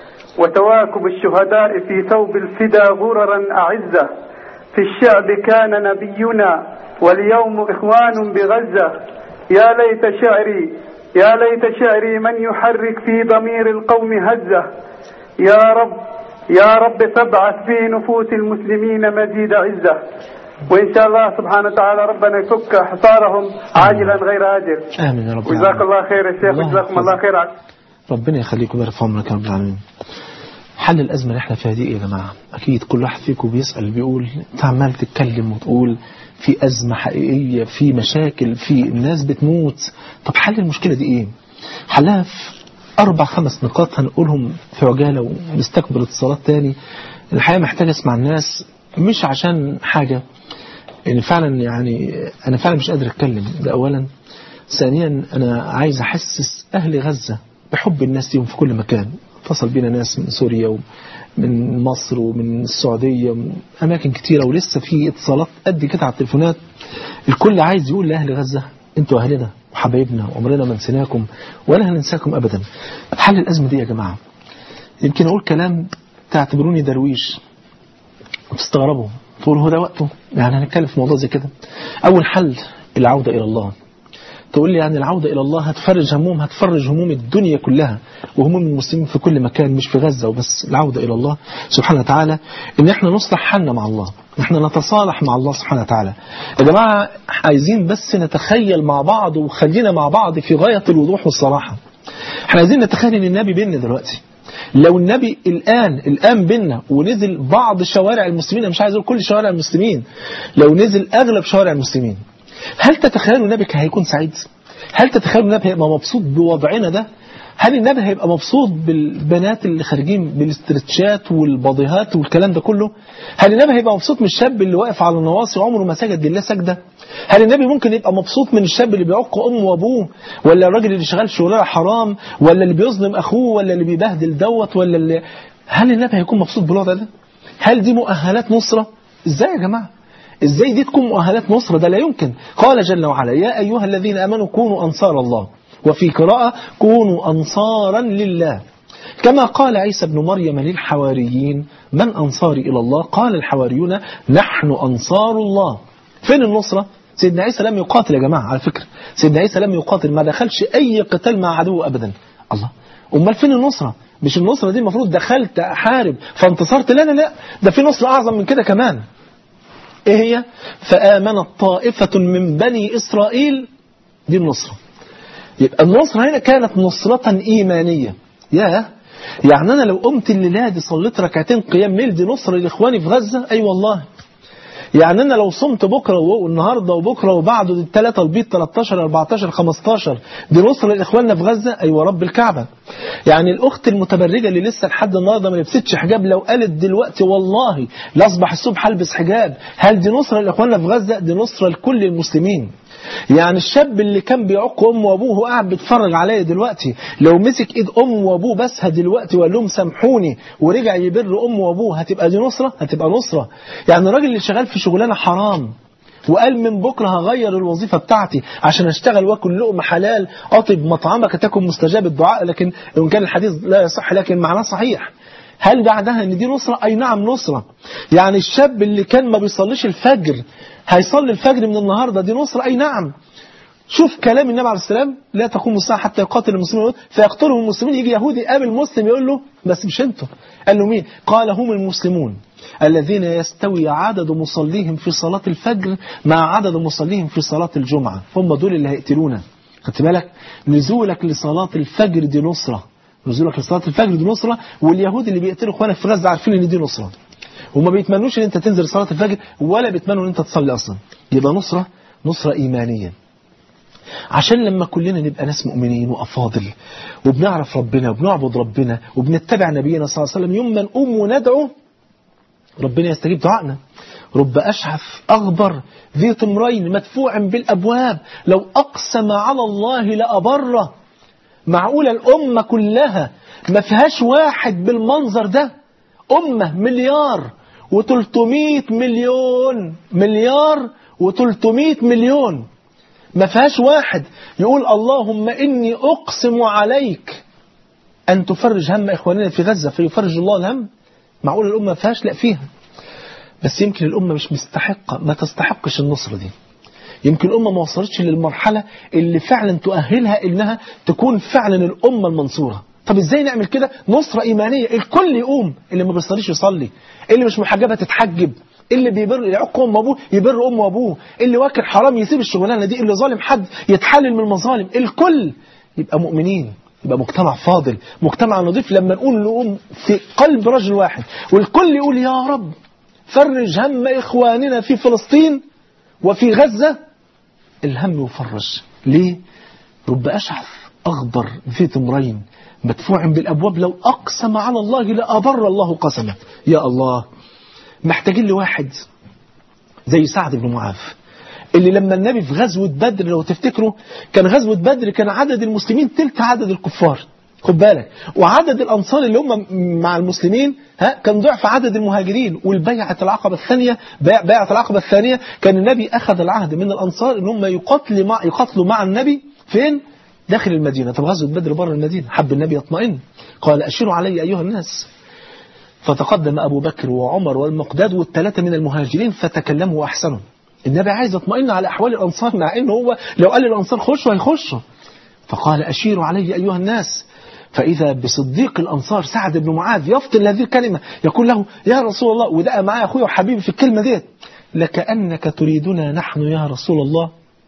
وتواكب الشهداء في ثوب الفدا غررا أعزة في الشعب كان نبينا واليوم إخوان بغزة يا ليت شعري يا ليت شعري من يحرك في ضمير القوم هزة يا رب يا رب فابعث في نفوس المسلمين مزيد عزة وإن شاء الله سبحانه وتعالى ربنا يفك حصارهم عاجلا غير آجل امين يا رب وجزاك العالمين الله خير يا شيخ الله وجزاكم الله يحفظك. خير على ربنا يخليكم ويبارك في عمرك يا رب العالمين حل الأزمة اللي احنا فيها دي ايه يا جماعة أكيد كل واحد فيكم بيسأل بيقول أنت عمال تتكلم وتقول في أزمة حقيقية في مشاكل في الناس بتموت طب حل المشكلة دي ايه حلها في أربع خمس نقاط هنقولهم في عجالة ونستقبل اتصالات تاني الحقيقة محتاج أسمع الناس مش عشان حاجة يعني فعلا يعني أنا فعلا مش قادر أتكلم ده أولا ثانيا أنا عايز أحسس أهل غزة بحب الناس ليهم في كل مكان اتصل بينا ناس من سوريا ومن مصر ومن السعودية ومن أماكن كتيرة ولسه في اتصالات قد كده على التليفونات الكل عايز يقول لأهل غزة أنتوا أهلنا وحبايبنا وعمرنا ما نسيناكم ولا هننساكم أبدا حل الأزمة دي يا جماعة يمكن أقول كلام تعتبروني درويش وتستغربوا تقولوا هو ده وقته يعني هنتكلم في موضوع زي كده أول حل العودة إلى الله تقول لي يعني العودة إلى الله هتفرج هموم هتفرج هموم الدنيا كلها وهموم المسلمين في كل مكان مش في غزة وبس العودة إلى الله سبحانه وتعالى إن إحنا نصلح حالنا مع الله إحنا نتصالح مع الله سبحانه وتعالى يا جماعة عايزين بس نتخيل مع بعض وخلينا مع بعض في غاية الوضوح والصراحة إحنا عايزين نتخيل إن النبي بيننا دلوقتي لو النبي الآن الآن بينا ونزل بعض شوارع المسلمين أنا مش عايز أقول كل شوارع المسلمين لو نزل أغلب شوارع المسلمين هل تتخيلوا النبي كان هيكون سعيد؟ هل تتخيلوا النبي هيبقى مبسوط بوضعنا ده؟ هل النبي هيبقى مبسوط بالبنات اللي خارجين بالاسترتشات والبضيهات والكلام ده كله؟ هل النبي هيبقى مبسوط من الشاب اللي واقف على النواصي عمره ما سجد لله سجده؟ هل النبي ممكن يبقى مبسوط من الشاب اللي بيعق امه وابوه ولا الراجل اللي شغال شغلانه حرام ولا اللي بيظلم اخوه ولا اللي بيبهدل دوت ولا اللي هل النبي هيكون مبسوط بالوضع ده؟ هل دي مؤهلات نصره؟ ازاي يا جماعه؟ ازاي دي تكون مؤهلات نصرة ده لا يمكن قال جل وعلا يا أيها الذين أمنوا كونوا أنصار الله وفي قراءة كونوا أنصارا لله كما قال عيسى بن مريم للحواريين من أنصاري إلى الله قال الحواريون نحن أنصار الله فين النصرة سيدنا عيسى لم يقاتل يا جماعة على فكرة سيدنا عيسى لم يقاتل ما دخلش أي قتال مع عدو أبدا الله أمال فين النصرة مش النصرة دي المفروض دخلت أحارب فانتصرت لا لا لا ده في نصرة أعظم من كده كمان ايه هي فآمنت طائفة من بني إسرائيل دي النصرة يبقى النصرة هنا كانت نصرة إيمانية يا يعني أنا لو قمت الليلة دي صليت ركعتين قيام ليل دي نصرة لإخواني في غزة أي أيوة والله يعني أنا لو صمت بكرة والنهاردة وبكرة وبعده دي الثلاثة البيض 13 14 15 دي نصرة لإخواننا في غزة أيوة رب الكعبة يعني الأخت المتبرجة اللي لسه لحد النهاردة ما لبستش حجاب لو قالت دلوقتي والله لأصبح الصبح ألبس حجاب هل دي نصرة لإخواننا في غزة دي نصرة لكل المسلمين يعني الشاب اللي كان بيعق امه وابوه وقاعد بيتفرج عليا دلوقتي لو مسك ايد امه وابوه بس دلوقتي وقال لهم سامحوني ورجع يبر امه وابوه هتبقى دي نصره هتبقى نصره يعني الراجل اللي شغال في شغلانه حرام وقال من بكره هغير الوظيفه بتاعتي عشان اشتغل واكل لقمه حلال اطب مطعمك تكن مستجاب الدعاء لكن ان كان الحديث لا يصح لكن معناه صحيح هل بعدها ان دي نصرة اي نعم نصرة يعني الشاب اللي كان ما بيصليش الفجر هيصلي الفجر من النهاردة دي نصرة اي نعم شوف كلام النبي عليه السلام لا تقوم الساعة حتى يقاتل المسلمين فيقتلهم المسلمين يجي يهودي يقابل مسلم يقول له بس مش انتوا قال له مين قال هم المسلمون الذين يستوي عدد مصليهم في صلاة الفجر مع عدد مصليهم في صلاة الجمعة هم دول اللي هيقتلونا خدت بالك نزولك لصلاة الفجر دي نصرة نزولك لصلاة الفجر دي نصرة واليهود اللي بيقتلوا اخوانك في غزة عارفين ان دي نصرة وما بيتمنوش ان انت تنزل صلاة الفجر ولا بيتمنوا ان انت تصلي اصلا يبقى نصرة نصرة ايمانية عشان لما كلنا نبقى ناس مؤمنين وأفاضل وبنعرف ربنا وبنعبد ربنا وبنتبع نبينا صلى الله عليه وسلم يوم ما نقوم وندعو ربنا يستجيب دعائنا رب أشعث أغبر ذي طمرين مدفوع بالأبواب لو أقسم على الله لأبره معقولة الأمة كلها ما فيهاش واحد بالمنظر ده أمة مليار و300 مليون مليار و300 مليون ما فيهاش واحد يقول اللهم إني أقسم عليك أن تفرج هم إخواننا في غزة فيفرج الله الهم معقول الأمة ما فيهاش لا فيها بس يمكن الأمة مش مستحقة ما تستحقش النصرة دي يمكن الأمة ما وصلتش للمرحلة اللي فعلا تؤهلها إنها تكون فعلا الأمة المنصورة طب ازاي نعمل كده نصرة إيمانية الكل يقوم اللي ما بيصليش يصلي اللي مش محجبة تتحجب اللي بيبر يعق امه وابوه يبر امه وابوه اللي واكل حرام يسيب الشغلانه دي اللي ظالم حد يتحلل من المظالم الكل يبقى مؤمنين يبقى مجتمع فاضل مجتمع نظيف لما نقول نقوم في قلب رجل واحد والكل يقول يا رب فرج هم إخواننا في فلسطين وفي غزة الهم يفرج ليه رب أشعث أغبر ذي تمرين مدفوع بالأبواب لو أقسم على الله لأبر الله قسمه يا الله محتاجين لواحد زي سعد بن معاذ اللي لما النبي في غزوة بدر لو تفتكروا كان غزوة بدر كان عدد المسلمين تلت عدد الكفار خد بالك وعدد الأنصار اللي هم مع المسلمين ها كان ضعف عدد المهاجرين والبيعة العقبة الثانية بيع بيعة العقبة الثانية كان النبي أخذ العهد من الأنصار إن هم يقاتلوا مع يقاتلوا مع النبي فين؟ داخل المدينة طب غزوة بدر بره المدينة حب النبي يطمئن قال أشيروا علي أيها الناس فتقدم أبو بكر وعمر والمقداد والثلاثة من المهاجرين فتكلموا وأحسنوا النبي عايز يطمئن على أحوال الأنصار مع إنه هو لو قال للأنصار خشوا هيخشوا فقال أشيروا علي أيها الناس فإذا بصديق الأنصار سعد بن معاذ يفطن هذه الكلمة يقول له يا رسول الله وده معايا أخويا وحبيبي في الكلمة ديت لكأنك تريدنا نحن يا رسول الله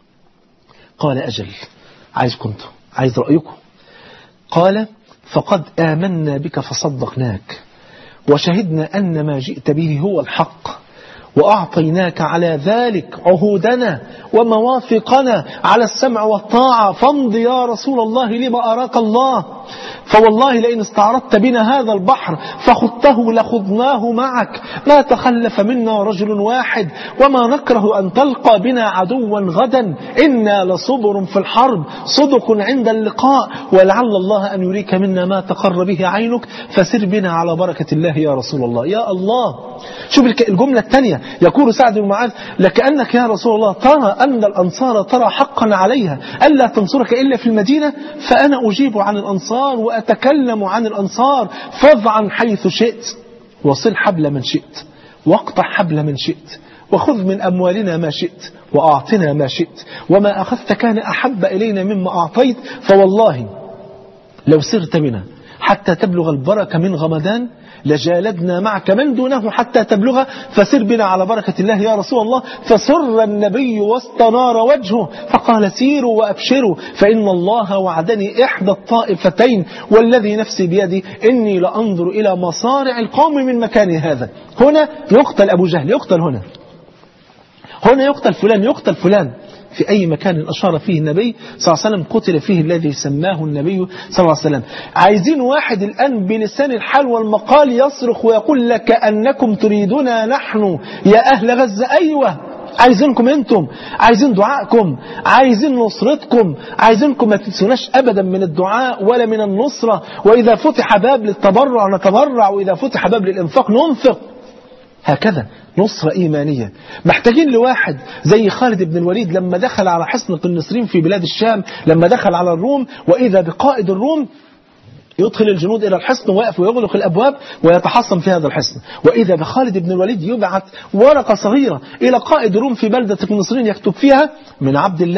قال أجل عايز كنت عايز رأيكم قال فقد آمنا بك فصدقناك وشهدنا أن ما جئت به هو الحق وأعطيناك على ذلك عهودنا ومواثقنا على السمع والطاعة فامض يا رسول الله لما أراك الله فوالله لئن استعرضت بنا هذا البحر فخذته لخذناه معك ما تخلف منا رجل واحد وما نكره أن تلقى بنا عدوا غدا إنا لصبر في الحرب صدق عند اللقاء ولعل الله أن يريك منا ما تقر به عينك فسر بنا على بركة الله يا رسول الله يا الله شوف الجملة الثانية يقول سعد بن معاذ لكأنك يا رسول الله ترى أن الأنصار ترى حقا عليها ألا تنصرك إلا في المدينة فأنا أجيب عن الأنصار وأتكلم عن الأنصار فض عن حيث شئت وصل حبل من شئت واقطع حبل من شئت وخذ من أموالنا ما شئت وأعطنا ما شئت وما أخذت كان أحب إلينا مما أعطيت فوالله لو سرت بنا حتى تبلغ البركة من غمدان لجالدنا معك من دونه حتى تبلغ فسر بنا على بركة الله يا رسول الله فسر النبي واستنار وجهه فقال سيروا وأبشروا فإن الله وعدني إحدى الطائفتين والذي نفسي بيدي إني لأنظر إلى مصارع القوم من مكان هذا هنا يقتل أبو جهل يقتل هنا هنا يقتل فلان يقتل فلان في أي مكان أشار فيه النبي صلى الله عليه وسلم قتل فيه الذي سماه النبي صلى الله عليه وسلم عايزين واحد الآن بلسان الحال والمقال يصرخ ويقول لك أنكم تريدنا نحن يا أهل غزة أيوة عايزينكم انتم عايزين دعائكم عايزين نصرتكم عايزينكم ما تنسوناش ابدا من الدعاء ولا من النصرة واذا فتح باب للتبرع نتبرع واذا فتح باب للانفاق ننفق هكذا نصرة إيمانية محتاجين لواحد زي خالد بن الوليد لما دخل على حصن النصرين في بلاد الشام لما دخل على الروم وإذا بقائد الروم يدخل الجنود إلى الحصن ويقف ويغلق الأبواب ويتحصن في هذا الحصن وإذا بخالد بن الوليد يبعث ورقة صغيرة إلى قائد الروم في بلدة النصرين يكتب فيها من عبد الله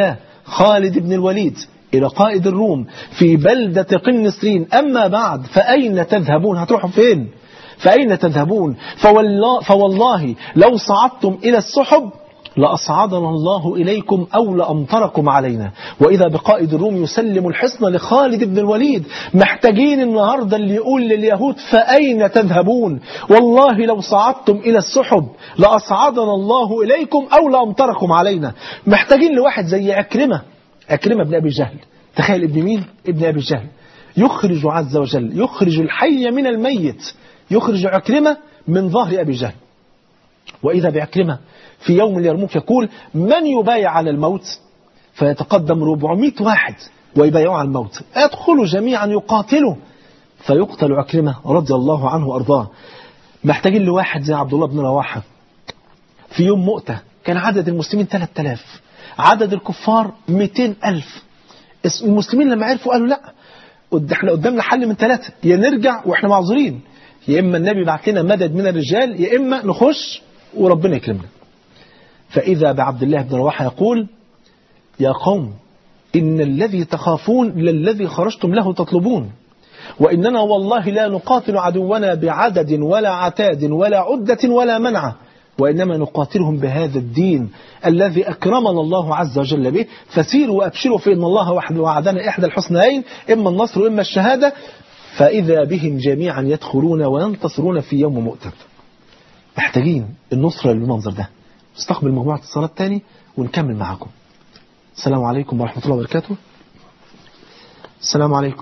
خالد بن الوليد إلى قائد الروم في بلدة قنسرين أما بعد فأين تذهبون هتروحوا فين فأين تذهبون فوالله, فوالله لو صعدتم إلى السحب لأصعدنا الله إليكم أو لأمطركم علينا وإذا بقائد الروم يسلم الحصن لخالد بن الوليد محتاجين النهاردة اللي يقول لليهود فأين تذهبون والله لو صعدتم إلى السحب لأصعدنا الله إليكم أو لأمطركم علينا محتاجين لواحد زي عكرمة عكرمة بن أبي جهل تخيل ابن مين؟ ابن أبي جهل يخرج عز وجل يخرج الحي من الميت يخرج عكرمة من ظهر أبي جهل وإذا بعكرمة في يوم اليرموك يقول من يبايع على الموت فيتقدم 400 واحد ويبايعوا على الموت يدخلوا جميعا يقاتلوا فيقتل عكرمة رضي الله عنه وأرضاه محتاجين لواحد زي عبد الله بن رواحة في يوم مؤتة كان عدد المسلمين 3000 عدد الكفار 200 ألف المسلمين لما عرفوا قالوا لا احنا قدامنا حل من ثلاثة يا نرجع واحنا معذورين يا إما النبي بعت لنا مدد من الرجال يا إما نخش وربنا يكرمنا فإذا بعبد الله بن رواحة يقول يا قوم إن الذي تخافون للذي خرجتم له تطلبون وإننا والله لا نقاتل عدونا بعدد ولا عتاد ولا عدة ولا منعة وإنما نقاتلهم بهذا الدين الذي أكرمنا الله عز وجل به فسيروا وأبشروا فإن الله وحده وعدنا إحدى الحسنين إما النصر وإما الشهادة فإذا بهم جميعا يدخلون وينتصرون في يوم مؤتم محتاجين النصرة للمنظر ده استقبل مجموعة الصلاة الثاني ونكمل معكم السلام عليكم ورحمة الله وبركاته السلام عليكم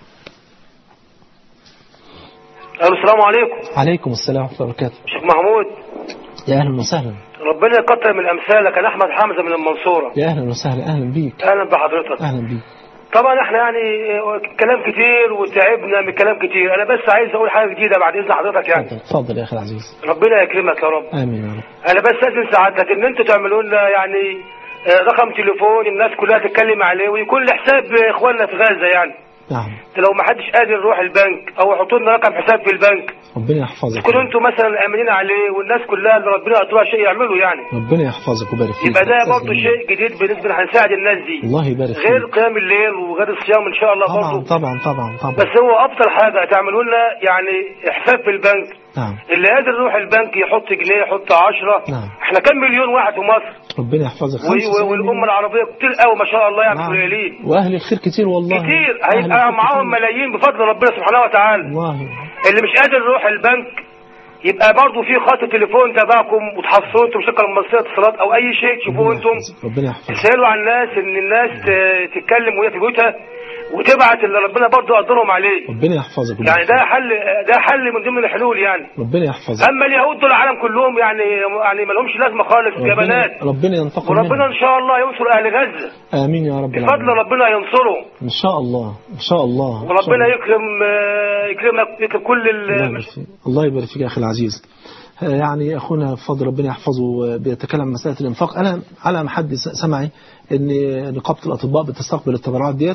الو السلام عليكم عليكم السلام ورحمة الله وبركاته شيخ محمود يا أهلا وسهلا ربنا يكتر من امثالك انا احمد حمزه من المنصوره يا أهلا وسهلا أهلا بيك اهلا بحضرتك أهلا بيك طبعا احنا يعني كلام كتير وتعبنا من كلام كتير انا بس عايز اقول حاجه جديده بعد اذن حضرتك يعني اتفضل اتفضل يا أخي العزيز ربنا يكرمك يا رب آمين يا رب انا بس اذن سعادتك ان انتوا تعملوا لنا يعني آه، رقم تليفون الناس كلها تتكلم عليه ويكون لحساب اخواننا في غزه يعني نعم لو ما حدش قادر يروح البنك او يحطوا لنا رقم حساب في البنك ربنا يحفظك تكونوا انتوا مثلا امنين عليه والناس كلها اللي ربنا قدرها شيء يعملوا يعني ربنا يحفظك ويبارك فيك يبقى ده أستاذ برضه جميل. شيء جديد بالنسبه لنا هنساعد الناس دي الله يبارك غير فيك قيام الليل وغير الصيام ان شاء الله طبعا برضه طبعا طبعا طبعا بس هو افضل حاجه تعملوا لنا يعني حساب في البنك نعم اللي قادر يروح البنك يحط جنيه يحط 10 نعم. احنا كام مليون واحد في مصر ربنا يحفظك و- و- والامه العربيه كتير قوي ما شاء الله يعني نعم. قليلين وأهل الخير كتير والله كتير أهل هيبقى الخير معاهم كتير. ملايين بفضل ربنا سبحانه وتعالى والله اللي مش قادر يروح البنك يبقى برضه في خط تليفون تبعكم وتحصلوا انتم شركه المصريه اتصالات او اي شيء تشوفوه انتم ربنا يحفظك تسالوا على الناس ان الناس ت- تتكلم وهي في بيوتها وتبعت اللي ربنا برضه قدرهم عليه ربنا يحفظك يعني ده حل ده حل من ضمن الحلول يعني ربنا يحفظك اما اليهود دول العالم كلهم يعني يعني ما لهمش لازمه خالص يا ربنا, بنات ربنا ينتقم وربنا منهم ان شاء الله ينصر اهل غزه آمين يا رب بفضل العالمين ربنا ينصره إن شاء الله إن شاء الله إن شاء وربنا الله. يكرم آه، يكرمك يكرم كل الله ال- يبارك فيك الله يبارك فيك يا أخي العزيز آه، يعني أخونا بفضل ربنا يحفظه آه، بيتكلم عن مسألة الإنفاق أنا على ما حد س- سمعي إن نقابة الأطباء بتستقبل التبرعات ديت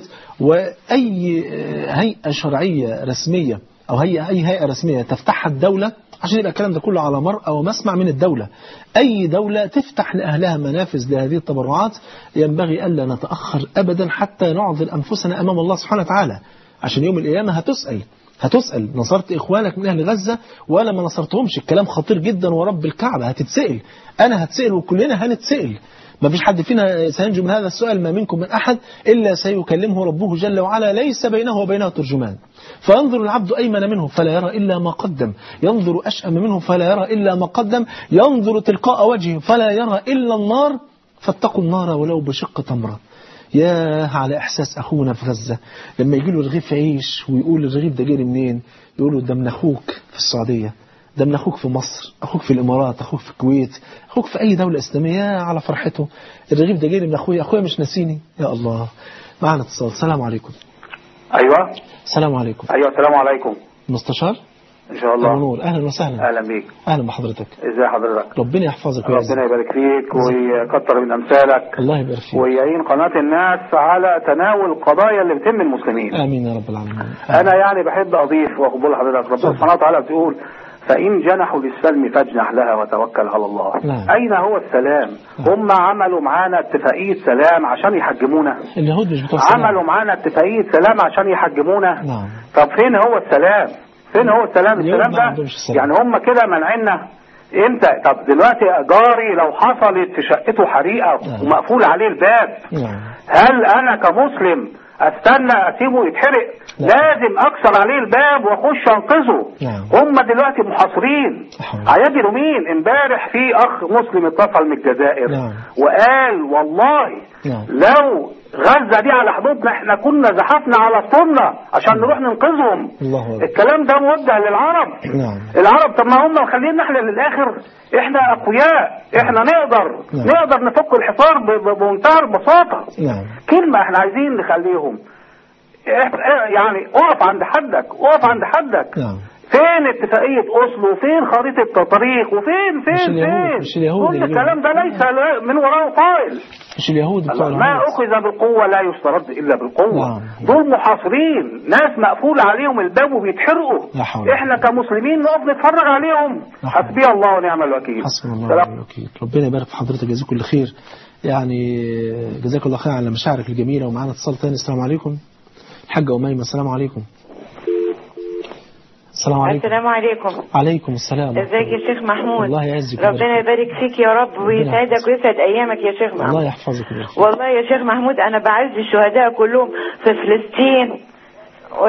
وأي آه، هيئة شرعية رسمية أو هي أي هيئة رسمية تفتحها الدولة عشان يبقى الكلام ده كله على مرأى ومسمع من الدولة أي دولة تفتح لأهلها منافذ لهذه التبرعات ينبغي ألا نتأخر أبدا حتى نعذر أنفسنا أمام الله سبحانه وتعالى عشان يوم القيامة هتسأل هتسأل نصرت إخوانك من أهل غزة ولا ما نصرتهمش الكلام خطير جدا ورب الكعبة هتتسأل أنا هتسأل وكلنا هنتسأل ما فيش حد فينا سينجو من هذا السؤال ما منكم من أحد إلا سيكلمه ربه جل وعلا ليس بينه وبينه ترجمان فينظر العبد أيمن منه فلا يرى إلا ما قدم ينظر أشأم منه فلا يرى إلا ما قدم ينظر تلقاء وجهه فلا يرى إلا النار فاتقوا النار ولو بشق تمرة يا على إحساس أخونا في غزة لما يجي له رغيف عيش ويقول الرغيف ده جاي منين يقول له ده من أخوك في السعودية ده من أخوك في مصر أخوك في الإمارات أخوك في الكويت أخوك في أي دولة إسلامية يا على فرحته الرغيف ده جاي من أخويا أخويا مش ناسيني يا الله معنا اتصال السلام عليكم ايوه السلام عليكم ايوه السلام عليكم مستشار ان شاء أبو الله نور أهلا وسهلا اهلا بيك أهلا بحضرتك ازي حضرتك ربنا يحفظك ويعزك ربنا يبارك فيك ويكتر من امثالك الله يبارك فيك ويعين قناه الناس على تناول القضايا اللي بتهم المسلمين آمين يا رب العالمين انا يعني بحب اضيف واخد بال حضرتك ربنا سبحانه وتعالى بتقول فإن جنحوا للسلم فاجنح لها وتوكل على الله نعم. أين هو السلام هم عملوا معانا اتفاقية سلام عشان يحجمونا اليهود مش بتوع السلام. عملوا معانا اتفاقية سلام عشان يحجمونا نعم طب فين هو السلام فين هو السلام اليهود السلام ما ده عندهمش السلام. يعني هم كده منعنا انت طب دلوقتي جاري لو حصلت في شقته حريقه ومقفول عليه الباب نعم هل انا كمسلم استنى اسيبه يتحرق لازم اكسر عليه الباب واخش انقذه نعم هم دلوقتي محاصرين هيجروا مين امبارح في اخ مسلم اتصل من الجزائر نعم وقال والله نعم لو غزه دي على حدودنا احنا كنا زحفنا على طولنا عشان نروح ننقذهم الله أكبر الكلام ده موجه للعرب نعم العرب طب ما هم مخلينا احنا للاخر احنا اقوياء احنا نقدر نعم. نقدر نفك الحصار ب- ب- بمنتهى البساطه نعم كلمه احنا عايزين نخليهم إح- إح- يعني اقف عند حدك اقف عند حدك نعم فين اتفاقية أوسلو فين خريطة الطريق وفين مش فين اليهود- فين مش اليهود كل اللي الكلام ده ليس لا- من وراءه فايل مش اليهود بتوع ما العهد. أخذ بالقوة لا يسترد إلا بالقوة نعم. دول محاصرين ناس مقفول عليهم الباب وبيتحرقوا لا حول احنا كمسلمين نقف نتفرج عليهم حسبي الله ونعم الوكيل حسبنا الله سلام. ونعم الوكيل ربنا يبارك في حضرتك جزاك كل خير يعني جزاك الله خير على مشاعرك الجميلة ومعانا اتصال تاني السلام عليكم الحاجة أميمة السلام عليكم السلام عليكم السلام عليكم عليكم السلام ازيك يا شيخ محمود الله يعزك ربنا يبارك فيك يا رب ويسعدك ويسعد ايامك يا شيخ محمود الله يحفظك ويبارك فيك. والله يا شيخ محمود انا بعز الشهداء كلهم في فلسطين و...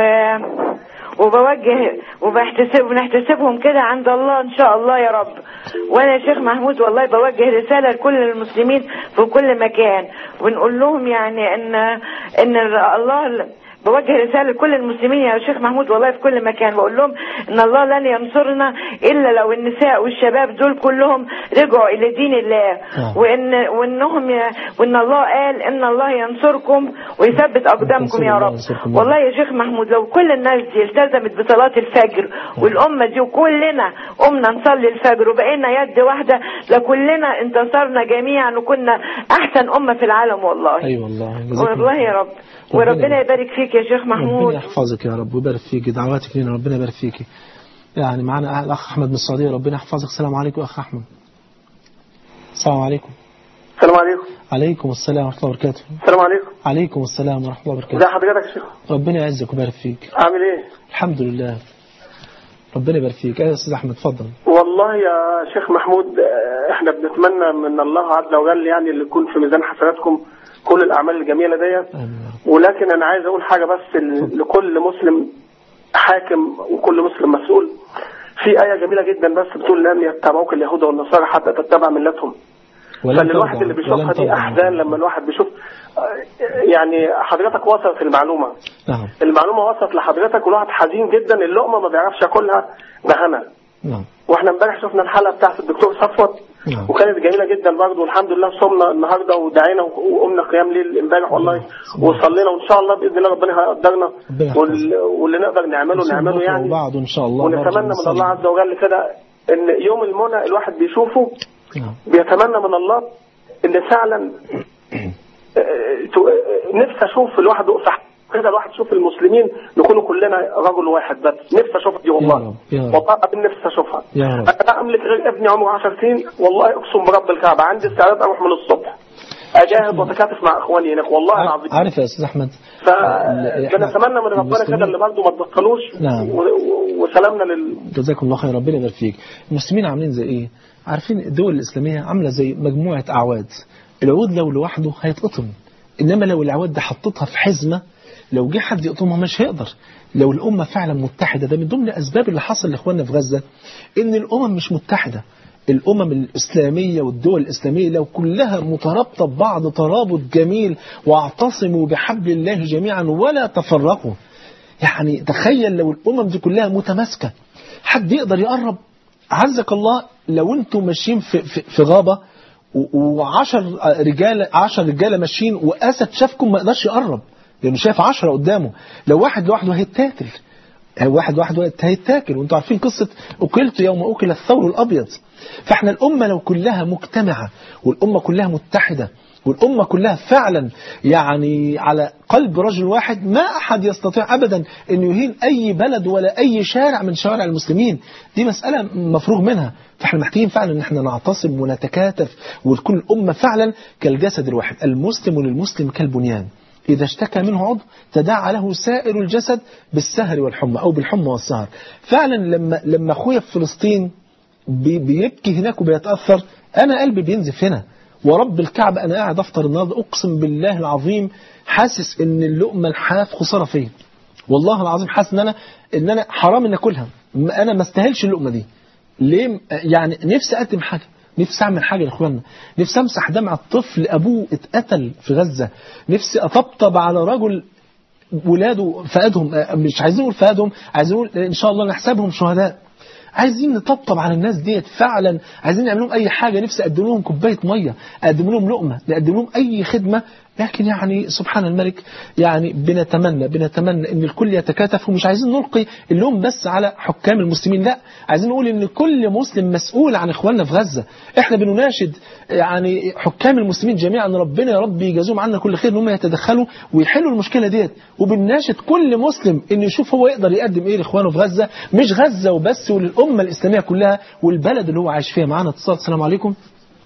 وبوجه وبحتسب ونحتسبهم كده عند الله ان شاء الله يا رب وانا يا شيخ محمود والله بوجه رساله لكل المسلمين في كل مكان ونقول لهم يعني ان ان الله بوجه رسالة لكل المسلمين يا شيخ محمود والله في كل مكان بقول لهم ان الله لن ينصرنا الا لو النساء والشباب دول كلهم رجعوا الى دين الله نعم. وان وانهم ي... وان الله قال ان الله ينصركم ويثبت اقدامكم يا رب ينصركم. والله يا شيخ محمود لو كل الناس دي التزمت بصلاة الفجر والامة دي وكلنا قمنا نصلي الفجر وبقينا يد واحدة لكلنا انتصرنا جميعا وكنا احسن امة في العالم والله أي والله جزاك الله والله يا رب وربنا يبارك فيك يا شيخ محمود ربنا يحفظك يا رب ويبارك فيك دعواتك لنا ربنا يبارك فيك يعني معنا الأخ أحمد من السعودية ربنا يحفظك السلام عليكم أخ أحمد السلام عليكم السلام عليكم عليكم السلام ورحمة الله وبركاته السلام عليكم عليكم السلام ورحمة الله ازي وبركاته حضرتك يا شيخ ربنا يعزك ويبارك فيك عامل ايه الحمد لله ربنا يبارك فيك يا أستاذ أحمد اتفضل والله يا شيخ محمود آه، احنا بنتمنى من الله عز وجل يعني اللي يكون في ميزان حسناتكم كل الاعمال الجميله ديت ولكن انا عايز اقول حاجه بس ل- لكل مسلم حاكم وكل مسلم مسؤول في آية جميلة جدا بس بتقول لن يتبعوك اليهود والنصارى حتى تتبع ملتهم ولن فالواحد ترضى- اللي بيشوفها ولن دي ترضى أحزان لما الواحد بيشوف آه، يعني حضرتك وصلت المعلومة نعم المعلومة وصلت لحضرتك والواحد حزين جدا اللقمة ما بيعرفش ياكلها بهنا نعم واحنا امبارح شفنا الحلقة بتاعت الدكتور صفوت نعم وكانت جميلة جدا برضه والحمد لله صمنا النهاردة ودعينا وقمنا قيام ليل امبارح والله وصلينا وان شاء الله باذن الله ربنا هيقدرنا وال- واللي نقدر نعمله نعمله يعني وبعد إن شاء الله ونتمنى برضه من نصلي. الله عز وجل كده ان يوم المنى الواحد بيشوفه نعم. بيتمنى من الله ان فعلا آه، تو- آه، نفسي اشوف الواحد يقف كده الواحد يشوف المسلمين نكونوا كلنا رجل واحد بس نفسي اشوف دي والله يا رب والله العظيم نفسي اشوفها يا رب انا لا املك غير ابني عمره 10 سنين والله اقسم برب الكعبه عندي استعداد اروح من الصبح اجاهد واتكاتف مع اخواني هناك والله العظيم عارف يا أستاذ أحمد فبنتمنى من ربنا كده اللي برضه ما تبطلوش نعم. و- و- وسلامنا لل جزاكم الله خير ربنا يبارك فيك المسلمين عاملين زي ايه عارفين الدول الاسلاميه عامله زي مجموعه اعواد العود لو لوحده هيتقطم انما لو العواد دي حطيتها في حزمه لو جه حد يقطمها مش هيقدر لو الامه فعلا متحده ده من ضمن الاسباب اللي حصل لاخواننا في غزه ان الامم مش متحده الأمم الإسلامية والدول الإسلامية لو كلها مترابطة ببعض ترابط جميل واعتصموا بحبل الله جميعا ولا تفرقوا يعني تخيل لو الأمم دي كلها متماسكة حد يقدر يقرب عزك الله لو انتم ماشيين في, في, في غابة و- وعشر رجال عشر رجالة ماشيين وأسد شافكم ما يقدرش يقرب لأنه شايف عشرة قدامه لو واحد لوحده هيتاكل واحد واحد هيتاكل وانتم عارفين قصة أكلت يوم أكل الثور الأبيض فاحنا الأمة لو كلها مجتمعة والأمة كلها متحدة والأمة كلها فعلا يعني على قلب رجل واحد ما أحد يستطيع أبدا أن يهين أي بلد ولا أي شارع من شوارع المسلمين دي مسألة مفروغ منها فاحنا محتاجين فعلا ان احنا نعتصم ونتكاتف وتكون الأمة فعلا كالجسد الواحد المسلم للمسلم كالبنيان إذا اشتكى منه عضو تداعى له سائر الجسد بالسهر والحمى أو بالحمى والسهر فعلا لما لما أخويا في فلسطين بي- بيبكي هناك وبيتأثر أنا قلبي بينزف هنا ورب الكعبة أنا قاعد أفطر النهارده أقسم بالله العظيم حاسس إن اللقمة الحاف خسارة فيا والله العظيم حاسس إن أنا إن أنا حرام إن أكلها م- أنا ما استاهلش اللقمة دي ليه يعني نفسي أقدم حاجة نفسي أعمل حاجة لإخواننا نفسي أمسح دمع الطفل أبوه اتقتل في غزة نفسي أطبطب على رجل ولاده فقدهم آه، مش عايزين نقول فقدهم عايزين نقول ان شاء الله نحسبهم شهداء عايزين نطبطب على الناس ديت فعلا عايزين نعمل لهم اي حاجه نفسي اقدم لهم كوبايه ميه اقدم لهم لقمه نقدم لهم اي خدمه لكن يعني سبحان الملك يعني بنتمنى بنتمنى ان الكل يتكاتف ومش عايزين نلقي اللوم بس على حكام المسلمين لا عايزين نقول ان كل مسلم مسؤول عن اخواننا في غزه احنا بنناشد يعني حكام المسلمين جميعا ان ربنا يا رب يجازيهم عنا كل خير ان هم يتدخلوا ويحلوا المشكله ديت وبنناشد كل مسلم ان يشوف هو يقدر يقدم ايه لاخوانه في غزه مش غزه وبس وللامه الاسلاميه كلها والبلد اللي هو عايش فيها معانا اتصال السلام عليكم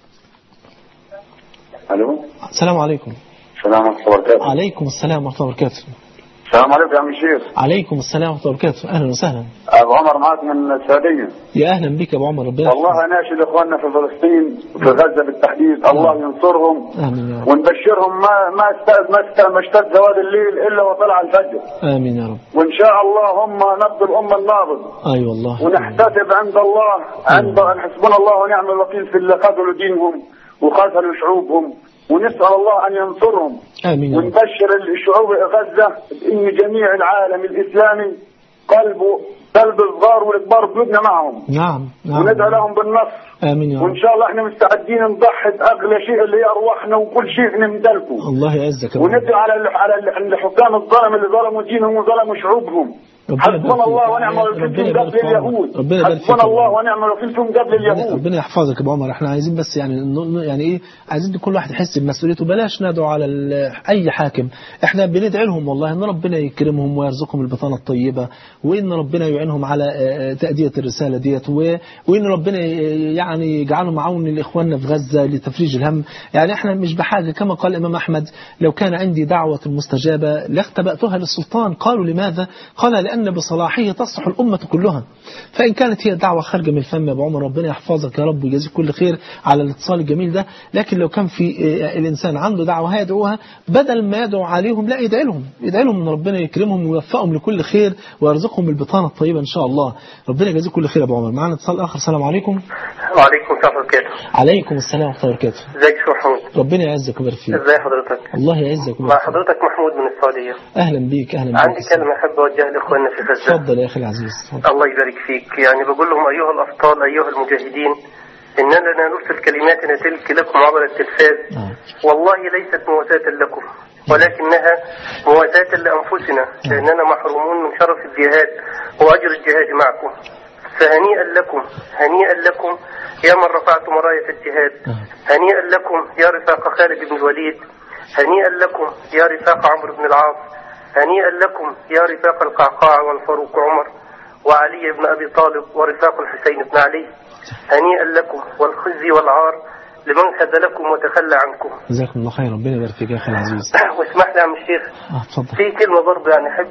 الو السلام عليكم السلام ورحمه الله وبركاته عليكم السلام ورحمه الله وبركاته السلام عليكم يا عم الشيخ عليكم السلام ورحمه الله وبركاته اهلا وسهلا ابو عمر معك من السعوديه يا اهلا بك يا ابو عمر ربنا والله اناشد اخواننا في فلسطين في غزه بالتحديد الله ينصرهم امين يا رب ونبشرهم ما ما استاذ ما استاذ ما اشتد زوال الليل الا وطلع الفجر امين يا رب وان شاء الله هم نبض الامه النابض اي والله ونحتسب عند الله عند حسبنا الله ونعم الوكيل في اللي قتلوا دينهم وقتلوا شعوبهم ونسال الله ان ينصرهم امين يا رب ونبشر الشعوب غزة بأن جميع العالم الإسلامي قلبه قلب الصغار والكبار بيدنا معهم نعم نعم وندعو لهم بالنصر امين يا وإن رب شاء الله احنا مستعدين نضحي بأغلى شيء اللي هي أرواحنا وكل شيء نمتلكه الله يعزك يا رب وندعو على ال- على ال- الحكام الظلم اللي ظلموا دينهم وظلموا شعوبهم ربنا حسبنا يبارك الله فيك. ونعم الوكيل ربنا فيهم يبارك قبل في عمرك. اليهود ربنا يبارك فيك حسبنا يا الله رب. ونعم الوكيل فيهم قبل اليهود ربنا يحفظك يا ابو عمر احنا عايزين بس يعني ن- ن- يعني ايه عايزين كل واحد يحس بمسؤوليته بلاش ندعو على ال- اي حاكم احنا بندعي لهم والله ان ربنا يكرمهم ويرزقهم البطانه الطيبه وان ربنا يعينهم على آه، تاديه الرساله ديت و- وان ربنا ي- يعني يجعلهم عون لاخواننا في غزه لتفريج الهم يعني احنا مش بحاجه كما قال الامام احمد لو كان عندي دعوه مستجابه لاختبأتها للسلطان قالوا لماذا قال لان بصلاحه تصلح الامه كلها فان كانت هي دعوه خارجه من الفم يا ابو عمر ربنا يحفظك يا رب ويجازيك كل خير على الاتصال الجميل ده لكن لو كان في آه، الانسان عنده دعوه هيدعوها بدل ما يدعو عليهم لا يدعي لهم يدعي لهم ان ربنا يكرمهم ويوفقهم لكل خير ويرزقهم البطانه الطيبه ان شاء الله ربنا يجازيك كل خير يا ابو عمر معانا اتصال اخر السلام عليكم وعليكم السلام ورحمة الله وبركاته عليكم السلام ورحمه الله وبركاته ازيك يا شيخ محمود ربنا يعزك ويبارك فيك ازي حضرتك الله يعزك مع ويبارك فيك حضرتك محمود من السعودية اهلا بيك اهلا بيك عندي كلمة أحب أوجهها لإخواننا في غزة اتفضل يا اخي العزيز اتفضل. الله يبارك فيك يعني بقول لهم أيها الأبطال أيها المجاهدين إننا لا نرسل كلماتنا تلك لكم عبر التلفاز والله ليست مواساة لكم ولكنها مواساة لأنفسنا لأننا محرومون من شرف الجهاد وأجر الجهاد معكم فهنيئا لكم هنيئا لكم يا من رفعتم راية الجهاد هنيئا لكم يا رفاق خالد بن الوليد هنيئا لكم يا رفاق عمرو بن العاص هنيئا لكم يا رفاق القعقاع والفاروق عمر وعلي بن أبي طالب ورفاق الحسين بن علي هنيئا لكم والخزي والعار لمن خذلكم وتخلى عنكم جزاكم الله خير ربنا يبارك فيك يا اخي العزيز واسمح لي يا عم الشيخ اه اتفضل في كلمة برضه يعني أحب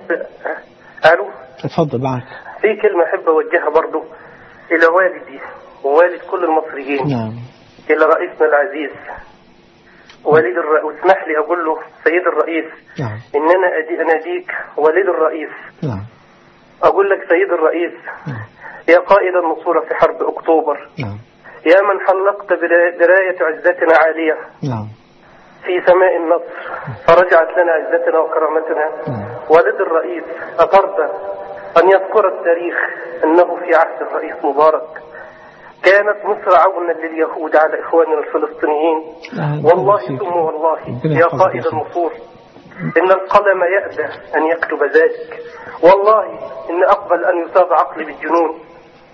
ألو اتفضل معك في كلمة أحب أوجهها برضه إلى والدي ووالد كل المصريين نعم إلى رئيسنا العزيز وليد الر... واسمح لي أقول له سيد الرئيس نعم إننا أدي... أناديك وليد الرئيس نعم أقول لك سيد الرئيس يا قائد النصورة في حرب أكتوبر نعم يا من حلقت برا- براية عزتنا عالية نعم في سماء النصر فرجعت لنا عزتنا وكرامتنا ولد الرئيس أطرت أن يذكر التاريخ أنه في عهد الرئيس مبارك كانت مصر عونا لليهود على إخواننا الفلسطينيين والله ثم والله يا قائد النصور إن القلم يأبى أن يكتب ذلك والله إن أقبل أن يصاب عقلي بالجنون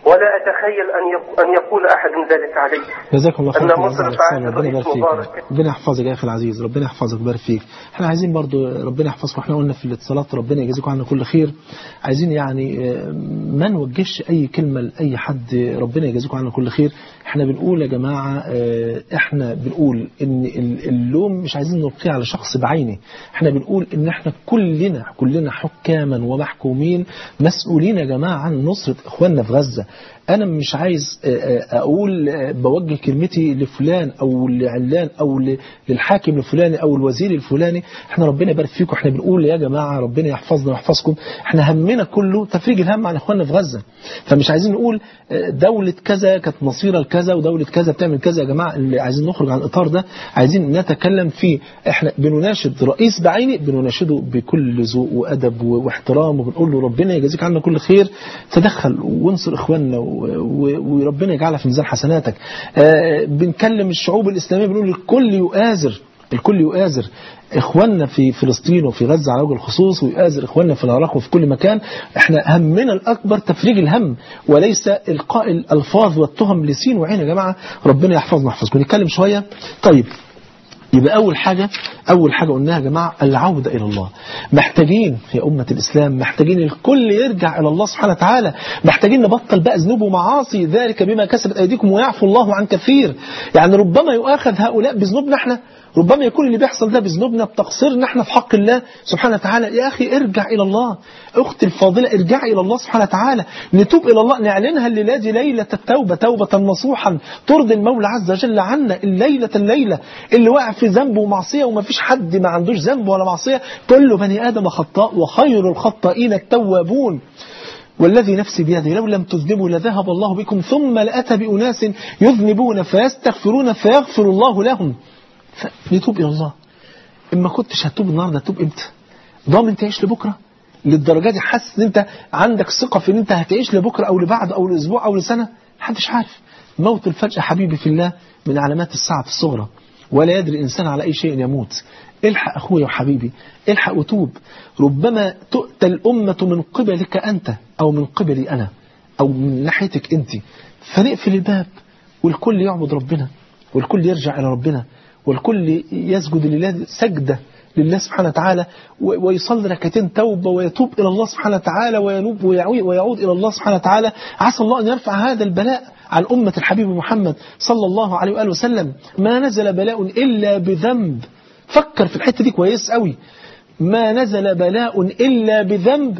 ولا أتخيل أن يق- أن يقول أحد ذلك علي جزاك الله خير أن في مصر العزيز فعلت والإحسان. ربنا رئيس يبارك مبارك فيك ربنا يحفظك يا اخي العزيز ربنا يحفظك ويبارك فيك احنا عايزين برضو ربنا يحفظكم احنا قلنا في الاتصالات ربنا يجازيكم عنا كل خير عايزين يعني آه، ما نوجهش اي كلمه لاي حد ربنا يجازيكم عنا كل خير احنا بنقول يا جماعه آه، احنا بنقول ان ال- اللوم مش عايزين نلقيه على شخص بعينه احنا بنقول ان احنا كلنا كلنا حكاما ومحكومين مسؤولين يا جماعه عن نصره اخواننا في غزه انا مش عايز آه، آه، اقول آه، بوجه كلمتي لفلان او لعلان او ل- للحاكم الفلاني او الوزير الفلاني احنا ربنا يبارك فيكم احنا بنقول يا جماعه ربنا يحفظنا ويحفظكم احنا همنا كله تفريج الهم عن اخواننا في غزه فمش عايزين نقول آه، دوله كذا كانت مصيره لكذا ودوله كذا بتعمل كذا يا جماعه اللي عايزين نخرج عن الاطار ده عايزين نتكلم فيه احنا بنناشد رئيس بعيني بنناشده بكل ذوق وادب و- واحترام وبنقول له ربنا يجازيك عنا كل خير تدخل وانصر اخواننا و- و- وربنا يجعلها في ميزان حسناتك آه، بنكلم الشعوب الاسلاميه بنقول الكل يؤازر الكل يؤازر اخواننا في فلسطين وفي غزه على وجه الخصوص ويؤازر اخواننا في العراق وفي كل مكان احنا همنا الاكبر تفريج الهم وليس القاء الالفاظ والتهم لسين وعين يا جماعه ربنا يحفظنا ويحفظكم نتكلم شويه طيب يبقى أول حاجة أول حاجة قلناها يا جماعة العودة إلى الله محتاجين يا أمة الإسلام محتاجين الكل يرجع إلى الله سبحانه وتعالى محتاجين نبطل بقى ذنوب ومعاصي ذلك بما كسبت أيديكم ويعفو الله عن كثير يعني ربما يؤاخذ هؤلاء بذنوبنا احنا ربما يكون اللي بيحصل ده بذنوبنا بتقصيرنا احنا في حق الله سبحانه وتعالى يا أخي ارجع إلى الله أختي الفاضلة ارجعي إلى الله سبحانه وتعالى نتوب إلى الله نعلنها الليلة دي ليلة التوبة توبة نصوحا ترضي المولى عز وجل عنا الليلة الليلة اللي واقع في ذنب ومعصية وما فيش حد ما عندوش ذنب ولا معصية كل بني آدم خطاء وخير الخطائين التوابون والذي نفسي بيده لو لم تذنبوا لذهب الله بكم ثم لأتى بأناس يذنبون فيستغفرون فيغفر الله لهم فنتوب إلى الله إما كنتش هتوب النهارده هتوب إمتى ضامن تعيش لبكرة للدرجة دي حاسس ان انت عندك ثقة في ان انت هتعيش لبكرة او لبعد او لاسبوع او لسنة محدش عارف موت الفجأة حبيبي في الله من علامات الساعة الصغرى ولا يدري الإنسان على أي شيء يموت الحق أخويا وحبيبي الحق وتوب ربما تؤتى الأمة من قبلك أنت أو من قبلي أنا أو من ناحيتك أنت فنقفل الباب والكل يعبد ربنا والكل يرجع إلى ربنا والكل يسجد لله سجدة لله سبحانه وتعالى و- ويصلي ركعتين توبة ويتوب إلى الله سبحانه وتعالى وينوب ويعود, ويعود إلى الله سبحانه وتعالى عسى الله أن يرفع هذا البلاء عن أمة الحبيب محمد صلى الله عليه وآله وسلم ما نزل بلاء إلا بذنب فكر في الحتة دي كويس قوي ما نزل بلاء إلا بذنب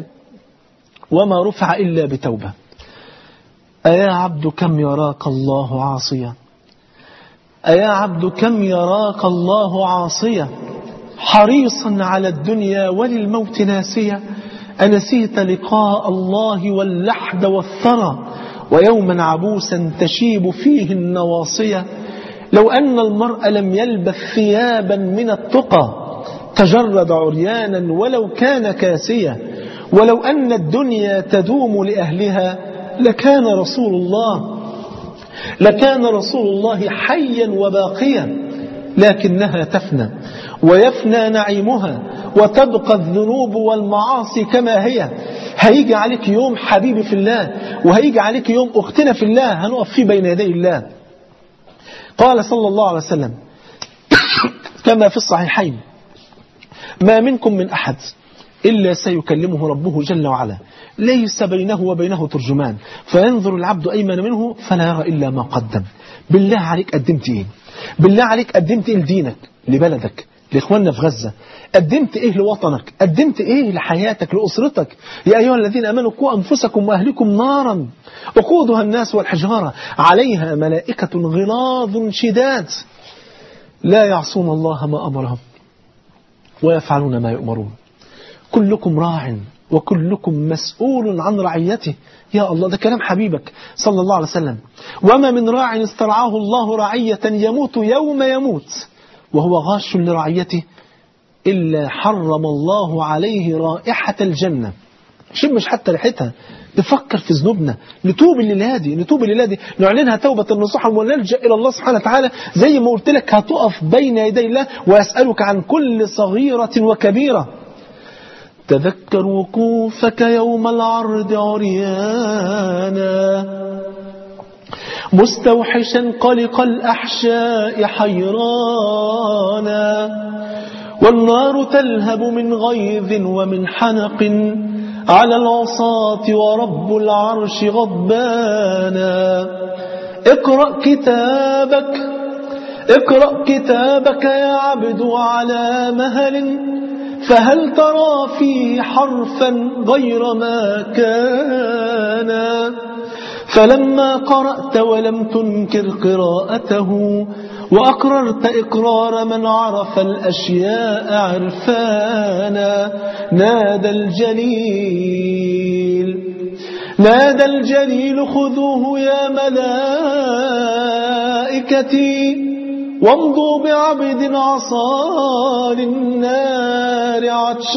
وما رفع إلا بتوبة أيا عبد كم يراك الله عاصيا أيا عبد كم يراك الله عاصيا حريصا على الدنيا وللموت ناسيا أنسيت لقاء الله واللحد والثرى ويوما عبوسا تشيب فيه النواصية لو أن المرء لم يلبث ثيابا من التقى تجرد عريانا ولو كان كاسيا ولو أن الدنيا تدوم لأهلها لكان رسول الله لكان رسول الله حيا وباقيا لكنها تفنى ويفنى نعيمها وتبقى الذنوب والمعاصي كما هي هيجي عليك يوم حبيبي في الله وهيجي عليك يوم أختنا في الله هنقف فيه بين يدي الله قال صلى الله عليه وسلم كما في الصحيحين ما منكم من أحد إلا سيكلمه ربه جل وعلا ليس بينه وبينه ترجمان فينظر العبد أيمن منه فلا يرى إلا ما قدم بالله عليك قدمت إيه بالله عليك قدمت إيه لدينك لبلدك لإخواننا في غزة قدمت إيه لوطنك قدمت إيه لحياتك لأسرتك يا أيها الذين أمنوا قوا أنفسكم وأهلكم نارا وقودها الناس والحجارة عليها ملائكة غلاظ شداد لا يعصون الله ما أمرهم ويفعلون ما يؤمرون كلكم راع وكلكم مسؤول عن رعيته يا الله ده كلام حبيبك صلى الله عليه وسلم وما من راع استرعاه الله رعية يموت يوم يموت وهو غاش لرعيته إلا حرم الله عليه رائحة الجنة شمش حتى ريحتها نفكر في ذنوبنا نتوب الليلة دي نتوب الليلة دي نعلنها توبة نصوحا ونلجأ إلى الله سبحانه وتعالى زي ما قلت لك هتقف بين يدي الله ويسألك عن كل صغيرة وكبيرة تذكر وقوفك يوم العرض عريانا مستوحشا قلق الأحشاء حيرانا والنار تلهب من غيظ ومن حنق على العصاة ورب العرش غضبانا اقرأ كتابك اقرأ كتابك يا عبد على مهل فهل ترى فيه حرفا غير ما كان فلما قرأت ولم تنكر قراءته وأقررت إقرار من عرف الأشياء عرفانا نادى الجليل نادى الجليل خذوه يا ملائكتي وامضوا بعبد عصى للنار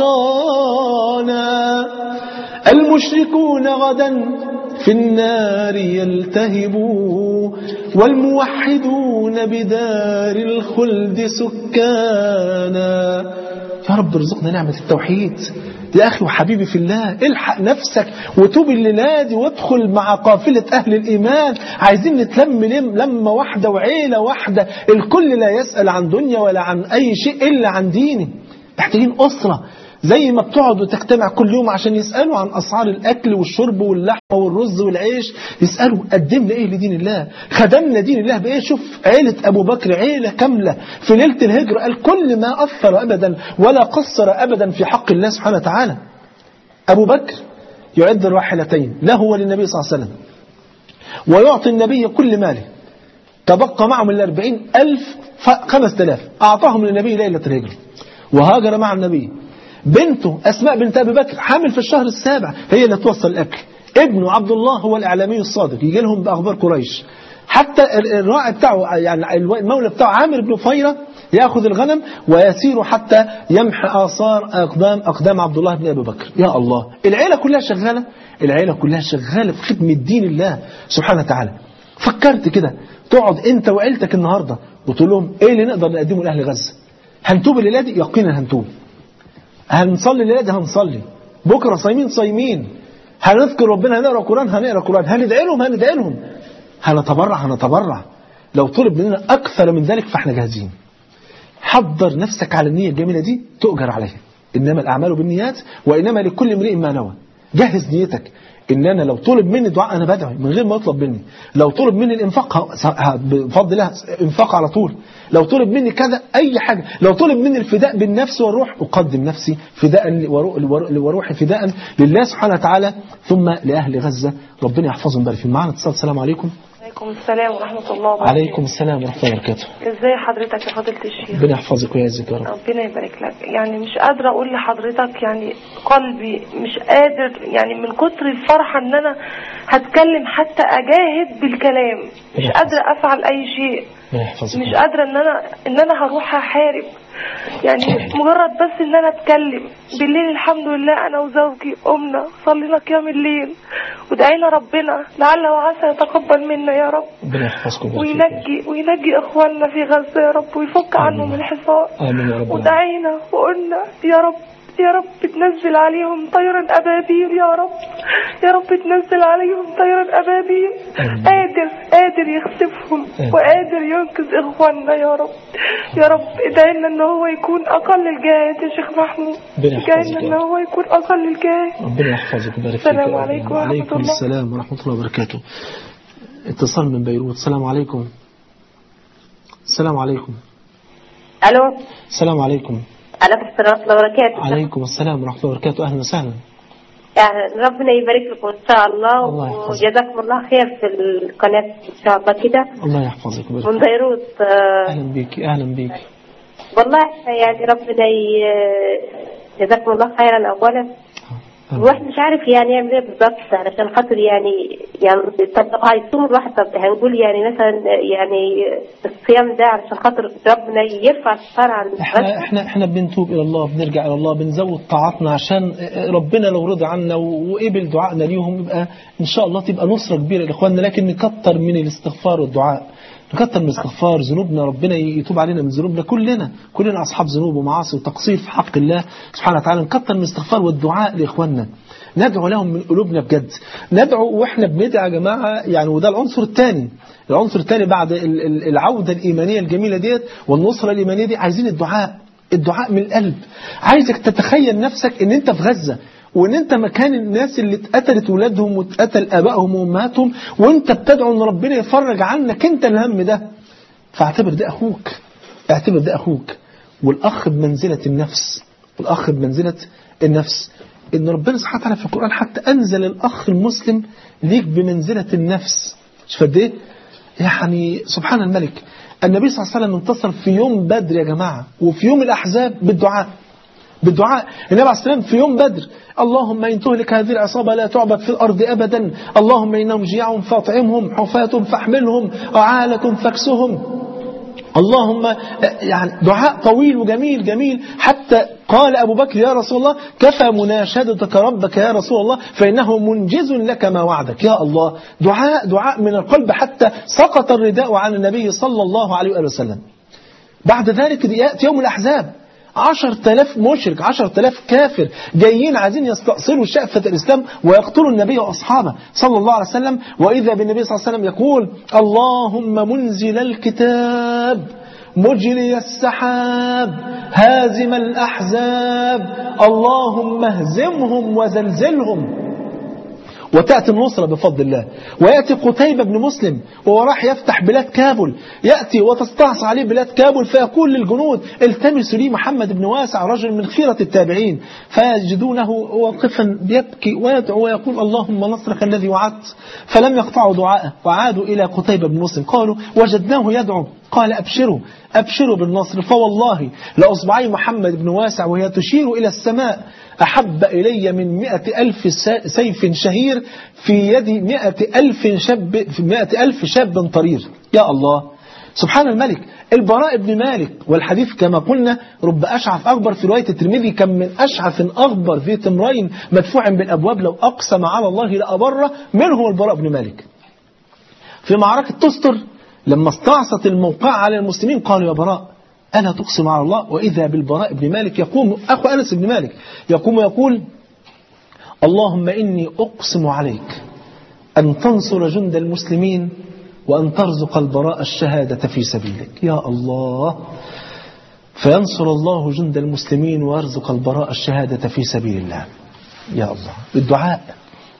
عطشانا المشركون غدا في النار يلتهبوا والموحدون بدار الخلد سكانا يا رب ارزقنا نعمة التوحيد يا أخي وحبيبي في الله الحق نفسك وتوب الليلة دي وادخل مع قافلة أهل الإيمان عايزين نتلم لم لمة واحدة وعيلة واحدة الكل لا يسأل عن دنيا ولا عن أي شيء إلا عن دينه محتاجين أسرة زي ما بتقعدوا تجتمع كل يوم عشان يسألوا عن أسعار الأكل والشرب واللحمة والرز والعيش يسألوا قدمنا إيه لدين الله خدمنا دين الله بإيه شوف عيلة أبو بكر عيلة كاملة في ليلة الهجرة قال كل ما أثر أبدا ولا قصر أبدا في حق الله سبحانه وتعالى أبو بكر يعد الراحلتين له وللنبي صلى الله عليه وسلم ويعطي النبي كل ماله تبقى معهم الأربعين ألف خمس تلاف أعطاهم للنبي ليلة الهجرة وهاجر مع النبي بنته أسماء بنت أبي بكر حامل في الشهر السابع هي اللي توصل الأكل ابنه عبد الله هو الإعلامي الصادق يجي لهم بأخبار قريش حتى الراعي بتاعه يعني المولى بتاعه عامر بن فيرة يأخذ الغنم ويسير حتى يمحى آثار أقدام أقدام عبد الله بن أبي بكر يا الله العيلة كلها شغالة العيلة كلها شغالة في خدمة دين الله سبحانه وتعالى فكرت كده تقعد أنت وعيلتك النهاردة وتقول لهم إيه اللي نقدر نقدمه لأهل غزة هنتوب الليلة دي يقينا هنتوب هنصلي الليلة دي هنصلي بكرة صايمين صايمين هنذكر ربنا هنقرا قرآن هنقرا قرآن هندعي لهم هندعي لهم هنتبرع هنتبرع لو طلب مننا أكثر من ذلك فاحنا جاهزين حضر نفسك على النية الجميلة دي تؤجر عليها إنما الأعمال بالنيات وإنما لكل امرئ ما نوى جهز نيتك ان انا لو طلب مني دعاء انا بدعي من غير ما يطلب مني لو طلب مني الانفاق بفضل الله انفاق على طول لو طلب مني كذا اي حاجه لو طلب مني الفداء بالنفس والروح اقدم نفسي فداء وروحي فداء لله سبحانه وتعالى ثم لاهل غزه ربنا يحفظهم بارك فيهم معنا اتصال السلام عليكم عليكم السلام ورحمة الله وبركاته عليكم السلام ورحمه الله وبركاته ازاي حضرتك يا فضيلة الشيخ ربنا يحفظك ويعزك يا رب ربنا يبارك لك يعني مش قادرة اقول لحضرتك يعني قلبي مش قادر يعني من كتر الفرحة ان انا هتكلم حتى اجاهد بالكلام مش قادرة افعل اي شيء مش قادرة ان انا ان انا هروح احارب يعني مجرد بس ان انا اتكلم بالليل الحمد لله انا وزوجي قمنا صلينا قيام الليل ودعينا ربنا لعل وعسى يتقبل منا يا رب ربنا يحفظكم وينجي وينجي اخواننا في غزة يا رب ويفك عنهم الحصار امين يا رب ودعينا وقلنا يا رب يا رب تنزل عليهم طيرا أبابيل يا رب يا رب تنزل عليهم طيرا أبابيل قادر قادر يخسفهم وقادر ينقذ إخواننا يا رب يا رب ادعي لنا إن هو يكون أقل الجهاد يا شيخ محمود ادعي لنا إن هو يكون أقل الجهاد ربنا يحفظك ويبارك فيك السلام عليكم ورحمة وعليكم الله السلام ورحمة الله وبركاته اتصال من بيروت السلام عليكم السلام عليكم الو السلام عليكم عليكم السلام ورحمه الله وبركاته عليكم السلام ورحمة الله وبركاته أهلا وسهلا يعني ربنا يبارك لكم ان شاء الله الله يحفظك. وجزاكم الله خير في القناه ان شاء الله كده الله يحفظك ويبارك من فيك. بيروت آه، أهلا بيك أهلا بيك والله يعني ربنا ي- جزاكم الله خيرا اولا الواحد مش عارف يعني يعمل ايه بالظبط علشان خاطر يعني يعني طب لو هيصوم الواحد طب هنقول يعني مثلا يعني الصيام ده علشان خاطر ربنا يرفع الستار عن احنا احنا احنا بنتوب الى الله بنرجع الى الله بنزود طاعاتنا عشان ربنا لو رضي عنا وقبل دعائنا ليهم يبقى ان شاء الله تبقى نصره كبيره لاخواننا لكن نكتر من الاستغفار والدعاء نكتر من الاستغفار ذنوبنا ربنا يتوب علينا من ذنوبنا كلنا كلنا أصحاب ذنوب ومعاصي وتقصير في حق الله سبحانه وتعالى نكتر من الاستغفار والدعاء لإخواننا ندعو لهم من قلوبنا بجد ندعو واحنا بندعي يا جماعة يعني وده العنصر الثاني العنصر الثاني بعد ال- ال- العودة الإيمانية الجميلة ديت والنصرة الإيمانية دي عايزين الدعاء الدعاء من القلب عايزك تتخيل نفسك ان انت في غزة وان انت مكان الناس اللي اتقتلت ولادهم واتقتل ابائهم وامهاتهم وانت بتدعو ان ربنا يفرج عنك انت الهم ده فاعتبر ده اخوك اعتبر ده اخوك والاخ بمنزلة النفس والاخ بمنزلة النفس ان ربنا سبحانه وتعالى في القرآن حتى انزل الاخ المسلم ليك بمنزلة النفس شوف قد ايه يعني سبحان الملك النبي صلى الله عليه وسلم انتصر في يوم بدر يا جماعة وفي يوم الأحزاب بالدعاء بالدعاء النبي عليه السلام في يوم بدر اللهم إن تهلك هذه العصابة لا تعبد في الأرض أبدا اللهم إنهم جياع فاطعمهم حفاة فاحملهم عالة فاكسهم اللهم يعني دعاء طويل وجميل جميل حتى قال أبو بكر يا رسول الله كفى مناشدتك ربك يا رسول الله فإنه منجز لك ما وعدك يا الله دعاء دعاء من القلب حتى سقط الرداء عن النبي صلى الله عليه وآله وسلم بعد ذلك يأتي يوم الأحزاب عشر تلاف مشرك عشر تلاف كافر جايين عايزين يستأصلوا شأفة الإسلام ويقتلوا النبي وأصحابه صلى الله عليه وسلم وإذا بالنبي صلى الله عليه وسلم يقول اللهم منزل الكتاب مجري السحاب هازم الأحزاب اللهم اهزمهم وزلزلهم وتأتي النصرة بفضل الله ويأتي قتيبة بن مسلم وهو راح يفتح بلاد كابل يأتي وتستعصى عليه بلاد كابل فيقول للجنود التمسوا لي محمد بن واسع رجل من خيرة التابعين فيجدونه واقفا بيبكي ويدعو ويقول اللهم نصرك الذي وعدت فلم يقطعوا دعاءه وعادوا إلى قتيبة بن مسلم قالوا وجدناه يدعو قال أبشروا أبشروا بالنصر فوالله لأصبعي محمد بن واسع وهي تشير إلى السماء أحب إلي من مئة ألف سيف شهير في يد مئة ألف شاب في مئة ألف شاب طرير يا الله سبحان الملك البراء بن مالك والحديث كما قلنا رب أشعث أكبر في رواية الترمذي كم من أشعث أكبر في تمرين مدفوع بالأبواب لو أقسم على الله لأبره منهم البراء بن مالك في معركة تستر لما استعصت الموقع على المسلمين قالوا يا براء ألا تقسم على الله وإذا بالبراء بن مالك يقوم أخو أنس بن مالك يقوم ويقول اللهم إني أقسم عليك أن تنصر جند المسلمين وأن ترزق البراء الشهادة في سبيلك يا الله فينصر الله جند المسلمين ويرزق البراء الشهادة في سبيل الله يا الله بالدعاء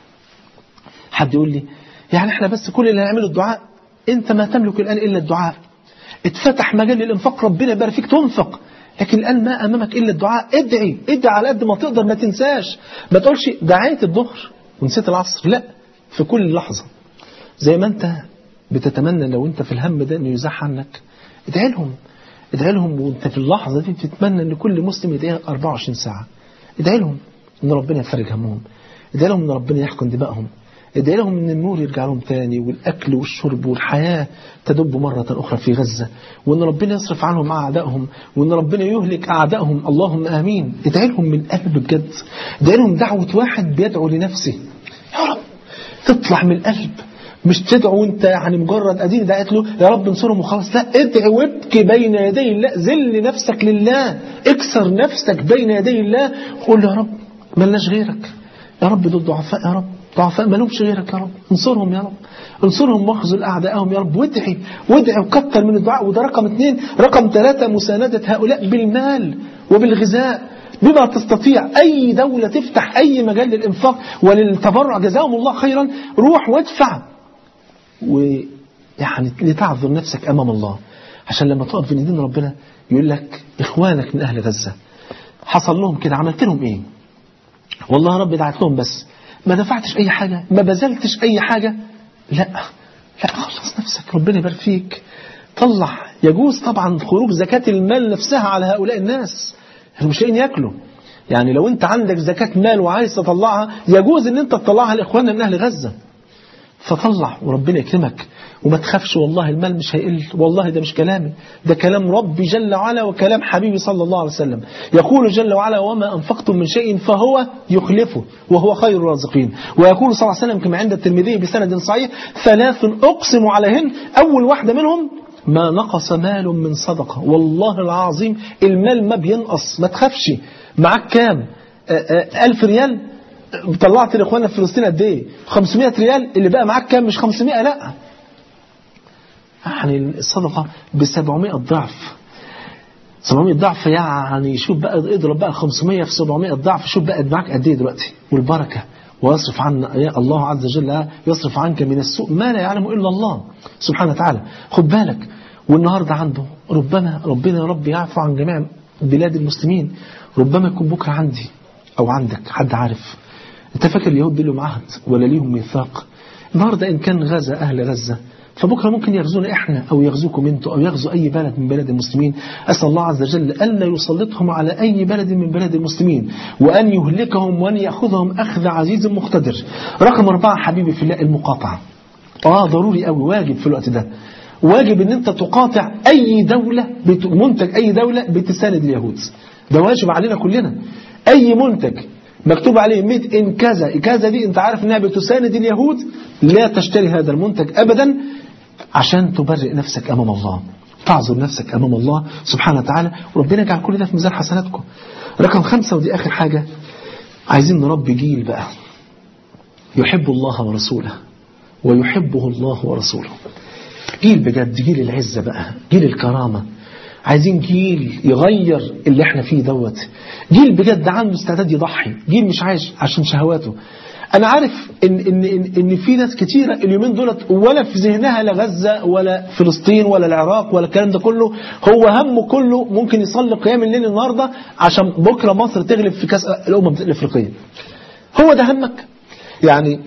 حد يقول لي يعني احنا بس كل اللي هنعمله الدعاء انت ما تملك الآن إلا الدعاء اتفتح مجال للإنفاق ربنا يبارك فيك تنفق لكن الآن ما أمامك إلا الدعاء ادعي ادعي على قد ما تقدر ما تنساش ما تقولش دعيت الظهر ونسيت العصر لا في كل لحظة زي ما أنت بتتمنى لو أنت في الهم ده أنه يزاح عنك ادعي لهم ادعي لهم وأنت في اللحظة دي بتتمنى أن كل مسلم يدعي 24 ساعة ادعي لهم أن ربنا يفرج همهم ادعي لهم أن ربنا يحكم دمائهم ادعي لهم ان النور يرجع لهم تاني والاكل والشرب والحياه تدب مره اخرى في غزه وان ربنا يصرف عنهم اعدائهم وان ربنا يهلك اعدائهم اللهم امين ادعي لهم من قلب بجد ادعي لهم دعوه واحد بيدعو لنفسه يا رب تطلع من القلب مش تدعو وانت يعني مجرد ادين دعيت له يا رب انصرهم وخلاص لا ادعي وابكي بين يدي الله ذل نفسك لله اكسر نفسك بين يدي الله قول يا رب ملناش غيرك يا رب دول ضعفاء يا رب ضعفاء ما لهمش غيرك يا رب انصرهم يا رب انصرهم واخذل اعدائهم يا رب وادعي وادعي وكتر من الدعاء وده رقم اثنين رقم ثلاثة مساندة هؤلاء بالمال وبالغذاء بما تستطيع أي دولة تفتح أي مجال للإنفاق وللتبرع جزاهم الله خيرا روح وادفع ويعني لتعذر نفسك أمام الله عشان لما تقف بين ايدين ربنا يقول لك إخوانك من أهل غزة حصل لهم كده عملت لهم إيه والله يا رب دعت لهم بس ما دفعتش أي حاجة ما بذلتش أي حاجة لا لا خلص نفسك ربنا يبارك فيك طلع يجوز طبعا خروج زكاة المال نفسها على هؤلاء الناس هم مش لاقيين ياكلوا يعني لو انت عندك زكاة مال وعايز تطلعها يجوز ان انت تطلعها لاخواننا من اهل غزة فطلع وربنا يكرمك وما تخافش والله المال مش هيقل والله ده مش كلامي ده كلام ربي جل وعلا وكلام حبيبي صلى الله عليه وسلم يقول جل وعلا وما أنفقتم من شيء فهو يخلفه وهو خير الرازقين ويقول صلى الله عليه وسلم كما عند الترمذي بسند صحيح ثلاث أقسم عليهن أول واحدة منهم ما نقص مال من صدقة والله العظيم المال ما بينقص ما تخافش معاك كام ألف ريال طلعت لإخواننا في فلسطين قد إيه 500 ريال اللي بقى معاك كام مش 500 لا يعني الصدقة ب 700 ضعف 700 ضعف يعني شوف بقى اضرب بقى 500 في 700 ضعف شوف بقى معاك قد ايه دلوقتي والبركة ويصرف عنا يا الله عز وجل يصرف عنك من السوء ما لا يعلم إلا الله سبحانه وتعالى خد بالك والنهاردة عنده ربما ربنا يا رب يعفو عن جميع بلاد المسلمين ربما يكون بكرة عندي أو عندك حد عارف انت فاكر اليهود دي لهم عهد ولا ليهم ميثاق النهاردة إن كان غزة أهل غزة فبكرة ممكن يغزونا إحنا أو يغزوكم أنتوا أو يغزوا أي بلد من بلاد المسلمين أسأل الله عز وجل ألا يسلطهم على أي بلد من بلاد المسلمين وأن يهلكهم وأن يأخذهم أخذ عزيز مقتدر رقم أربعة حبيبي في الله المقاطعة آه ضروري قوي واجب في الوقت ده واجب ان انت تقاطع اي دولة منتج اي دولة بتساند اليهود ده واجب علينا كلنا اي منتج مكتوب عليه ميد ان كذا كذا دي انت عارف انها بتساند اليهود لا تشتري هذا المنتج ابدا عشان تبرئ نفسك امام الله تعذر نفسك امام الله سبحانه وتعالى وربنا يجعل كل ده في ميزان حسناتكم رقم خمسة ودي اخر حاجة عايزين نربي جيل بقى يحب الله ورسوله ويحبه الله ورسوله جيل بجد جيل العزة بقى جيل الكرامة عايزين جيل يغير اللي احنا فيه دوت جيل بجد عنده استعداد يضحي جيل مش عايش عشان شهواته انا عارف ان ان ان, إن في ناس كتيره اليومين دولت ولا في ذهنها لا غزه ولا فلسطين ولا العراق ولا الكلام ده كله هو همه كله ممكن يصلي قيام الليل النهارده عشان بكره مصر تغلب في كاس الامم الافريقيه هو ده همك يعني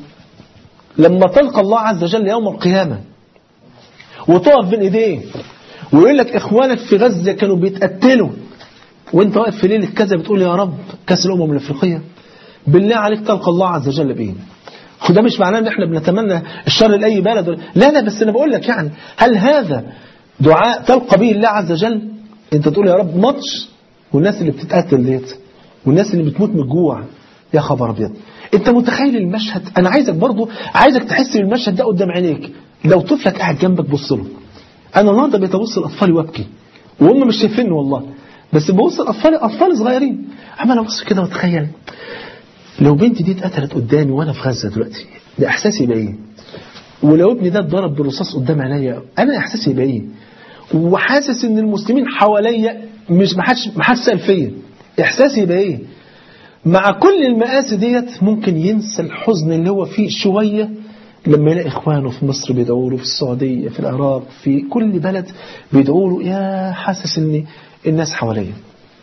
لما تلقى الله عز وجل يوم القيامه وتقف بين ايديه ويقول لك اخوانك في غزة كانوا بيتقتلوا وانت واقف في ليلة كذا بتقول يا رب كاس الامم الافريقية بالله عليك تلقى الله عز وجل بايه وده مش معناه ان احنا بنتمنى الشر لاي بلد لا لا بس انا بقول لك يعني هل هذا دعاء تلقى به الله عز وجل انت تقول يا رب ماتش والناس اللي بتتقتل ديت والناس اللي بتموت من الجوع يا خبر ابيض انت متخيل المشهد انا عايزك برضو عايزك تحس بالمشهد ده قدام عينيك لو طفلك قاعد جنبك بص له انا النهارده بقيت ابص لاطفالي وابكي وهم مش شايفيني والله بس ببص لاطفالي اطفال صغيرين عمال ابص كده واتخيل لو بنتي دي اتقتلت قدامي وانا في غزه دلوقتي ده احساسي يبقى ايه ولو ابني ده اتضرب بالرصاص قدام عينيا انا احساسي يبقى ايه وحاسس ان المسلمين حواليا مش محدش محدش سال فيا احساسي يبقى ايه مع كل المآسي ديت ممكن ينسى الحزن اللي هو فيه شويه لما يلاقي إخوانه في مصر بيدعوا له في السعودية في العراق في كل بلد بيدعوا له يا حاسس ان الناس حواليا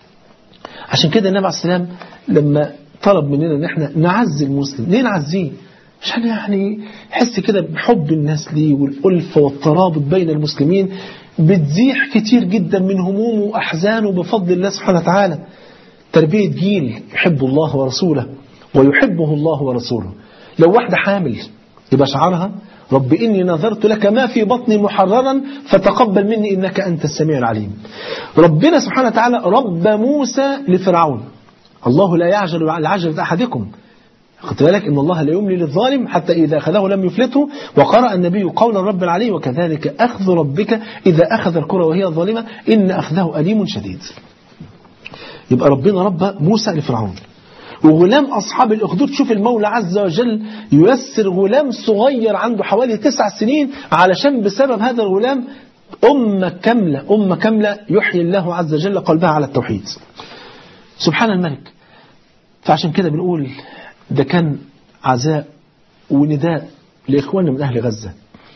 عشان كده النبي عليه السلام لما طلب مننا ان احنا نعزي المسلم ليه نعزيه عشان يعني يحس كده بحب الناس ليه والألفة والترابط بين المسلمين بتزيح كتير جدا من همومه وأحزانه بفضل الله سبحانه وتعالى تربية جيل يحب الله ورسوله ويحبه الله ورسوله لو واحدة حامل يبقى شعارها رب إني نذرت لك ما في بطني محررا فتقبل مني إنك أنت السميع العليم ربنا سبحانه وتعالى رب موسى لفرعون الله لا يعجل العجل أحدكم خدت بالك إن الله لا يملي للظالم حتى إذا أخذه لم يفلته وقرأ النبي قول الرب العلي وكذلك أخذ ربك إذا أخذ القرى وهي ظالمة إن أخذه أليم شديد يبقى ربنا رب موسى لفرعون وغلام أصحاب الأخدود شوف المولى عز وجل ييسر غلام صغير عنده حوالي تسع سنين علشان بسبب هذا الغلام أمة كاملة أمة كاملة يحيي الله عز وجل قلبها على التوحيد سبحان الملك فعشان كده بنقول ده كان عزاء ونداء لإخواننا من أهل غزة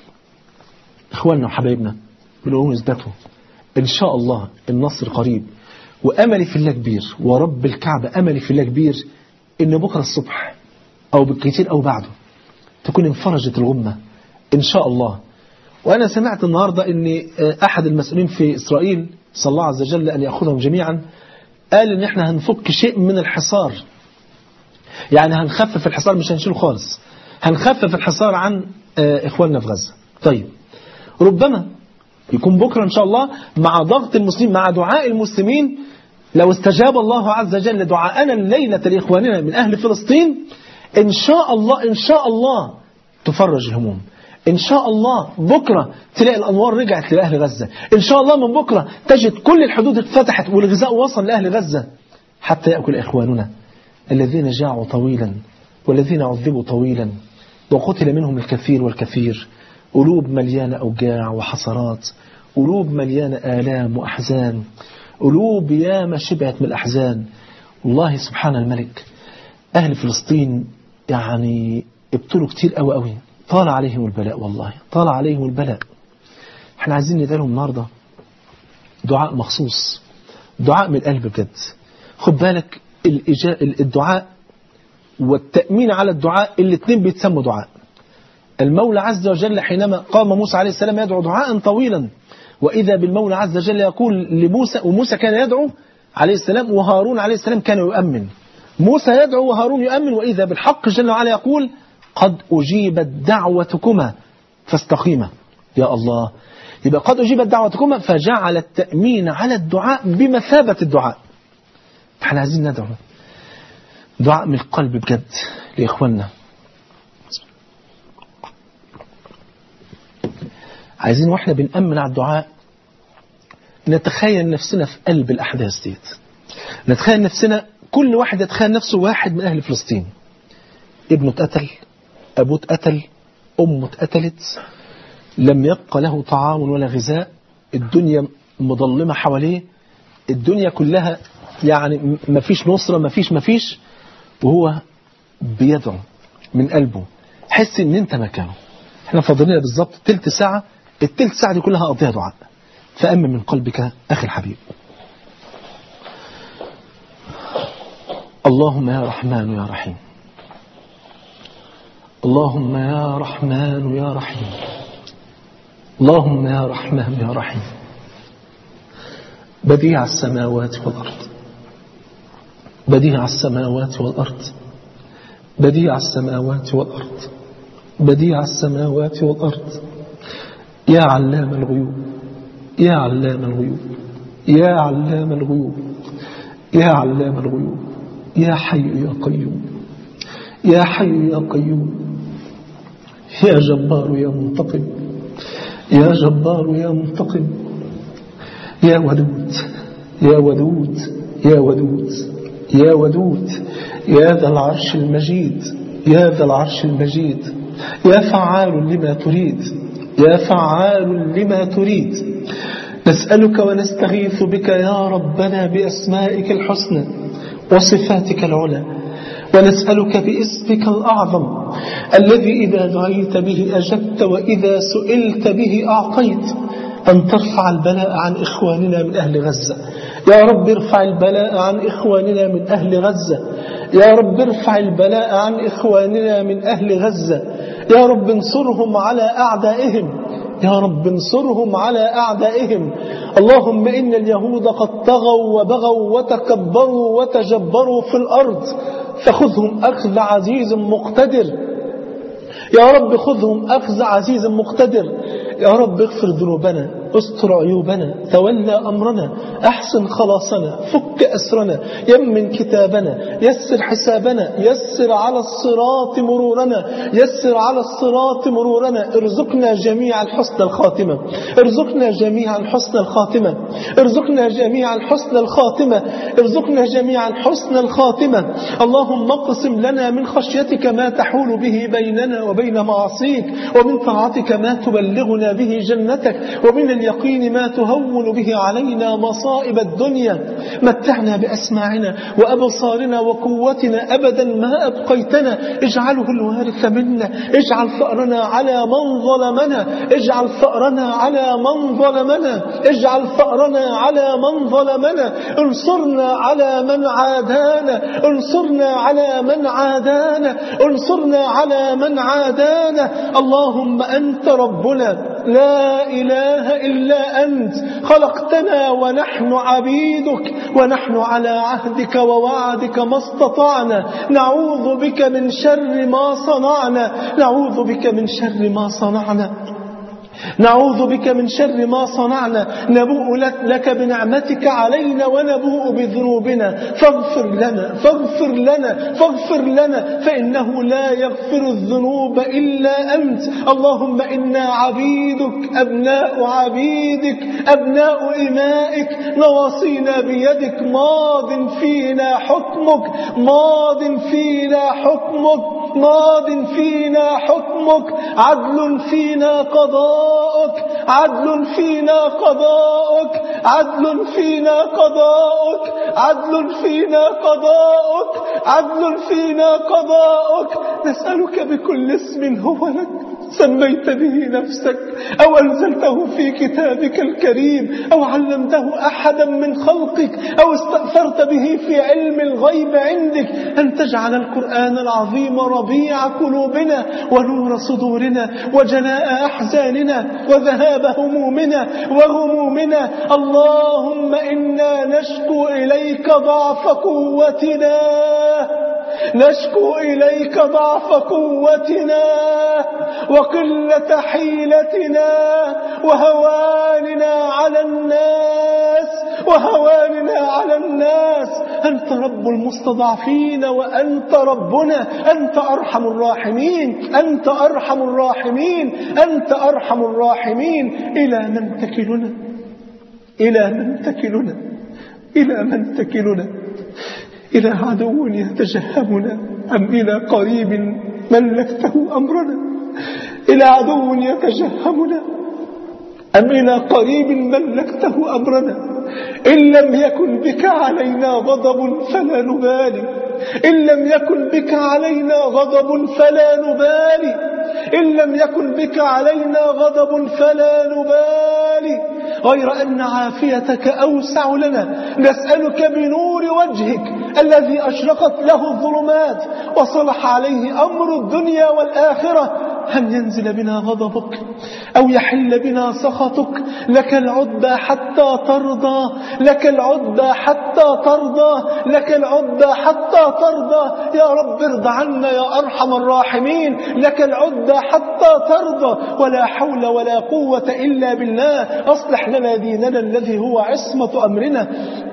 إخواننا وحبايبنا بنقول اثبتوا إن شاء الله النصر قريب وأملي في الله كبير ورب الكعبة أملي في الله كبير إن بكرة الصبح أو بالكثير أو بعده تكون انفرجت الغمة إن شاء الله وأنا سمعت النهاردة أن أحد المسؤولين في إسرائيل صلى الله عز وجل أن يأخذهم جميعا قال إن إحنا هنفك شيء من الحصار يعني هنخفف الحصار مش هنشيله خالص هنخفف الحصار عن إخواننا في غزة طيب ربما يكون بكرة إن شاء الله مع ضغط المسلمين مع دعاء المسلمين لو استجاب الله عز وجل دعاءنا الليلة لإخواننا من أهل فلسطين إن شاء الله إن شاء الله تفرج الهموم إن شاء الله بكرة تلاقي الأنوار رجعت لأهل غزة إن شاء الله من بكرة تجد كل الحدود اتفتحت والغذاء وصل لأهل غزة حتى يأكل إخواننا الذين جاعوا طويلا والذين عذبوا طويلا وقتل منهم الكثير والكثير قلوب مليانة أوجاع وحسرات قلوب مليانة آلام وأحزان قلوب ياما شبعت من الأحزان والله سبحان الملك أهل فلسطين يعني ابتلوا كتير قوي قوي طال عليهم البلاء والله طال عليهم البلاء احنا عايزين ندعي النهاردة دعاء مخصوص دعاء من القلب بجد خد بالك الدعاء والتأمين على الدعاء الاثنين بيتسموا دعاء المولى عز وجل حينما قام موسى عليه السلام يدعو دعاء طويلا وإذا بالمولى عز وجل يقول لموسى وموسى كان يدعو عليه السلام وهارون عليه السلام كان يؤمن موسى يدعو وهارون يؤمن وإذا بالحق جل وعلا يقول قد أجيبت دعوتكما فاستقيما يا الله يبقى قد أجيبت دعوتكما فجعل التأمين على الدعاء بمثابة الدعاء احنا عايزين ندعو دعاء من القلب بجد لإخواننا عايزين واحنا بنأمن على الدعاء نتخيل نفسنا في قلب الأحداث ديت نتخيل نفسنا كل واحد يتخيل نفسه واحد من أهل فلسطين ابنه اتقتل أبوه اتقتل أمه اتقتلت لم يبقى له طعام ولا غذاء الدنيا مظلمة حواليه الدنيا كلها يعني ما فيش نصرة ما فيش ما فيش وهو بيدعو من قلبه حس ان انت مكانه احنا فاضلين بالظبط تلت ساعة التلت ساعة دي كلها قضيها دعاء فأمن من قلبك أخي الحبيب اللهم يا رحمن يا رحيم اللهم يا رحمن يا رحيم اللهم يا رحمن يا رحيم بديع السماوات والأرض بديع السماوات والأرض بديع السماوات والأرض بديع السماوات والأرض يا علام الغيوب يا علام الغيوب يا علام الغيوب يا علام الغيوب يا حي يا قيوم يا حي يا قيوم يا جبار يا منتقم يا جبار يا منتقم يا ودود يا ودود يا ودود يا ودود يا ذا العرش المجيد يا ذا العرش المجيد يا فعال لما تريد يا فعال لما تريد نسألك ونستغيث بك يا ربنا بأسمائك الحسنى وصفاتك العلى ونسألك باسمك الأعظم الذي إذا دعيت به أجبت وإذا سئلت به أعطيت أن ترفع البلاء عن إخواننا من أهل غزة يا رب ارفع البلاء عن إخواننا من أهل غزة يا رب ارفع البلاء عن إخواننا من أهل غزة يا رب انصرهم على أعدائهم يا رب انصرهم على أعدائهم اللهم إن اليهود قد طغوا وبغوا وتكبروا وتجبروا في الأرض فخذهم أخذ عزيز مقتدر يا رب خذهم أخذ عزيز مقتدر يا رب اغفر ذنوبنا استر عيوبنا تولى أمرنا أحسن خلاصنا فك أسرنا يمن كتابنا يسر حسابنا يسر على الصراط مرورنا يسر على الصراط مرورنا ارزقنا جميعا حسن الخاتمة ارزقنا جميعا حسن الخاتمة ارزقنا جميعا حسن الخاتمة ارزقنا جميعا حسن الخاتمة اللهم اقسم لنا من خشيتك ما تحول به بيننا وبين معاصيك ومن طاعتك ما تبلغنا به جنتك ومن اليقين ما تهون به علينا مصائب الدنيا متعنا بأسماعنا وأبصارنا وقوتنا أبدا ما أبقيتنا اجعله الوارث منا اجعل فأرنا على من ظلمنا اجعل فأرنا على من ظلمنا اجعل فأرنا على من ظلمنا انصرنا على من عادانا انصرنا على من عادانا انصرنا على من عادانا اللهم أنت ربنا لا إله إلا أنت خلقتنا ونحن عبيدك ونحن على عهدك ووعدك ما استطعنا نعوذ بك من شر ما صنعنا نعوذ بك من شر ما صنعنا نعوذ بك من شر ما صنعنا نبوء لك بنعمتك علينا ونبوء بذنوبنا فاغفر لنا فاغفر لنا فاغفر لنا فإنه لا يغفر الذنوب إلا أنت اللهم إنا عبيدك أبناء عبيدك أبناء إمائك نواصينا بيدك ماض فينا حكمك ماض فينا حكمك ماض فينا حكمك عدل فينا قضاءك عدل فينا قضاءك عدل فينا قضاءك عدل فينا قضاءك عدل فينا قضاءك نسألك بكل اسم هو لك سميت به نفسك أو أنزلته في كتابك الكريم أو علمته أحدا من خلقك أو استأثرت به في علم الغيب عندك أن تجعل القرآن العظيم ربيع قلوبنا ونور صدورنا وجلاء أحزاننا وذهاب همومنا وغمومنا اللهم إنا نشكو إليك ضعف قوتنا نشكو إليك ضعف قوتنا وقلة حيلتنا وهواننا على الناس وهواننا على الناس أنت رب المستضعفين وأنت ربنا أنت أرحم الراحمين أنت أرحم الراحمين أنت أرحم الراحمين إلى من تكلنا إلى من تكلنا إلى من تكلنا إلى عدو يتجهمنا أم إلى قريب ملكته أمرنا إلى عدو يتجهمنا أم إلى قريب ملكته أمرنا إن لم يكن بك علينا غضب فلا نبالي إن لم يكن بك علينا غضب فلا نبالي إن لم يكن بك علينا غضب فلا نبالي غير أن عافيتك أوسع لنا نسألك بنور وجهك الذي أشرقت له الظلمات وصلح عليه أمر الدنيا والآخرة أن ينزل بنا غضبك أو يحل بنا سخطك لك العدى حتى ترضى لك العدى حتى ترضى لك العدى حتى ترضى يا رب ارض عنا يا أرحم الراحمين لك العدى حتى ترضى ولا حول ولا قوة إلا بالله أصلح لنا ديننا الذي هو عصمة أمرنا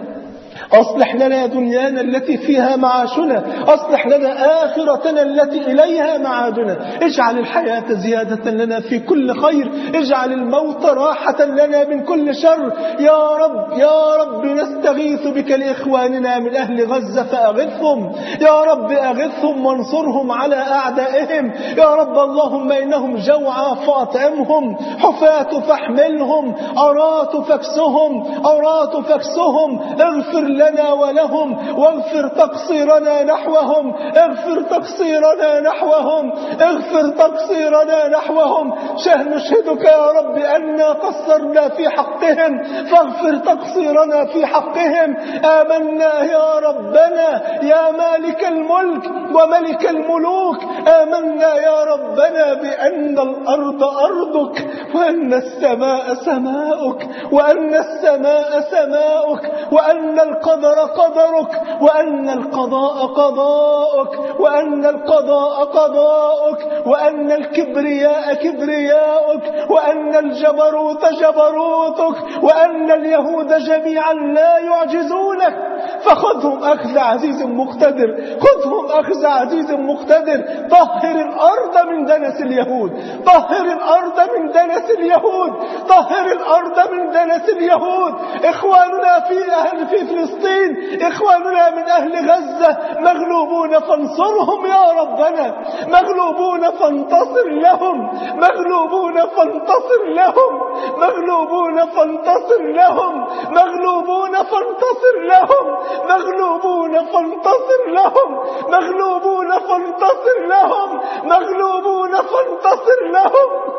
أصلح لنا دنيانا التي فيها معاشنا أصلح لنا آخرتنا التي إليها معادنا اجعل الحياة زيادة لنا في كل خير اجعل الموت راحة لنا من كل شر يا رب يا رب نستغيث بك لإخواننا من أهل غزة فأغثهم يا رب أغثهم وانصرهم على أعدائهم يا رب اللهم إنهم جوعى فاطعمهم حفاة فاحملهم أرات فاكسهم أرات فاكسهم اغفر لنا ولهم واغفر تقصيرنا نحوهم اغفر تقصيرنا نحوهم اغفر تقصيرنا نحوهم شه نشهدك يا رب أنا قصرنا في حقهم فاغفر تقصيرنا في حقهم آمنا يا ربنا يا مالك الملك وملك الملوك آمنا يا ربنا بأن الأرض أرضك وأن السماء سماؤك وأن السماء سماؤك وأن القدر قدرك وأن القضاء قضاؤك وأن القضاء قضاؤك وأن الكبرياء كبرياؤك وأن الجبروت جبروتك وأن اليهود جميعا لا يعجزونك فخذهم أخذ عزيز مقتدر خذهم أخذ عزيز مقتدر طهر الأرض من دنس اليهود طهر الأرض من دنس اليهود طهر الأرض من دنس اليهود إخواننا في أهل في فلسطين إخواننا من أهل غزة مغلوبون فانصرهم يا ربنا مغلوبون فانتصر لهم مغلوبون فانتصر لهم مغلوبون فانتصر لهم مغلوبون فانتصر لهم مغلوبون فانتصر لهم مغلوبون فانتصر لهم مغلوبون فانتصر لهم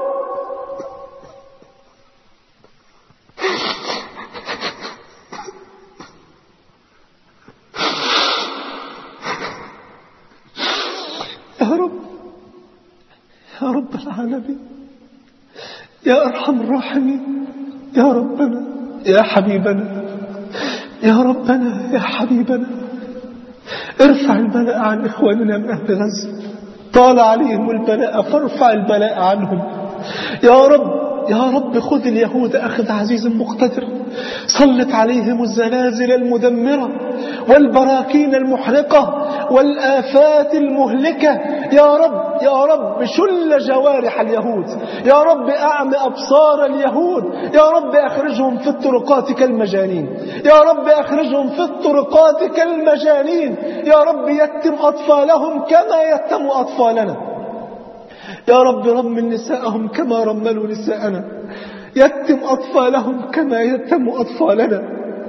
يا رب يا رب العالمين يا أرحم الراحمين يا ربنا يا حبيبنا يا ربنا يا حبيبنا ارفع البلاء عن إخواننا من أهل غزة طال عليهم البلاء فارفع البلاء عنهم يا رب يا رب خذ اليهود أخذ عزيز مقتدر سلط عليهم الزلازل المدمرة والبراكين المحرقة والآفات المهلكة يا رب يا رب شل جوارح اليهود يا رب أعم أبصار اليهود يا رب أخرجهم في الطرقات كالمجانين يا رب أخرجهم في الطرقات كالمجانين يا رب يتم أطفالهم كما يتم أطفالنا يا رب رم نساءهم كما رملوا نساءنا يتم أطفالهم كما يتم أطفالنا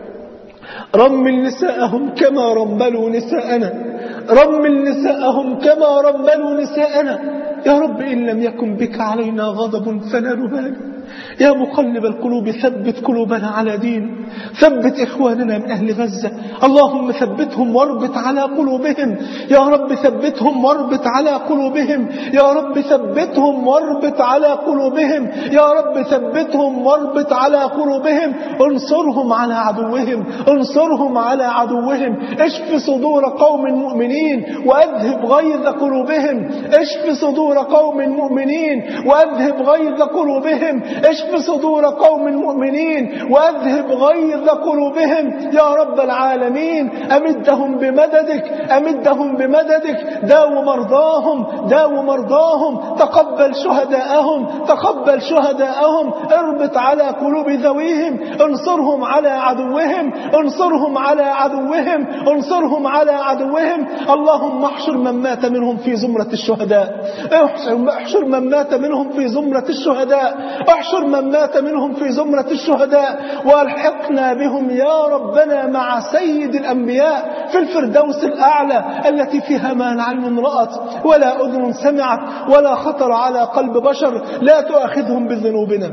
رمل نساءهم كما رملوا نساءنا رمل نساءهم كما رملوا نساءنا يا رب إن لم يكن بك علينا غضب فلا نبالي يا مقلب القلوب ثبت قلوبنا على دين ثبت إخواننا من أهل غزة اللهم ثبتهم واربط على قلوبهم يا رب ثبتهم واربط على قلوبهم يا رب ثبتهم واربط على قلوبهم يا رب ثبتهم واربط على قلوبهم انصرهم على عدوهم انصرهم على عدوهم اشف صدور قوم مؤمنين وأذهب غيظ قلوبهم اشف صدور قوم مؤمنين وأذهب غيظ قلوبهم اشف صدور قوم مؤمنين وأذهب غيظ قلوبهم يا رب العالمين أمدهم بمددك أمدهم بمددك داو مرضاهم داو مرضاهم تقبل شهداءهم تقبل شهداءهم اربط على قلوب ذويهم انصرهم على عدوهم انصرهم على عدوهم انصرهم على عدوهم اللهم احشر من مات منهم في زمرة الشهداء احشر من مات منهم في زمرة الشهداء احشر من مات منهم في زمرة الشهداء والحقنا بهم يا ربنا مع سيد الأنبياء في الفردوس الأعلى التي فيها ما عين رأت ولا أذن سمعت ولا خطر على قلب بشر لا تؤاخذهم بذنوبنا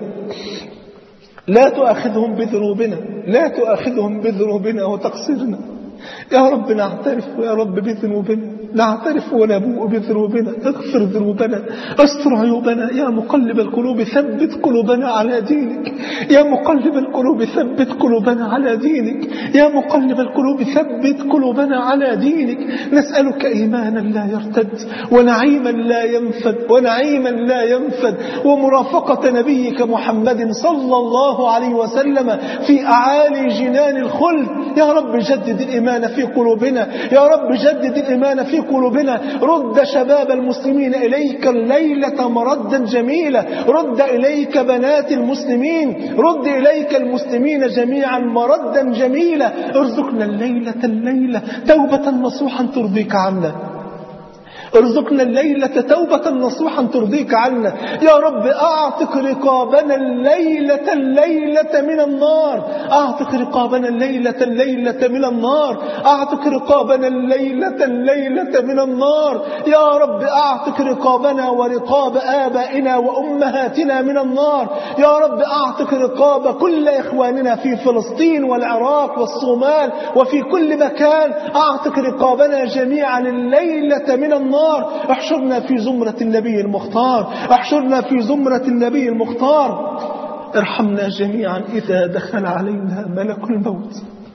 لا تؤاخذهم بذنوبنا لا تؤاخذهم بذنوبنا وتقصيرنا يا رب نعترف يا رب بذنوبنا نعترف ونبوء بذنوبنا اغفر ذنوبنا استر عيوبنا يا مقلب القلوب ثبت قلوبنا على دينك يا مقلب القلوب ثبت قلوبنا على دينك يا مقلب القلوب ثبت قلوبنا على دينك نسألك إيمانا لا يرتد ونعيما لا ينفد ونعيما لا ينفد ومرافقة نبيك محمد صلى الله عليه وسلم في أعالي جنان الخلد يا رب جدد الإيمان في قلوبنا يا رب جدد الإيمان في قلوبنا رد شباب المسلمين إليك الليلة مردا جميلة رد إليك بنات المسلمين رد إليك المسلمين جميعا مردا جميلة ارزقنا الليلة الليلة توبة نصوحا ترضيك عنا ارزقنا الليلة توبة نصوحا ترضيك عنا يا رب أعتق رقابنا الليلة الليلة من النار أعتق رقابنا الليلة الليلة من النار أعتق رقابنا الليلة الليلة من النار يا رب أعتق رقابنا ورقاب آبائنا وأمهاتنا من النار يا رب أعتق رقاب كل إخواننا في فلسطين والعراق والصومال وفي كل مكان أعتق رقابنا جميعا الليلة من النار النار احشرنا في زمرة النبي المختار احشرنا في زمرة النبي المختار ارحمنا جميعا إذا دخل علينا ملك الموت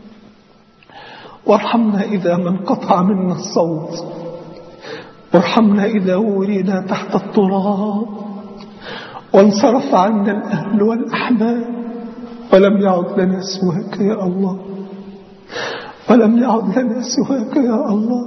وارحمنا إذا ما انقطع منا الصوت وارحمنا إذا ورينا تحت التراب وانصرف عنا الأهل والأحباب ولم يعد لنا سواك يا الله ولم يعد لنا سواك يا الله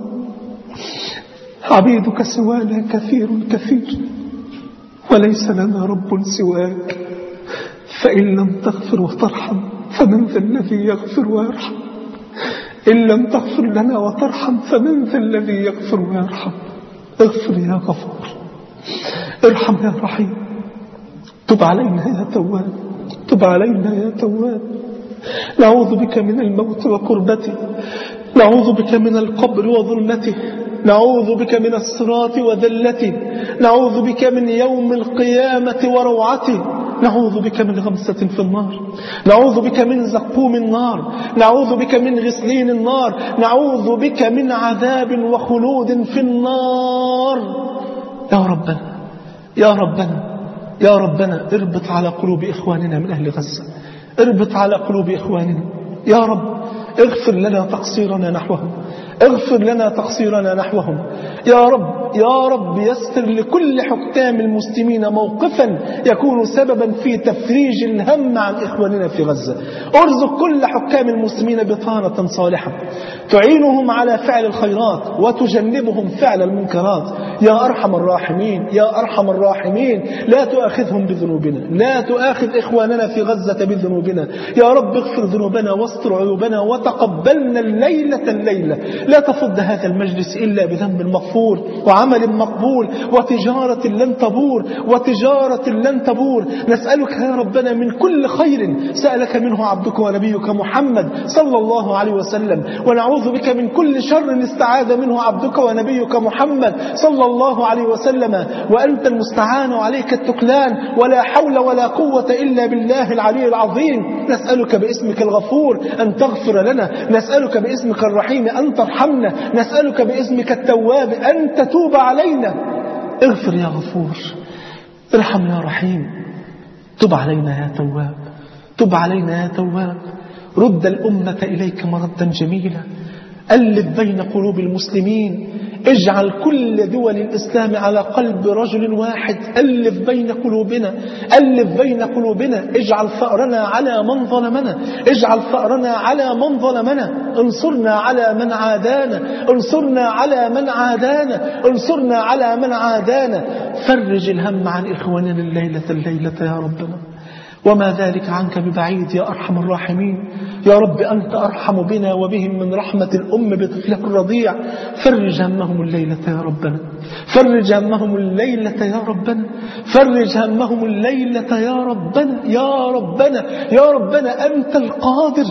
عبيدك سوانا كثير كثير وليس لنا رب سواك فإن لم تغفر وترحم فمن ذا الذي يغفر ويرحم إن لم تغفر لنا وترحم فمن ذا الذي يغفر ويرحم اغفر يا غفور ارحم يا رحيم تب علينا يا تواب تب علينا يا تواب نعوذ بك من الموت وكربته نعوذ بك من القبر وظلمته نعوذ بك من الصراط وذلته نعوذ بك من يوم القيامة وروعته نعوذ بك من غمسة في النار نعوذ بك من زقوم النار نعوذ بك من غسلين النار نعوذ بك من عذاب وخلود في النار يا ربنا يا ربنا يا ربنا اربط على قلوب إخواننا من أهل غزة اربط على قلوب إخواننا يا رب اغفر لنا تقصيرنا نحوهم اغفر لنا تقصيرنا نحوهم يا رب يا رب يسر لكل حكام المسلمين موقفا يكون سببا في تفريج الهم عن إخواننا في غزة ارزق كل حكام المسلمين بطانة صالحة تعينهم على فعل الخيرات وتجنبهم فعل المنكرات يا أرحم الراحمين يا أرحم الراحمين لا تؤاخذهم بذنوبنا لا تؤاخذ إخواننا في غزة بذنوبنا يا رب اغفر ذنوبنا واستر عيوبنا وتقبلنا الليلة الليلة لا تفض هذا المجلس إلا بذنب مغفور وعمل مقبول وتجارة لن تبور وتجارة لن تبور نسألك يا ربنا من كل خير سألك منه عبدك ونبيك محمد صلى الله عليه وسلم ونعوذ بك من كل شر استعاذ منه عبدك ونبيك محمد صلى الله عليه وسلم وأنت المستعان وعليك التكلان ولا حول ولا قوة إلا بالله العلي العظيم نسألك باسمك الغفور أن تغفر لنا نسألك باسمك الرحيم أن ترحمنا نسألك باسمك التواب أن تتوب علينا اغفر يا غفور ارحم يا رحيم تب علينا يا تواب تب علينا يا تواب رد الأمة إليك مردا جميلا ألف بين قلوب المسلمين اجعل كل دول الإسلام على قلب رجل واحد ألف بين قلوبنا ألف بين قلوبنا اجعل ثأرنا على من ظلمنا اجعل ثأرنا على من ظلمنا انصرنا على من عادانا انصرنا على من عادانا انصرنا على من عادانا فرج الهم عن إخواننا الليلة الليلة يا ربنا وما ذلك عنك ببعيد يا أرحم الراحمين يا رب أنت أرحم بنا وبهم من رحمة الأم بطفلها الرضيع فرج همهم الليلة يا ربنا فرج همهم الليلة يا ربنا فرج همهم الليلة يا ربنا يا ربنا يا ربنا أنت القادر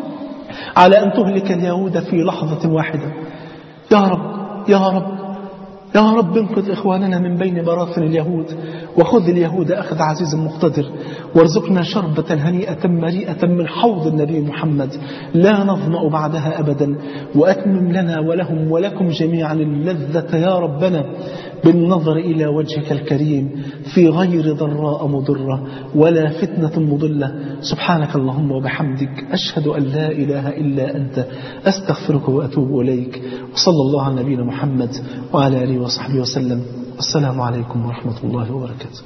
على أن تهلك اليهود في لحظة واحدة يا رب يا رب يا رب انقذ إخواننا من بين براثن اليهود وخذ اليهود أخذ عزيز مقتدر وارزقنا شربة هنيئة مريئة من حوض النبي محمد لا نظمأ بعدها أبدا وأتمم لنا ولهم ولكم جميعا اللذة يا ربنا بالنظر إلى وجهك الكريم في غير ضراء مضرة ولا فتنة مضلة سبحانك اللهم وبحمدك أشهد أن لا إله إلا أنت أستغفرك وأتوب إليك وصلى الله على نبينا محمد وعلى آله وصحبه وسلم السلام عليكم ورحمة الله وبركاته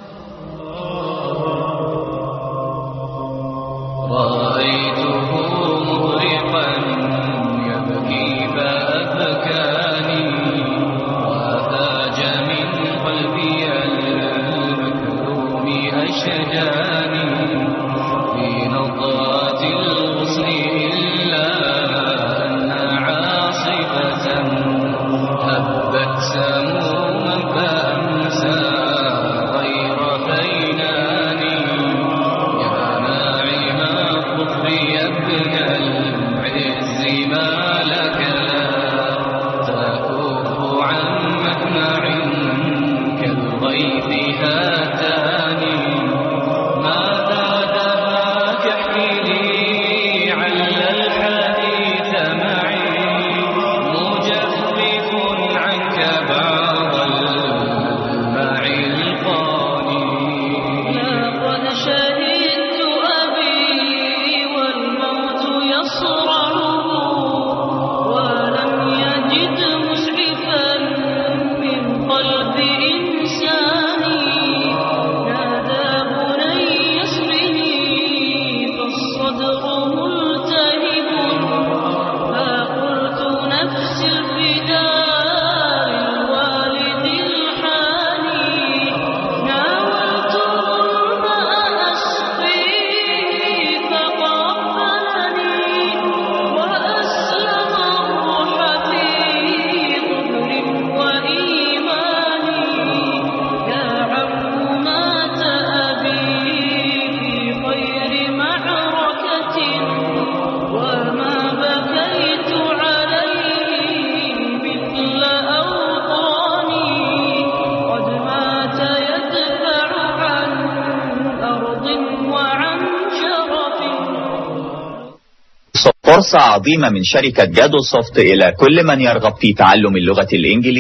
رأيته مغرقا يبكي فأبكاني وأفاج من قلبي المكروم أشجاني في نظرات الغصن إلا أنها عاصفة هبت سموما فأمسى غير فيناني يا ناعم الظفر يا ابن العز ما لك لا تكف عن مدمع كالغيث هاتاني ماذا دهاك احكي عل الحديث معي مجفف عنك بعض المدمع القاني لقد شهدت أبي والموت يصرعه ولم يجد مسعفا من قلب إنساني نادى بني اسمه فالصدر ملتهب فقلت نفس الفداء للوالد الحاني ناولته الماء أسقيه فقبلني وأسلم الروح في ظهر وإيماني يا عم مات أبي في خير معركة وما بكيت عليه مثل أوطاني قد مات يدفع عن أرض وعن شرف فرصة عظيمة من شركة جادو سوفت إلى كل من يرغب في تعلم اللغة الإنجليزية